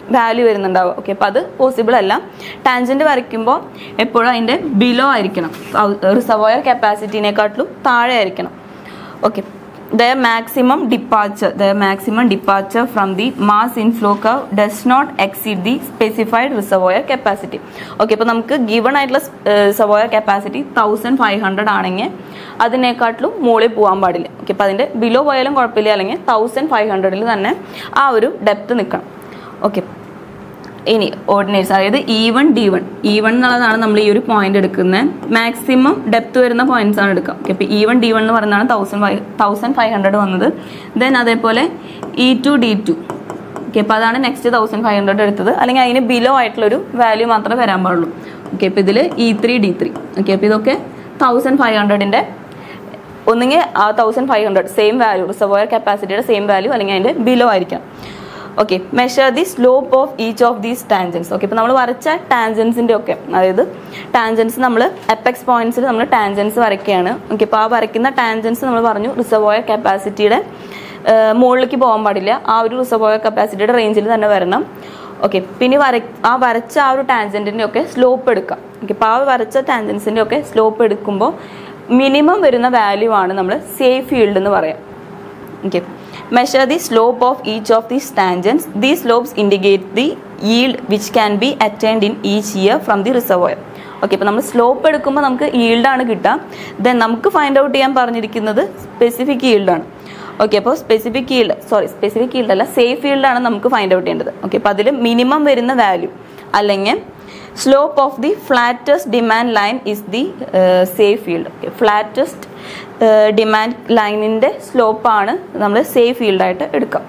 വാല്യൂ വരുന്നുണ്ടാവും ഓക്കെ അപ്പോൾ അത് പോസിബിൾ അല്ല ടാൻജൻറ്റ് വരയ്ക്കുമ്പോൾ എപ്പോഴും അതിൻ്റെ ബിലോ ആയിരിക്കണം റിസർവോയർ കപ്പാസിറ്റിനെക്കാട്ടിലും താഴെ ആയിരിക്കണം okay the maximum departure the maximum departure from the mass inflow curve does not exceed the specified reservoir capacity okay ഇപ്പോൾ നമുക്ക് ഗിവൺ ആയിട്ടുള്ള reservoir capacity thousand five hundred ആണെങ്കിൽ അതിനേക്കാട്ടിലും മുകളിൽ പോകാൻ പാടില്ല ഓക്കെ അപ്പോൾ അതിൻ്റെ ബിലോ പോയാലും കുഴപ്പമില്ല അല്ലെങ്കിൽ തൗസൻഡ് ഫൈവ് ഹൺഡ്രഡിൽ തന്നെ ആ ഒരു ഡെപ്ത് നിൽക്കണം ഓക്കെ ഇനി ഓർഡിനേറ്റ്സ് അതായത് E one D one E one എന്നുള്ളതാണ് നമ്മൾ ഈ ഒരു പോയിന്റ് എടുക്കുന്നത് മാക്സിമം ഡെപ്ത് വരുന്ന പോയിന്റ്സ് ആണ് എടുക്കുക ഓക്കെ അപ്പോൾ ഇ വൺ ഡി വൺ എന്ന് പറയുന്നതാണ് thousand five thousand five hundred വന്നത് ദെൻ അതേപോലെ E two D two okay അപ്പോൾ അതാണ് നെക്സ്റ്റ് തൗസൻഡ് ഫൈവ് ഹൺഡ്രഡ് എടുത്തത് അല്ലെങ്കിൽ അതിന് ബിലോ ആയിട്ടുള്ളൊരു വാല്യൂ മാത്രമേ വരാൻ പാടുള്ളൂ ഓക്കെ അപ്പോൾ ഇതിൽ E three D three okay അപ്പോൾ ഇതൊക്കെ തൗസൻഡ് ഫൈവ് ഹൺഡ്രഡിൻ്റെ ഒന്നുകിൽ ആ thousand five hundred same value reservoir കപ്പാസിറ്റിയുടെ സെയിം വാല്യൂ അല്ലെങ്കിൽ അതിൻ്റെ ബിലോ ആയിരിക്കാം okay measure the slope of each of these tangents okay ഇപ്പോൾ നമ്മൾ വരച്ച ടാൻജൻസിൻ്റെ ഒക്കെ അതായത് ടാൻജൻസ് നമ്മൾ എപ്പെക്സ് പോയിന്റ്സിൽ നമ്മൾ ടാൻജൻസ് വരയ്ക്കുകയാണ് ഓക്കെ അപ്പോൾ ആ വരയ്ക്കുന്ന ടാൻജൻസ് നമ്മൾ പറഞ്ഞു റിസർവോയർ കപ്പാസിറ്റിയുടെ മുകളിലേക്ക് പോകാൻ പാടില്ല ആ ഒരു റിസർവോയർ കപ്പാസിറ്റിയുടെ റേഞ്ചിൽ തന്നെ വരണം ഓക്കെ പിന്നെ വര ആ വരച്ച ആ ഒരു ടാൻജൻറ്റിൻ്റെ ഒക്കെ സ്ലോപ്പ് എടുക്കാം ഓക്കെ അപ്പോൾ ആ വരച്ച ടാൻജൻസിൻ്റെ ഒക്കെ സ്ലോപ്പ് എടുക്കുമ്പോൾ മിനിമം വരുന്ന വാല്യൂ ആണ് നമ്മൾ സേഫ് ഫീൽഡ് എന്ന് പറയാം okay measure the slope of each of these tangents these slopes indicate the yield which can be attained in each year from the reservoir okay ഇപ്പോൾ നമ്മൾ സ്ലോപ്പ് എടുക്കുമ്പോൾ നമുക്ക് ഈൽഡാണ് കിട്ടുക ദെൻ നമുക്ക് ഫൈൻഡ് ഔട്ട് ചെയ്യാൻ പറഞ്ഞിരിക്കുന്നത് സ്പെസിഫിക് ഈൽഡാണ് ഓക്കെ അപ്പോൾ specific yield sorry specific yield അല്ല സേഫ് ഈൽഡാണ് നമുക്ക് ഫൈൻഡ് ഔട്ട് ചെയ്യേണ്ടത് ഓക്കെ അപ്പോൾ അതിൽ മിനിമം വരുന്ന വാല്യൂ അല്ലെങ്കിൽ slope of the flattest demand line is the safe field okay flattest demand ലൈനിൻ്റെ സ്ലോപ്പാണ് നമ്മൾ സേഫ് ഫീൽഡായിട്ട് എടുക്കുക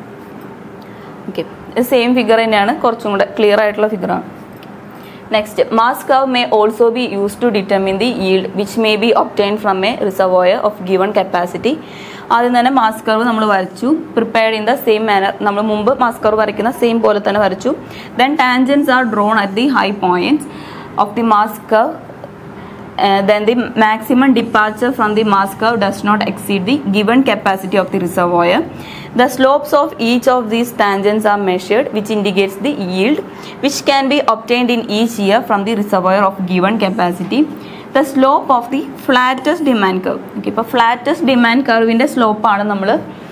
ഓക്കെ സെയിം ഫിഗർ തന്നെയാണ് കുറച്ചും കൂടെ ക്ലിയർ ആയിട്ടുള്ള ഫിഗറാണ് next mass curve may also be use to determine the yield which may be obtain from a reservoir of given capacity ആദ്യം തന്നെ മാസ് കർവ് നമ്മൾ വരച്ചു prepared in the same manner നമ്മൾ മുമ്പ് മാസ് കർവ് വരയ്ക്കുന്ന സെയിം പോലെ തന്നെ വരച്ചു then tangents are drawn at the high points of the mass curve uh, then the maximum departure from the mass curve does not exceed the given capacity of the reservoir. The slopes of each of these tangents are measured which indicates the yield which can be obtained in each year from the reservoir of given capacity. The slope of the flattest demand curve. Okay, ഇപ്പോൾ flattest demand curve സ്ലോപ്പാണ് നമ്മൾ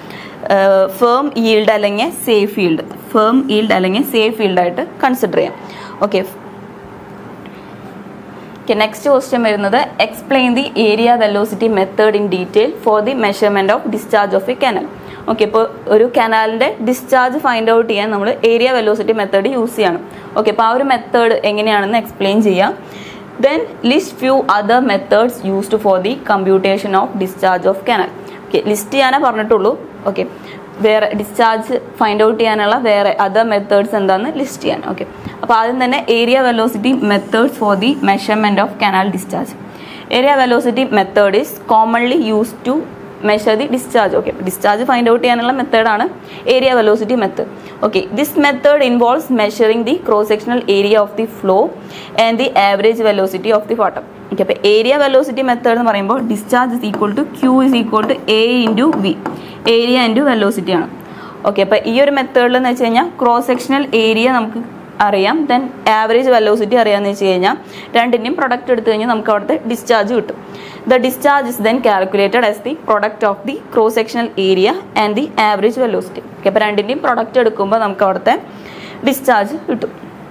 ഫേം ഈൽഡ് അല്ലെങ്കിൽ സേഫ് ഈൽഡ് ഫേം ഈൽഡ് അല്ലെങ്കിൽ സേഫ് ഈൽഡായിട്ട് കൺസിഡർ ചെയ്യാം ഓക്കെ ഓക്കെ നെക്സ്റ്റ് ക്വസ്റ്റ്യൻ വരുന്നത് explain the area velocity method in detail for the measurement of discharge of a canal okay ഇപ്പോൾ ഒരു കനാലിന്റെ ഡിസ്ചാർജ് ഫൈൻഡ് ഔട്ട് ചെയ്യാൻ നമ്മൾ ഏരിയ വെലോസിറ്റി മെത്തേഡ് യൂസ് ചെയ്യണം ഓക്കെ അപ്പോൾ ആ ഒരു മെത്തേഡ് എങ്ങനെയാണെന്ന് എക്സ്പ്ലെയിൻ ചെയ്യാം then list few other methods used for the computation of discharge of canal okay list ചെയ്യാനേ പറഞ്ഞിട്ടുള്ളൂ ഓക്കെ വേറെ ഡിസ്ചാർജ് ഫൈൻഡ് ഔട്ട് ചെയ്യാനുള്ള വേറെ അതർ മെത്തേഡ്സ് എന്താണെന്ന് ലിസ്റ്റ് ചെയ്യാൻ ഓക്കെ അപ്പോൾ ആദ്യം തന്നെ area velocity methods for the measurement of canal discharge area velocity method is commonly use to measure the discharge okay discharge find out ചെയ്യാനുള്ള മെത്തേഡാണ് area velocity method okay this method involves measuring the cross sectional area of the flow and the average velocity of the water okay അപ്പോൾ ഏരിയ വെലോസിറ്റി മെത്തേഡ് എന്ന് പറയുമ്പോൾ discharge is equal to Q is equal to A into V area into velocity ആണ് ഓക്കെ അപ്പോൾ ഈ ഒരു മെത്തേഡിൽ എന്ന് വെച്ച് കഴിഞ്ഞാൽ ക്രോസ് സെക്ഷണൽ ഏരിയ നമുക്ക് അറിയാം ദെൻ ആവറേജ് വെലോസിറ്റി അറിയാമെന്ന് വെച്ച് കഴിഞ്ഞാൽ രണ്ടിൻ്റെയും പ്രൊഡക്റ്റ് എടുത്തു കഴിഞ്ഞാൽ നമുക്ക് അവിടുത്തെ ഡിസ്ചാർജ് കിട്ടും the discharge is then calculated as the product of the cross sectional area and the average velocity okay അപ്പോൾ രണ്ടിൻ്റെയും പ്രൊഡക്റ്റ് എടുക്കുമ്പോൾ നമുക്ക് അവിടുത്തെ ഡിസ്ചാർജ് കിട്ടും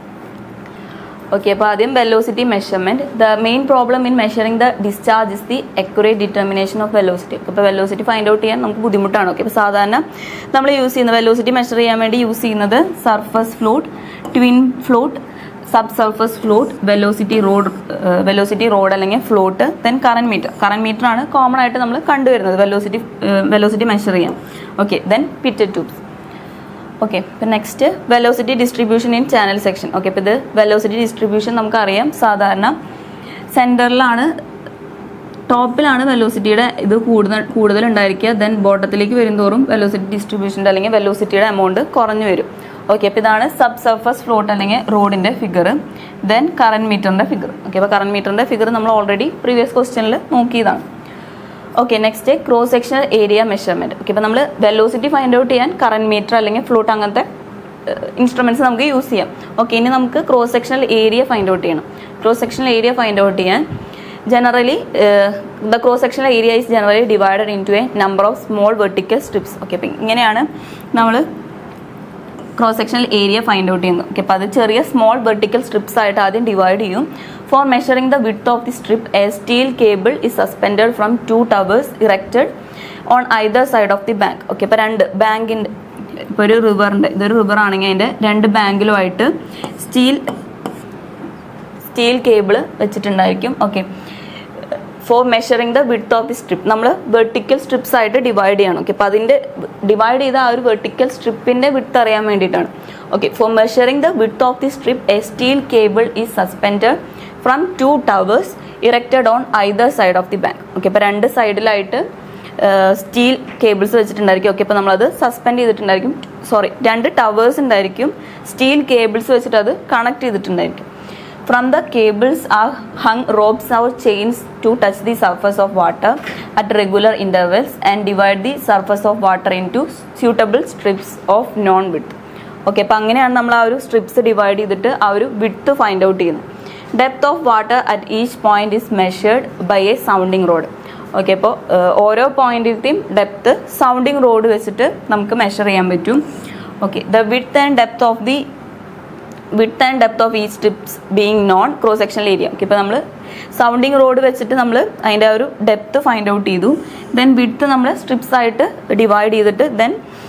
ഓക്കെ അപ്പോൾ ആദ്യം velocity measurement the main problem in measuring the discharge is the accurate determination of velocity അപ്പോൾ വെലോസിറ്റി ഫൈൻഡ് ഔട്ട് ചെയ്യാൻ നമുക്ക് ബുദ്ധിമുട്ടാണ് ഓക്കെ അപ്പോൾ സാധാരണ നമ്മൾ യൂസ് ചെയ്യുന്ന വെലോസിറ്റി മെഷർ ചെയ്യാൻ വേണ്ടി യൂസ് ചെയ്യുന്നത് surface float twin float sub surface float velocity rod velocity rod അല്ലെങ്കിൽ float then current meter current meter ആണ് കോമൺ ആയിട്ട് നമ്മൾ കണ്ടുവരുന്നത് വെലോസിറ്റി വെലോസിറ്റി മെഷർ ചെയ്യാൻ okay then pitot tubes okay ഇപ്പം next velocity distribution in channel section okay ഇപ്പം ഇത് വെലോസിറ്റി ഡിസ്ട്രിബ്യൂഷൻ നമുക്കറിയാം സാധാരണ സെൻറ്ററിലാണ് ടോപ്പിലാണ് വെലോസിറ്റിയുടെ ഇത് കൂടുതൽ കൂടുതൽ ഉണ്ടായിരിക്കുക ദെൻ ബോട്ടത്തിലേക്ക് വരുന്തോറും വെലോസിറ്റി ഡിസ്ട്രിബ്യൂഷൻ്റെ അല്ലെങ്കിൽ വെലോസിറ്റിയുടെ എമൗണ്ട് കുറഞ്ഞു വരും ഓക്കെ അപ്പോൾ ഇതാണ് സബ് സർഫസ് ഫ്ലോട്ട് അല്ലെങ്കിൽ റോഡിൻ്റെ ഫിഗർ ദെൻ കറണ്ട് മീറ്ററിൻ്റെ ഫിഗർ ഓക്കെ അപ്പോൾ കറണ്ട് മീറ്ററിൻ്റെ ഫിഗർ നമ്മൾ ഓൾറെഡി പ്രീവിയസ് ക്വസ്റ്റ്യനിൽ നോക്കിയതാണ് okay next cross sectional area measurement okay ഇപ്പോൾ നമ്മൾ വെലോസിറ്റി ഫൈൻഡ് ഔട്ട് ചെയ്യാൻ കറന്റ് മീറ്റർ അല്ലെങ്കിൽ ഫ്ലൂട്ട് അങ്ങനത്തെ ഇൻസ്ട്രുമെന്റ്സ് നമുക്ക് യൂസ് ചെയ്യാം ഓക്കെ ഇനി നമുക്ക് cross sectional area find out ചെയ്യണം cross sectional area find out ചെയ്യാൻ generally the cross sectional area is generally divided into a number of small vertical strips okay അപ്പം ഇങ്ങനെയാണ് നമ്മൾ cross sectional area find out ചെയ്യുന്നു ഓക്കെ അപ്പോൾ അത് ചെറിയ സ്മോൾ വെർട്ടിക്കൽ സ്ട്രിപ്സ് ആയിട്ട് ആദ്യം ഡിവൈഡ് ചെയ്യും for measuring the width of the strip a steel cable is suspended from two towers erected on either side of the bank okay ഇപ്പോൾ രണ്ട് ബാങ്കിൻ്റെ ഇപ്പോൾ ഒരു റിവറിൻ്റെ ഇതൊരു റിവർ ആണെങ്കിൽ അതിൻ്റെ രണ്ട് ബാങ്കിലുമായിട്ട് സ്റ്റീൽ സ്റ്റീൽ കേബിൾ വെച്ചിട്ടുണ്ടായിരിക്കും okay for measuring the width of the strip നമ്മൾ വെർട്ടിക്കൽ സ്ട്രിപ്സ് ആയിട്ട് ഡിവൈഡ് ചെയ്യണം ഓക്കെ അപ്പോൾ അതിൻ്റെ ഡിവൈഡ് ചെയ്ത ആ ഒരു വെർട്ടിക്കൽ സ്ട്രിപ്പിൻ്റെ വിഡ്ത്ത് അറിയാൻ വേണ്ടിയിട്ടാണ് okay for measuring the width of the strip a steel cable is suspended from two towers erected on either side of the bank okay അപ്പോൾ രണ്ട് സൈഡിലായിട്ട് സ്റ്റീൽ കേബിൾസ് വെച്ചിട്ടുണ്ടായിരിക്കും ഓക്കെ അപ്പോൾ നമ്മളത് സസ്പെൻഡ് ചെയ്തിട്ടുണ്ടായിരിക്കും സോറി രണ്ട് ടവേഴ്സ് ഉണ്ടായിരിക്കും സ്റ്റീൽ കേബിൾസ് വെച്ചിട്ട് അത് കണക്ട് ചെയ്തിട്ടുണ്ടായിരിക്കും From the cables are hung ropes or chains to touch the surface of water at regular intervals and divide the surface of water into suitable strips of non width. Okay അപ്പോൾ അങ്ങനെയാണ് നമ്മൾ ആ ഒരു സ്ട്രിപ്സ് ഡിവൈഡ് ചെയ്തിട്ട് ആ ഒരു വിഡ്ത്ത് ഫൈൻഡ് ഔട്ട് ചെയ്യുന്നത് depth of water at each point is measured by a sounding rod okay അപ്പോൾ ഓരോ പോയിന്റിലത്തെയും ഡെപ്ത് സൗണ്ടിങ് റോഡ് വെച്ചിട്ട് നമുക്ക് മെഷർ ചെയ്യാൻ പറ്റും okay the width and depth of the width and depth of ഈ strips being known cross sectional area okay ഇപ്പോൾ നമ്മൾ സൗണ്ടിങ് റോഡ് വെച്ചിട്ട് നമ്മൾ അതിൻ്റെ ആ ഒരു ഡെപ്ത് ഫൈൻഡ് ഔട്ട് ചെയ്തു ദെൻ വിഡ്ത്ത് നമ്മൾ സ്ട്രിപ്സ് ആയിട്ട് ഡിവൈഡ് ചെയ്തിട്ട് ദെൻ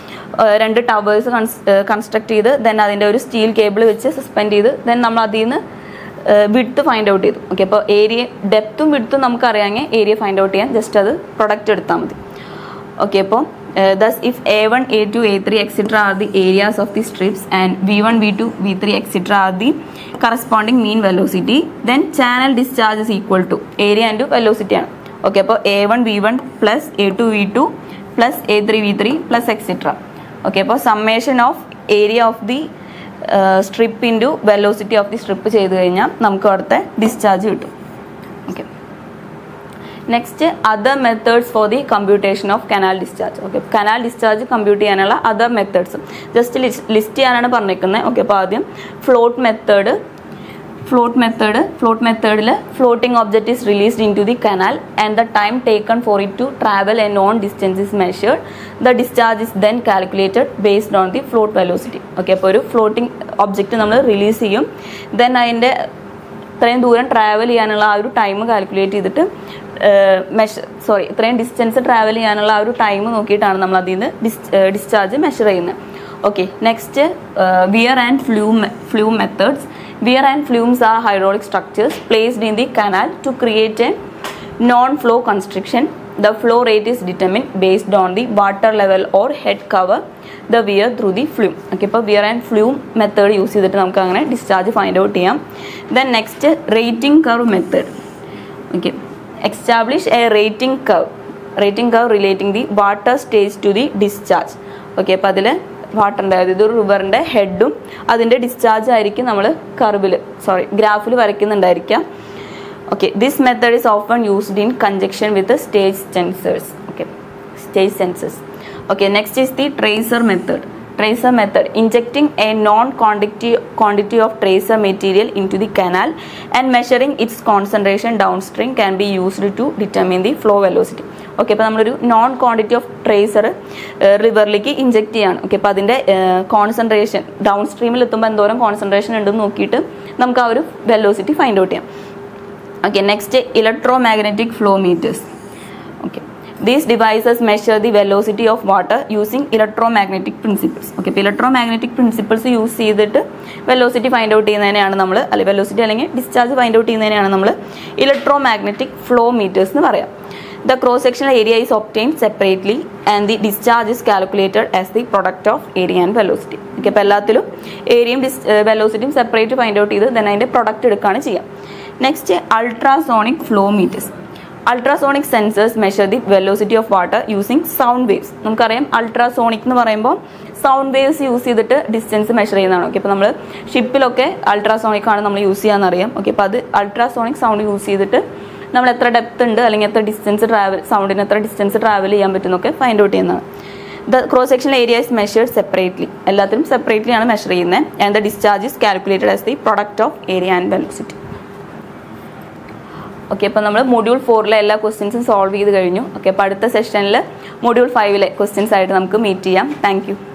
രണ്ട് ടവേഴ്സ് കൺസ്ട്രക്ട് ചെയ്ത് ദെൻ അതിൻ്റെ ഒരു സ്റ്റീൽ കേബിൾ വെച്ച് സസ്പെൻഡ് ചെയ്ത് ദെൻ നമ്മൾ അതിൽ നിന്ന് വിഡ്ത്ത് ഫൈൻഡ് ഔട്ട് ചെയ്തു ഓക്കെ അപ്പോൾ ഏരിയ ഡെപ്തും വിഡ്ത്തും നമുക്ക് അറിയാമെങ്കിൽ ഏരിയ ഫൈൻഡ് ഔട്ട് ചെയ്യാൻ ജസ്റ്റ് അത് പ്രൊഡക്റ്റ് എടുത്താൽ മതി ഓക്കെ അപ്പോൾ thus if a1 a2 a3 etc are the areas of the strips and v1 v2 v3 etc are the corresponding mean velocity then channel discharge is equal to area and velocity ആണ് ഓക്കെ അപ്പോൾ A one V one plus A two V two plus A three V three plus etcetera okay അപ്പോൾ summation of area of the strip into velocity of the strip ചെയ്ത് കഴിഞ്ഞാൽ നമുക്ക് അവിടുത്തെ ഡിസ്ചാർജ് കിട്ടും okay next other methods for the computation of canal discharge okay canal discharge compute ചെയ്യാനുള്ള അതർ മെത്തേഡ്സ് ജസ്റ്റ് ലിസ്റ്റ് ചെയ്യാനാണ് പറഞ്ഞിരിക്കുന്നത് ഓക്കെ അപ്പോൾ ആദ്യം float method float method float മെത്തേഡിൽ floating object is released into the canal and the time taken for it to travel a known distance is measured the discharge is then calculated based on the float velocity okay അപ്പോൾ ഒരു ഫ്ലോട്ടിംഗ് ഒബ്ജക്റ്റ് നമ്മൾ റിലീസ് ചെയ്യും ദെൻ അതിൻ്റെ ഇത്രയും ദൂരം ട്രാവൽ ചെയ്യാനുള്ള ആ ഒരു ടൈം കാൽക്കുലേറ്റ് ചെയ്തിട്ട് മെഷ സോറി ഇത്രയും ഡിസ്റ്റൻസ് ട്രാവൽ ചെയ്യാനുള്ള ആ ഒരു ടൈം നോക്കിയിട്ടാണ് നമ്മൾ അതിൽ നിന്ന് ഡിസ് ഡിസ്ചാർജ് മെഷർ ചെയ്യുന്നത് okay next weir and flume flume methods weir and flumes are hydraulic structures placed in the canal to create a known flow construction the flow rate is determined based on the water level or head cover the wear through the flume okay ഇപ്പോൾ weir and flume method use ചെയ്തിട്ട് നമുക്ക് അങ്ങനെ ഡിസ്ചാർജ് ഫൈൻഡ് ഔട്ട് ചെയ്യാം then next rating curve method okay establish a rating curve rating curve relating the water stage to the discharge okay അപ്പോൾ അതിൽ വാട്ടറിൻ്റെ അതായത് ഒരു റിവറിൻ്റെ ഹെഡും അതിൻ്റെ ഡിസ്ചാർജ് ആയിരിക്കും നമ്മൾ കർവിൽ സോറി ഗ്രാഫിൽ വരയ്ക്കുന്നുണ്ടായിരിക്കാം okay this method is often used in conjunction with the stage sensors okay stage sensors okay next is the tracer method tracer method injecting a non quantity quantity of tracer material into the canal and measuring its concentration downstream can be used to determine the flow velocity okay അപ്പോൾ നമ്മളൊരു നോൺ ക്വാണ്ടിറ്റി ഓഫ് ട്രേസർ റിവറിലേക്ക് ഇഞ്ചെക്ട് ചെയ്യാണ് ഓക്കെ അപ്പോൾ അതിൻ്റെ കോൺസെൻട്രേഷൻ ഡൗൺ സ്ട്രീമിൽ എത്തുമ്പോൾ എന്തോരം കോൺസെൻട്രേഷൻ ഉണ്ടെന്ന് നോക്കിയിട്ട് നമുക്ക് ആ ഒരു വെലോസിറ്റി ഫൈൻഡ് ഔട്ട് ചെയ്യാം okay next electromagnetic flow meters okay these devices measure the velocity of water using electromagnetic principles okay ഇപ്പോൾ electromagnetic principles യൂസ് ചെയ്തിട്ട് വെലോസിറ്റി ഫൈൻഡ് ഔട്ട് ചെയ്യുന്നതിനെയാണ് നമ്മൾ അല്ലെങ്കിൽ വെലോസിറ്റി അല്ലെങ്കിൽ ഡിസ്ചാർജ് ഫൈൻഡ് ഔട്ട് ചെയ്യുന്നതിനെയാണ് നമ്മൾ ഇലക്ട്രോമാഗ്നറ്റിക് ഫ്ലോ മീറ്റേഴ്സ് എന്ന് പറയാം the cross sectional area is obtain separately and the discharge is calculated as the product of area and velocity okay അപ്പോൾ എല്ലാത്തിലും ഏരിയയും ഡിസ് വെലോസിറ്റിയും സെപ്പറേറ്റ് ഫൈൻഡ് ഔട്ട് ചെയ്ത് ദെൻ അതിൻ്റെ പ്രൊഡക്റ്റ് എടുക്കുകയാണ് ചെയ്യുക next ultrasonic flow meters ultrasonic sensors measure the velocity of water using sound waves നമുക്കറിയാം അൾട്രാസോണിക് എന്ന് പറയുമ്പോൾ സൗണ്ട് വേവ്സ് യൂസ് ചെയ്തിട്ട് ഡിസ്റ്റൻസ് മെഷർ ചെയ്യുന്നതാണ് ഓക്കെ അപ്പോൾ നമ്മൾ ഷിപ്പിലൊക്കെ അൾട്രാസോണിക് ആണ് നമ്മൾ യൂസ് ചെയ്യാമെന്നറിയാം ഓക്കെ അപ്പോൾ അത് അൾട്രാസോണിക് സൗണ്ട് യൂസ് ചെയ്തിട്ട് നമ്മൾ എത്ര ഡെപ്ത് ഉണ്ട് അല്ലെങ്കിൽ എത്ര ഡിസ്റ്റൻസ് ട്രാവൽ സൗണ്ടിന് എത്ര ഡിസ്റ്റൻസ് ട്രാവൽ ചെയ്യാൻ പറ്റുന്നൊക്കെ ഫൈൻഡ് ഔട്ട് ചെയ്യുന്നതാണ് the cross section area is measured separately എല്ലാത്തിനും സെപ്പറേറ്റ്ലി ആണ് മെഷർ ചെയ്യുന്നത് and the discharge is calculated as the product of area and velocity okay അപ്പോൾ നമ്മൾ മൊഡ്യൂൾ ഫോറിലെ എല്ലാ ക്വസ്റ്റ്യൻസും സോൾവ് ചെയ്ത് കഴിഞ്ഞു ഓക്കെ അപ്പോൾ അടുത്ത സെഷനിൽ മൊഡ്യൂൾ ഫൈവിലെ ക്വസ്റ്റ്യൻസ് ആയിട്ട് നമുക്ക് മീറ്റ് ചെയ്യാം താങ്ക്